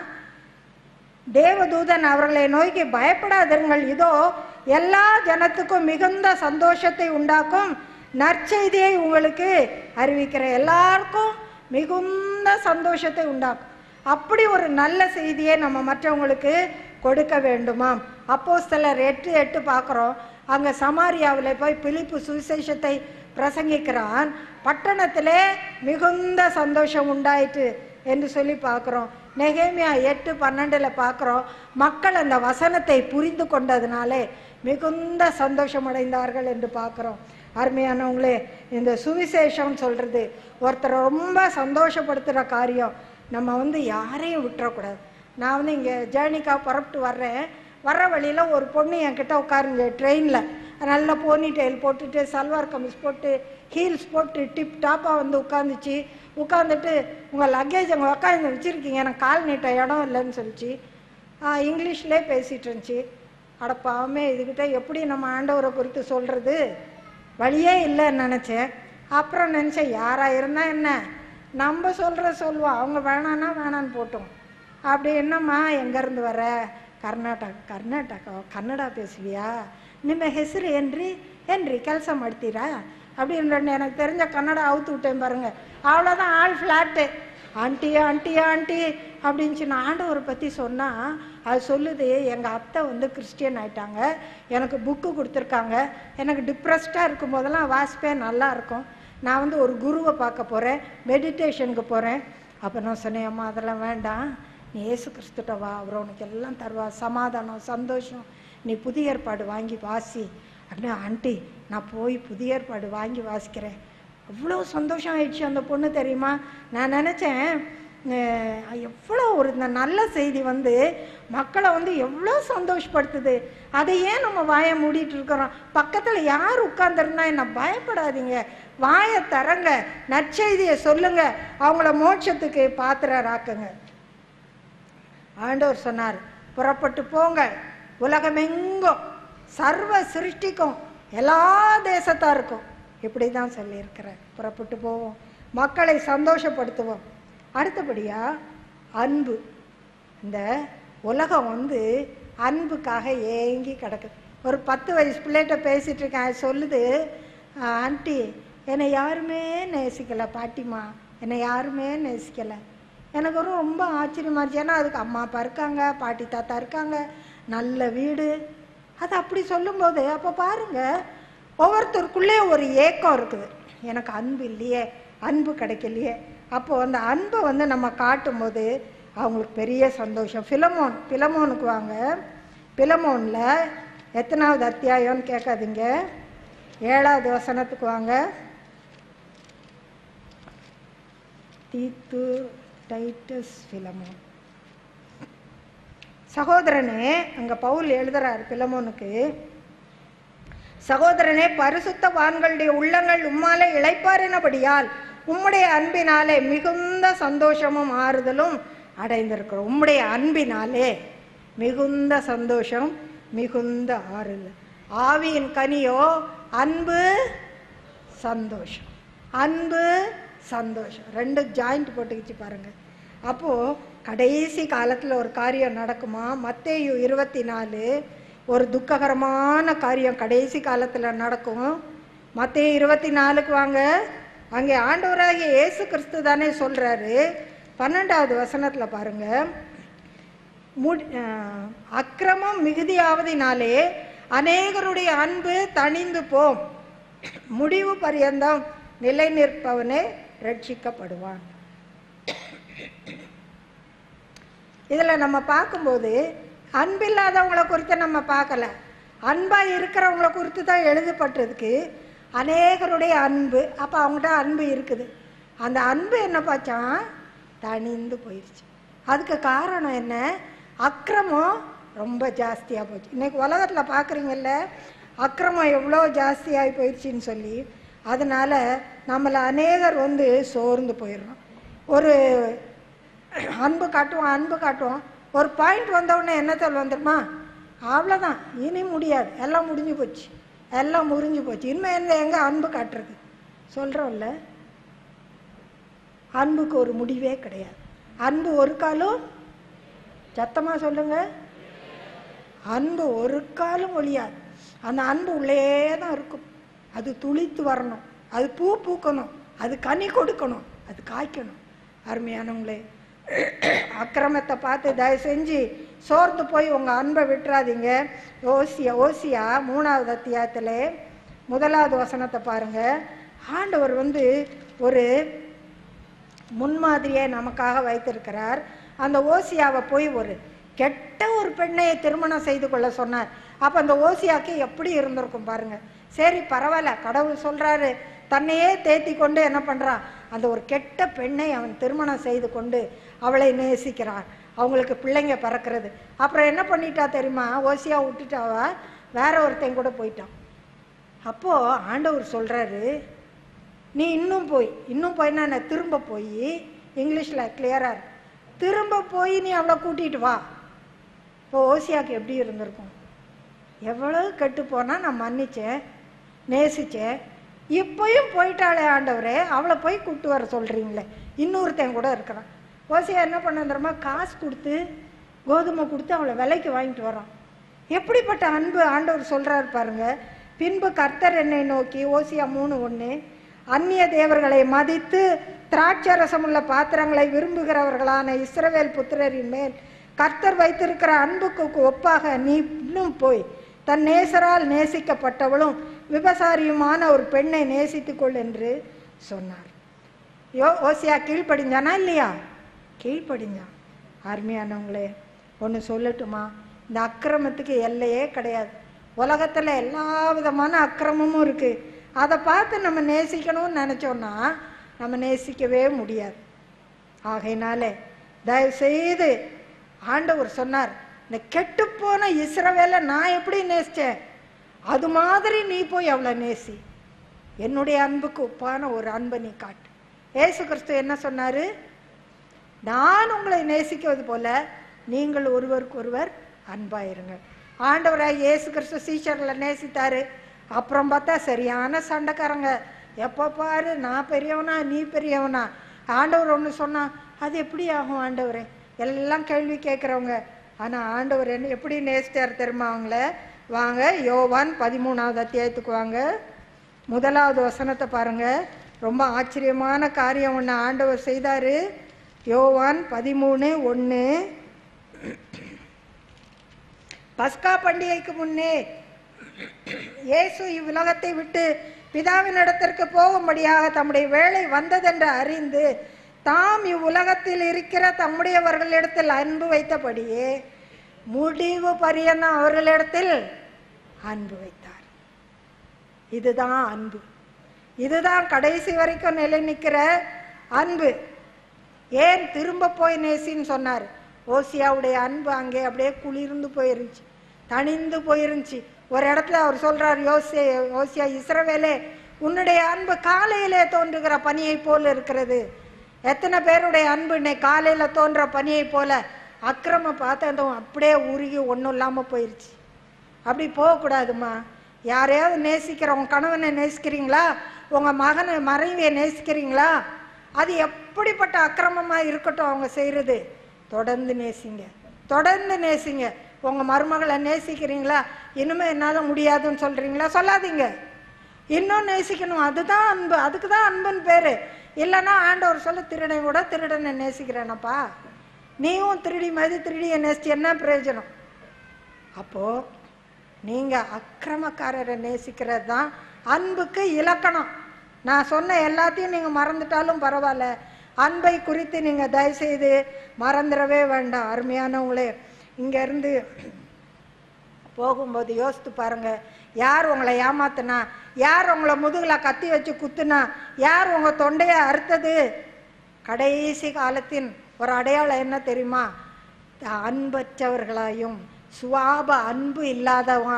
தேவதூதன் அவர்களை நோக்கி பயப்படாதிருங்கள் இதோ எல்லா ஜனத்துக்கும் மிகுந்த சந்தோஷத்தை உண்டாக்கும் நற்செய்தியை உங்களுக்கு அறிவிக்கிறேன் எல்லாருக்கும் மிகுந்த சந்தோஷத்தை உண்டாக்கும் அப்படி ஒரு நல்ல செய்தியை நம்ம மற்றவங்களுக்கு கொடுக்க வேண்டுமாம் அப்போஸ்தலர் எட்டு எட்டு பார்க்குறோம் அங்கே சமாரியாவில் போய் பிலிப்பு சுவிசேஷத்தை பிரசங்கிக்கிறான் பட்டணத்திலே மிகுந்த சந்தோஷம் உண்டாயிற்று என்று சொல்லி பார்க்குறோம் நெகேமியா எட்டு பன்னெண்டில் பார்க்குறோம் மக்கள் அந்த வசனத்தை புரிந்து கொண்டதுனாலே மிகுந்த சந்தோஷம் அடைந்தார்கள் என்று பார்க்குறோம் அருமையானவங்களே இந்த சுவிசேஷம் சொல்கிறது ஒருத்தரை ரொம்ப சந்தோஷப்படுத்துகிற காரியம் நம்ம வந்து யாரையும் விட்டுறக்கூடாது நான் வந்து இங்கே ஜேர்னிக்காக புறப்பட்டு வர்றேன் வர்ற வழியில் ஒரு பொண்ணு என்கிட்ட உட்காருங்க ட்ரெயினில் நல்ல போனி டெயில் போட்டுட்டு சல்வார் கமிஸ் போட்டு ஹீல்ஸ் போட்டு டிப் டாப்பாக வந்து உட்காந்துச்சு உட்காந்துட்டு உங்கள் லக்கேஜ் அங்கே உட்காந்து வச்சுருக்கீங்க எனக்கு கால் நீட்ட இடம் இல்லைன்னு சொல்லிச்சு இங்கிலீஷ்லேயே பேசிகிட்டு இருந்துச்சு அட பாவமே இதுக்கிட்ட எப்படி நம்ம ஆண்டவரை குறித்து சொல்கிறது வழியே இல்லைன்னு நினச்சேன் அப்புறம் நினச்சேன் யாராக இருந்தால் என்ன நம்ம சொல்கிற சொல்லுவோம் அவங்க வேணான்னா வேணான்னு போட்டோம் அப்படி என்னம்மா எங்கேருந்து வர ಕರ್ನಾಟಕ ಕರ್ನಾಟಕ ಕನ್ನಡ பேசுவியா ನಿಮ್ಮ ಹೆಸರು ಏನ್ರಿ ಏನ್ರಿ ಕೆಲಸ ಮಾಡ್ತೀರಾ அப்படின்னு எனக்கு தெரிஞ்ச கன்னடா அவுத்து விட்டேன் பாருங்க அவ்வளோதான் ஆள் ஃப்ளாட்டு ஆண்டி ஆண்டி ஆண்டி அப்படின்னு நான் ஆண்டவரை பற்றி சொன்னால் அது சொல்லுது எங்கள் அத்தை வந்து கிறிஸ்டியன் ஆயிட்டாங்க எனக்கு புக்கு கொடுத்துருக்காங்க எனக்கு டிப்ரெஸ்டாக இருக்கும் போதெல்லாம் வாசிப்பேன் நல்லா இருக்கும் நான் வந்து ஒரு குருவை பார்க்க போகிறேன் மெடிடேஷனுக்கு போகிறேன் அப்போ நான் சொன்னேன் அம்மா அதெல்லாம் வேண்டாம் நீ இயேசு கிறிஸ்துட்ட வா அவர் உனக்கு எல்லாம் தருவா சமாதானம் சந்தோஷம் நீ புதிய ஏற்பாடு வாங்கி வாசி அப்படின்னு ஆண்டி நான் போய் புதிய ஏற்பாடு வாங்கி வாசிக்கிறேன் அவ்வளோ சந்தோஷம் ஆயிடுச்சு அந்த பொண்ணு தெரியுமா நான் நினச்சேன் எவ்வளோ ஒரு இந்த நல்ல செய்தி வந்து மக்களை வந்து எவ்வளோ சந்தோஷப்படுத்துது அதை ஏன் நம்ம வாயை மூடிட்டு இருக்கிறோம் பக்கத்தில் யார் உட்கார்ந்துருந்தா என்ன பயப்படாதீங்க வாயை தரங்க நற்செய்தியை சொல்லுங்க அவங்கள மோட்சத்துக்கு பாத்திரராக்குங்க ஆண்டவர் சொன்னார் புறப்பட்டு போங்க உலகமெங்கும் சர்வ சிருஷ்டிக்கும் எல்லா தேசத்தாருக்கும் இப்படி தான் சொல்லியிருக்கிறேன் புறப்பட்டு போவோம் மக்களை சந்தோஷப்படுத்துவோம் அடுத்தபடியா அன்பு இந்த உலகம் வந்து அன்புக்காக ஏங்கி கிடக்குது ஒரு பத்து வயசு பிள்ளைகிட்ட பேசிட்டு இருக்கேன் அது சொல்லுது ஆண்டி என்னை யாருமே நேசிக்கலை பாட்டிமா என்னை யாருமே நேசிக்கலை எனக்கு ஒரு ரொம்ப ஆச்சரியமா இருந்துச்சு ஏன்னா அதுக்கு அம்மா அப்பா இருக்காங்க பாட்டி தாத்தா இருக்காங்க நல்ல வீடு அது அப்படி சொல்லும்போது அப்போ பாருங்க ஒவ்வொருத்தருக்குள்ளே ஒரு ஏக்கம் இருக்குது எனக்கு அன்பு இல்லையே அன்பு கிடைக்கலையே அப்போ அந்த அன்பை வந்து நம்ம காட்டும்போது அவங்களுக்கு பெரிய சந்தோஷம் பிலமோன் பிலமோனுக்கு வாங்க பிலமோனில் எத்தனாவது அத்தியாயம்னு கேட்காதீங்க ஏழாவது வசனத்துக்கு வாங்க தீத்து டைட்டஸ் பிலமோன் சகோதரனே அங்க பவுல் எழுதுறார் பிலமோனுக்கு சகோதரனே பரிசுத்தவான்களுடைய உள்ளங்கள் உம்மாலே இளைப்பாறினபடியால் உம்முடைய அன்பினாலே மிகுந்த சந்தோஷமும் ஆறுதலும் அடைந்திருக்கிறோம் உம்முடைய அன்பினாலே மிகுந்த சந்தோஷம் மிகுந்த ஆறுதல் ஆவியின் கனியோ அன்பு சந்தோஷம் அன்பு சந்தோஷம் ரெண்டு ஜாயிண்ட் போட்டுக்கிச்சு பாருங்க அப்போ கடைசி காலத்துல ஒரு காரியம் நடக்குமா மத்தேயு இருபத்தி நாலு ஒரு துக்ககரமான காரியம் கடைசி காலத்துல நடக்கும் மத்தேயு இருபத்தி நாலுக்கு வாங்க அங்கே ஆண்டவராகிய இயேசு கிறிஸ்து தானே சொல்றாரு பன்னெண்டாவது வசனத்துல பாருங்க முடி அஹ், அக்கிரமம் மிகுதியாவதினாலே அநேகருடைய அன்பு தணிந்து போம் முடிவு பரியந்தம் நிலை நிற்பவனே ரட்சிக்கப்படுவான் இதுல நம்ம பார்க்கும்போது அன்பில்லாதவங்கள குறித்து நம்ம பார்க்கல அன்பா இருக்கிறவங்கள குறித்து தான் எழுதப்பட்டிருக்கு அநேகருடைய அன்பு அப்ப அவங்ககிட்ட அன்பு இருக்குது அந்த அன்பு என்ன பாச்சான் தணிந்து போயிடுச்சு அதுக்கு காரணம் என்ன அக்கிரமம் ரொம்ப ஜாஸ்தியாக போச்சு இன்னைக்கு உலகத்தில் பார்க்குறீங்கல்ல அக்கிரமம் எவ்வளோ ஜாஸ்தியாகி போயிடுச்சின்னு சொல்லி அதனால நம்மளை அநேகர் வந்து சோர்ந்து போயிடுறோம் ஒரு அன்பு காட்டுவோம் அன்பு காட்டுவோம் ஒரு பாயிண்ட் வந்தவுடனே என்ன சொல் வந்துருமா அவ்வளோதான் இனி முடியாது எல்லாம் முடிஞ்சு போச்சு எல்லாம் முறிஞ்சு போச்சு இனிமே என்ன எங்கே அன்பு காட்டுறது சொல்கிறோம்ல அன்புக்கு ஒரு முடிவே கிடையாது அன்பு ஒரு காலும் சத்தமாக சொல்லுங்க அன்பு ஒரு காலும் ஒழியாது அந்த அன்பு உள்ளே தான் இருக்கும் அது துளித்து வரணும் அது பூ பூக்கணும் அது கனி கொடுக்கணும் அது காய்க்கணும் அருமையானவங்களே அக்கிரமத்தை பார்த்து தயவு செஞ்சு சோர்ந்து போய் உங்கள் அன்பை விட்டுறாதீங்க ஓசியா ஓசியா மூணாவது அத்தியாயத்தில் முதலாவது வசனத்தை பாருங்க ஆண்டவர் வந்து ஒரு முன்மாதிரியை நமக்காக வைத்திருக்கிறார் அந்த ஓசியாவை போய் ஒரு கெட்ட ஒரு பெண்ணை திருமணம் செய்து கொள்ள சொன்னார் அப்போ அந்த ஓசியாக்கு எப்படி இருந்திருக்கும் பாருங்க சரி பரவாயில்ல கடவுள் சொல்றாரு தன்னையே தேத்தி கொண்டு என்ன பண்றான் அந்த ஒரு கெட்ட பெண்ணை அவன் திருமணம் செய்து கொண்டு அவளை நேசிக்கிறான் அவங்களுக்கு பிள்ளைங்க பிறக்கிறது அப்புறம் என்ன பண்ணிட்டா தெரியுமா ஓசியா விட்டுட்டாவா வேற ஒருத்தன் கூட போயிட்டான் அப்போ ஆண்டவர் சொல்றாரு நீ இன்னும் போய் இன்னும் போய்னா என்ன திரும்ப போய் இங்கிலீஷில் கிளியராக இருக்கு திரும்ப போய் நீ அவளை கூட்டிட்டு வா இப்போ ஓசியாக்கு எப்படி இருந்திருக்கும் எவ்வளோ கெட்டு போனால் நான் மன்னிச்சேன் நேசிச்சேன் இப்போயும் போயிட்டாளே ஆண்டவரே அவளை போய் கூப்பிட்டு வர சொல்கிறீங்களே இன்னொருத்தன் கூட இருக்கிறான் ஓசியா என்ன பண்ண தெரியுமா காசு கொடுத்து கோதுமை கொடுத்து அவளை விலைக்கு வாங்கிட்டு வரான் எப்படிப்பட்ட அன்பு ஆண்டவர் சொல்றாரு பாருங்க பின்பு கர்த்தர் என்னை நோக்கி ஓசியா மூணு ஒன்று அந்நிய தேவர்களை மதித்து திராட்சரசமுள்ள பாத்திரங்களை விரும்புகிறவர்களான இஸ்ரவேல் புத்திரரின் மேல் கர்த்தர் வைத்திருக்கிற அன்புக்கு ஒப்பாக நீ இன்னும் போய் தன் நேசரால் நேசிக்கப்பட்டவளும் விபசாரியுமான ஒரு பெண்ணை நேசித்துக்கொள் என்று சொன்னார் யோ ஓசியா கீழ்ப்படிஞ்சானா இல்லையா கீழ்ப்படிஞ்சான் அருமையானவங்களே ஒன்று சொல்லட்டுமா இந்த அக்கிரமத்துக்கு எல்லையே கிடையாது உலகத்தில் எல்லா விதமான அக்கிரமமும் இருக்குது அதை பார்த்து நம்ம நேசிக்கணும்னு நினச்சோன்னா நம்ம நேசிக்கவே முடியாது ஆகையினாலே தயவு செய்து ஆண்டவர் சொன்னார் இந்த கெட்டுப்போன இஸ்ரவேலை நான் எப்படி நேசித்தேன் அது மாதிரி நீ போய் அவளை நேசி என்னுடைய அன்புக்கு ஒப்பான ஒரு அன்பை நீ காட்டு ஏசு கிறிஸ்து என்ன சொன்னாரு நான் உங்களை நேசிக்குவது போல நீங்கள் ஒருவருக்கொருவர் அன்பாயிருங்கள் ஆண்டவராய் இயேசு கிறிஸ்து சீஷர்களை நேசித்தாரு அப்புறம் பார்த்தா சரியான சண்டைக்காரங்க எப்போ பாரு நான் பெரியவனா நீ பெரியவனா ஆண்டவர் ஒன்று சொன்னா அது எப்படி ஆகும் ஆண்டவரே எல்லாம் கேள்வி கேட்குறவங்க ஆனால் ஆண்டவர் என்ன எப்படி நேசித்தார் தெரியுமா அவங்கள வாங்க யோவான் பதிமூணாவது அத்தியாயத்துக்கு வாங்க முதலாவது வசனத்தை பாருங்க ரொம்ப ஆச்சரியமான காரியம் ஒன்று ஆண்டவர் செய்தாரு யோவான் பதிமூணு ஒன்று பஸ்கா பண்டிகைக்கு முன்னே இயேசு இவ்வுலகத்தை விட்டு பிதாவின் இடத்திற்கு போகும்படியாக தம்முடைய வேலை வந்ததென்று அறிந்து தாம் இவ்வுலகத்தில் இருக்கிற தம்முடையவர்களிடத்தில் அன்பு வைத்தபடியே முடிவு பரியந்தம் அவர்களிடத்தில் அன்பு வைத்தார் இதுதான் அன்பு இதுதான் கடைசி வரைக்கும் நிலை நிற்கிற அன்பு ஏன் திரும்ப போய் நேசின்னு சொன்னார் ஓசியாவுடைய அன்பு அங்கே அப்படியே குளிர்ந்து போயிருந்துச்சு தணிந்து போயிருந்துச்சு ஒரு இடத்துல அவர் சொல்றார் யோசிய யோசியா இஸ்ரவேலே உன்னுடைய அன்பு காலையிலே தோன்றுகிற பனியை போல இருக்கிறது எத்தனை பேருடைய அன்பு இன்னைக்கு காலையில தோன்ற பனியை போல அக்கிரம பார்த்ததும் அப்படியே உருகி ஒன்றும் இல்லாமல் போயிருச்சு அப்படி போகக்கூடாதும்மா யாரையாவது நேசிக்கிற உங்க கணவனை நேசிக்கிறீங்களா உங்க மகனை மனைவியை நேசிக்கிறீங்களா அது எப்படிப்பட்ட அக்கிரமமாக இருக்கட்டும் அவங்க செய்கிறது தொடர்ந்து நேசிங்க தொடர்ந்து நேசிங்க உங்க மருமகளை நேசிக்கிறீங்களா இனிமே என்னால் முடியாதுன்னு சொல்றீங்களா சொல்லாதீங்க இன்னும் நேசிக்கணும் அதுதான் அன்பு அதுக்கு தான் அன்புன்னு பேரு இல்லைன்னா ஆண்டவர் சொல்ல திருடன் கூட திருடனை நேசிக்கிறேனப்பா நீயும் திருடி மாதிரி திருடியை நேசிச்சு என்ன பிரயோஜனம் அப்போ நீங்க அக்கிரமக்காரரை நேசிக்கிறது தான் அன்புக்கு இலக்கணம் நான் சொன்ன எல்லாத்தையும் நீங்க மறந்துட்டாலும் பரவாயில்ல அன்பை குறித்து நீங்க தயவுசெய்து மறந்துடவே வேண்டாம் அருமையானவங்களே இங்க இருந்து போகும்போது யோசித்து பாருங்க யார் உங்களை ஏமாத்துனா யார் உங்களை முதுகுல கத்தி வச்சு குத்துனா யார் உங்க தொண்டையை அறுத்தது கடைசி காலத்தின் ஒரு அடையாளம் என்ன தெரியுமா அன்பற்றவர்களாயும் சுவாப அன்பு இல்லாதவங்க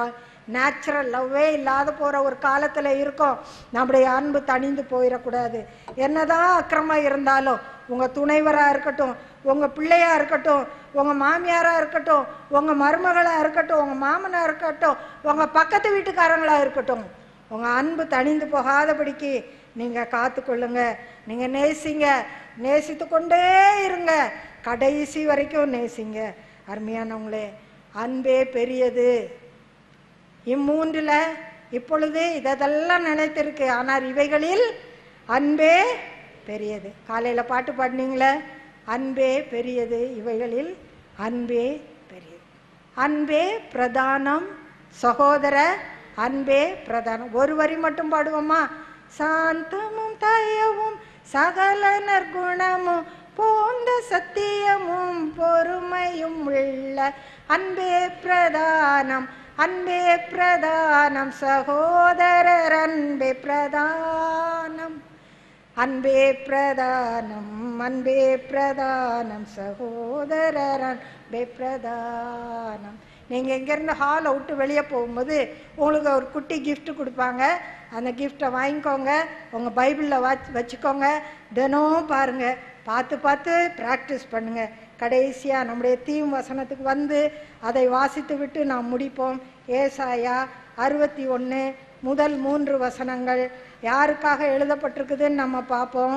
நேச்சுரல் லவ்வே இல்லாத போகிற ஒரு காலத்தில் இருக்கோம் நம்முடைய அன்பு தணிந்து போயிடக்கூடாது என்னதான் அக்கிரமம் இருந்தாலும் உங்கள் துணைவராக இருக்கட்டும் உங்கள் பிள்ளையா இருக்கட்டும் உங்கள் மாமியாராக இருக்கட்டும் உங்கள் மருமகளாக இருக்கட்டும் உங்கள் மாமனாக இருக்கட்டும் உங்கள் பக்கத்து வீட்டுக்காரங்களாக இருக்கட்டும் உங்கள் அன்பு தணிந்து போகாதபடிக்கு நீங்கள் காத்துக்கொள்ளுங்க நீங்கள் நேசிங்க நேசித்து கொண்டே இருங்க கடைசி வரைக்கும் நேசிங்க அருமையானவங்களே அன்பே பெரியது இம்மூன்றில் இப்பொழுது இதெல்லாம் நினைத்திருக்கு ஆனால் இவைகளில் அன்பே பெரியது காலையில் பாட்டு பாடினீங்களே அன்பே பெரியது இவைகளில் அன்பே பெரியது அன்பே பிரதானம் சகோதர அன்பே பிரதானம் ஒரு வரி மட்டும் பாடுவோமா சாந்தமும் தயவும் சகல நற்குணமும் போந்த சத்தியமும் பொறுமையும் உள்ள அன்பே பிரதானம் அன்பே பிரதானம் சகோதரர் அன்பே பிரதானம் அன்பே பிரதானம் அன்பே பிரதானம் சகோதரர் அன்பே பிரதானம் நீங்கள் இங்கேருந்து ஹாலை விட்டு வெளியே போகும்போது உங்களுக்கு ஒரு குட்டி gift கொடுப்பாங்க அந்த கிஃப்டை வாங்கிக்கோங்க உங்கள் பைபிளில் வச் வச்சுக்கோங்க தினம் பாருங்கள் பார்த்து பார்த்து ப்ராக்டிஸ் பண்ணுங்கள் கடைசியாக நம்முடைய தீம் வசனத்துக்கு வந்து அதை வாசித்து விட்டு நாம் முடிப்போம் ஏசாயா அறுபத்தி ஒன்று முதல் மூன்று வசனங்கள் யாருக்காக எழுதப்பட்டிருக்குதுன்னு நம்ம பார்ப்போம்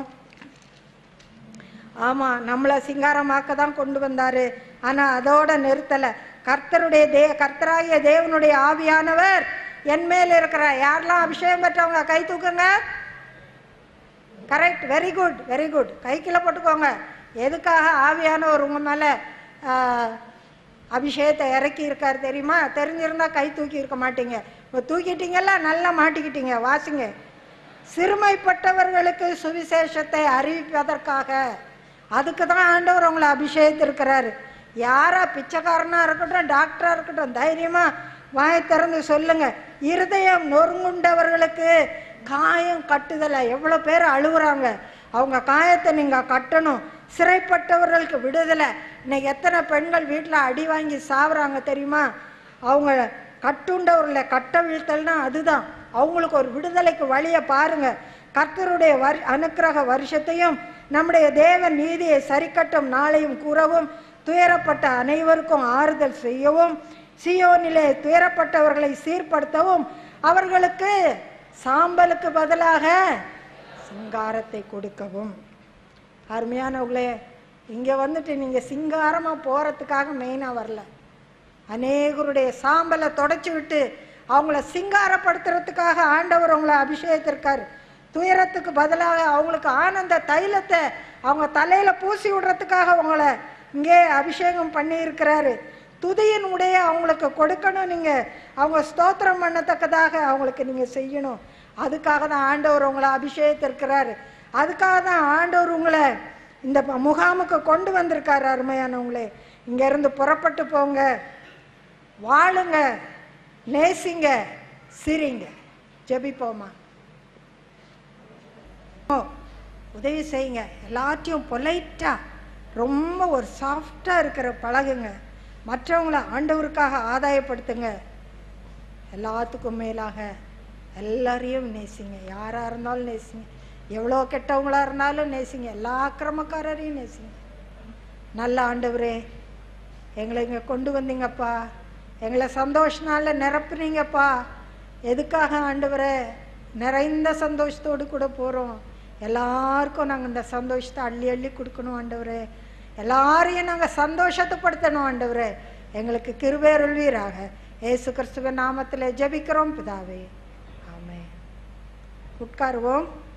ஆமாம் நம்மளை சிங்காரமாக்க தான் கொண்டு வந்தார் ஆனால் அதோட நிறுத்தலை கர்த்தருடைய தே கர்த்தராகிய தேவனுடைய ஆவியானவர் என் மேல் இருக்கிற யாரெல்லாம் அபிஷேகம் பெற்றவங்க கை தூக்குங்க correct very good very good கை கீழே போட்டுக்கோங்க எதுக்காக ஆவியானவர் உங்கள் மேலே அபிஷேகத்தை இறக்கி இருக்கார் தெரியுமா தெரிஞ்சிருந்தா கை தூக்கி இருக்க மாட்டீங்க இப்போ தூக்கிட்டீங்கல்ல நல்லா மாட்டிக்கிட்டீங்க வாசிங்க சிறுமைப்பட்டவர்களுக்கு சுவிசேஷத்தை அறிவிப்பதற்காக அதுக்கு தான் ஆண்டவர் உங்களை அபிஷேகத்திருக்கிறாரு யாரா பிச்சைக்காரனா இருக்கட்டும் டாக்டரா இருக்கட்டும் தைரியமா வாய் திறந்து சொல்லுங்க இருதயம் நொறுங்குண்டவர்களுக்கு காயம் கட்டுதலை எவ்வளோ பேர் அழுகுறாங்க அவங்க காயத்தை நீங்கள் கட்டணும் சிறைப்பட்டவர்களுக்கு விடுதலை இன்னைக்கு எத்தனை பெண்கள் வீட்டில் அடி வாங்கி சாவுறாங்க தெரியுமா அவங்க கட்டுண்டவர்களை கட்ட வீழ்த்தல்னா அதுதான் அவங்களுக்கு ஒரு விடுதலைக்கு வழியை பாருங்க கர்த்தருடைய வர் அனுக்கிரக வருஷத்தையும் நம்முடைய தேவன் நீதியை சரிக்கட்டும் நாளையும் கூறவும் துயரப்பட்ட அனைவருக்கும் ஆறுதல் செய்யவும் சியோனிலே துயரப்பட்டவர்களை சீர்படுத்தவும் அவர்களுக்கு சாம்பலுக்கு பதிலாக சிங்காரத்தை கொடுக்கவும் அருமையானவங்களே இங்கே வந்துட்டு நீங்கள் சிங்காரமாக போகிறதுக்காக மெயினாக வரல அநேகருடைய சாம்பலை தொடச்சி விட்டு அவங்கள சிங்காரப்படுத்துறதுக்காக ஆண்டவர் உங்களை அபிஷேகத்திருக்காரு துயரத்துக்கு பதிலாக அவங்களுக்கு ஆனந்த தைலத்தை அவங்க தலையில் பூசி விடுறதுக்காக உங்களை இங்கே அபிஷேகம் பண்ணி இருக்கிறாரு துதியின் உடைய அவங்களுக்கு கொடுக்கணும் நீங்கள் அவங்க ஸ்தோத்திரம் பண்ணத்தக்கதாக அவங்களுக்கு நீங்கள் செய்யணும் அதுக்காக தான் ஆண்டவர் உங்களை அபிஷேகத்திருக்கிறாரு அதுக்காக தான் ஆண்டவர் உங்களை இந்த ப- முகாமுக்கு கொண்டு வந்திருக்காரு அருமையானவங்களே இங்கேருந்து புறப்பட்டு போங்க வாழுங்க நேசிங்க சிரிங்க ஜெபிப்போமா ஓ, உதவி செய்யுங்க எல்லாத்தையும் பொலைட்டாக ரொம்ப ஒரு சாஃப்டாக இருக்கிற பழகுங்க மற்றவங்கள ஆண்டவருக்காக ஆதாயப்படுத்துங்க எல்லாத்துக்கும் மேலாக எல்லாரையும் நேசிங்க யாராக இருந்தாலும் நேசிங்க எவ்வளோ கெட்டவங்களா இருந்தாலும் நேசிங்க எல்லா அக்கிரமக்காரரையும் நேசிங்க நல்ல ஆண்டவரே எங்களை இங்கே கொண்டு வந்தீங்கப்பா எங்களை சந்தோஷ நாளில் நிரப்புனீங்கப்பா எதுக்காக ஆண்டவரே நிறைந்த சந்தோஷத்தோடு கூட போகிறோம் எல்லாருக்கும் நாங்கள் இந்த சந்தோஷத்தை அள்ளி அள்ளி கொடுக்கணும் ஆண்டவரே எல்லாரையும் நாங்கள் சந்தோஷத்தைப்படுத்தணும் ஆண்டவரே எங்களுக்கு கிருபேருள்வீராக இயேசு கிறிஸ்துவின் நாமத்தில் ஜெபிக்கிறோம் பிதாவே ஆமென் உட்காருவோம்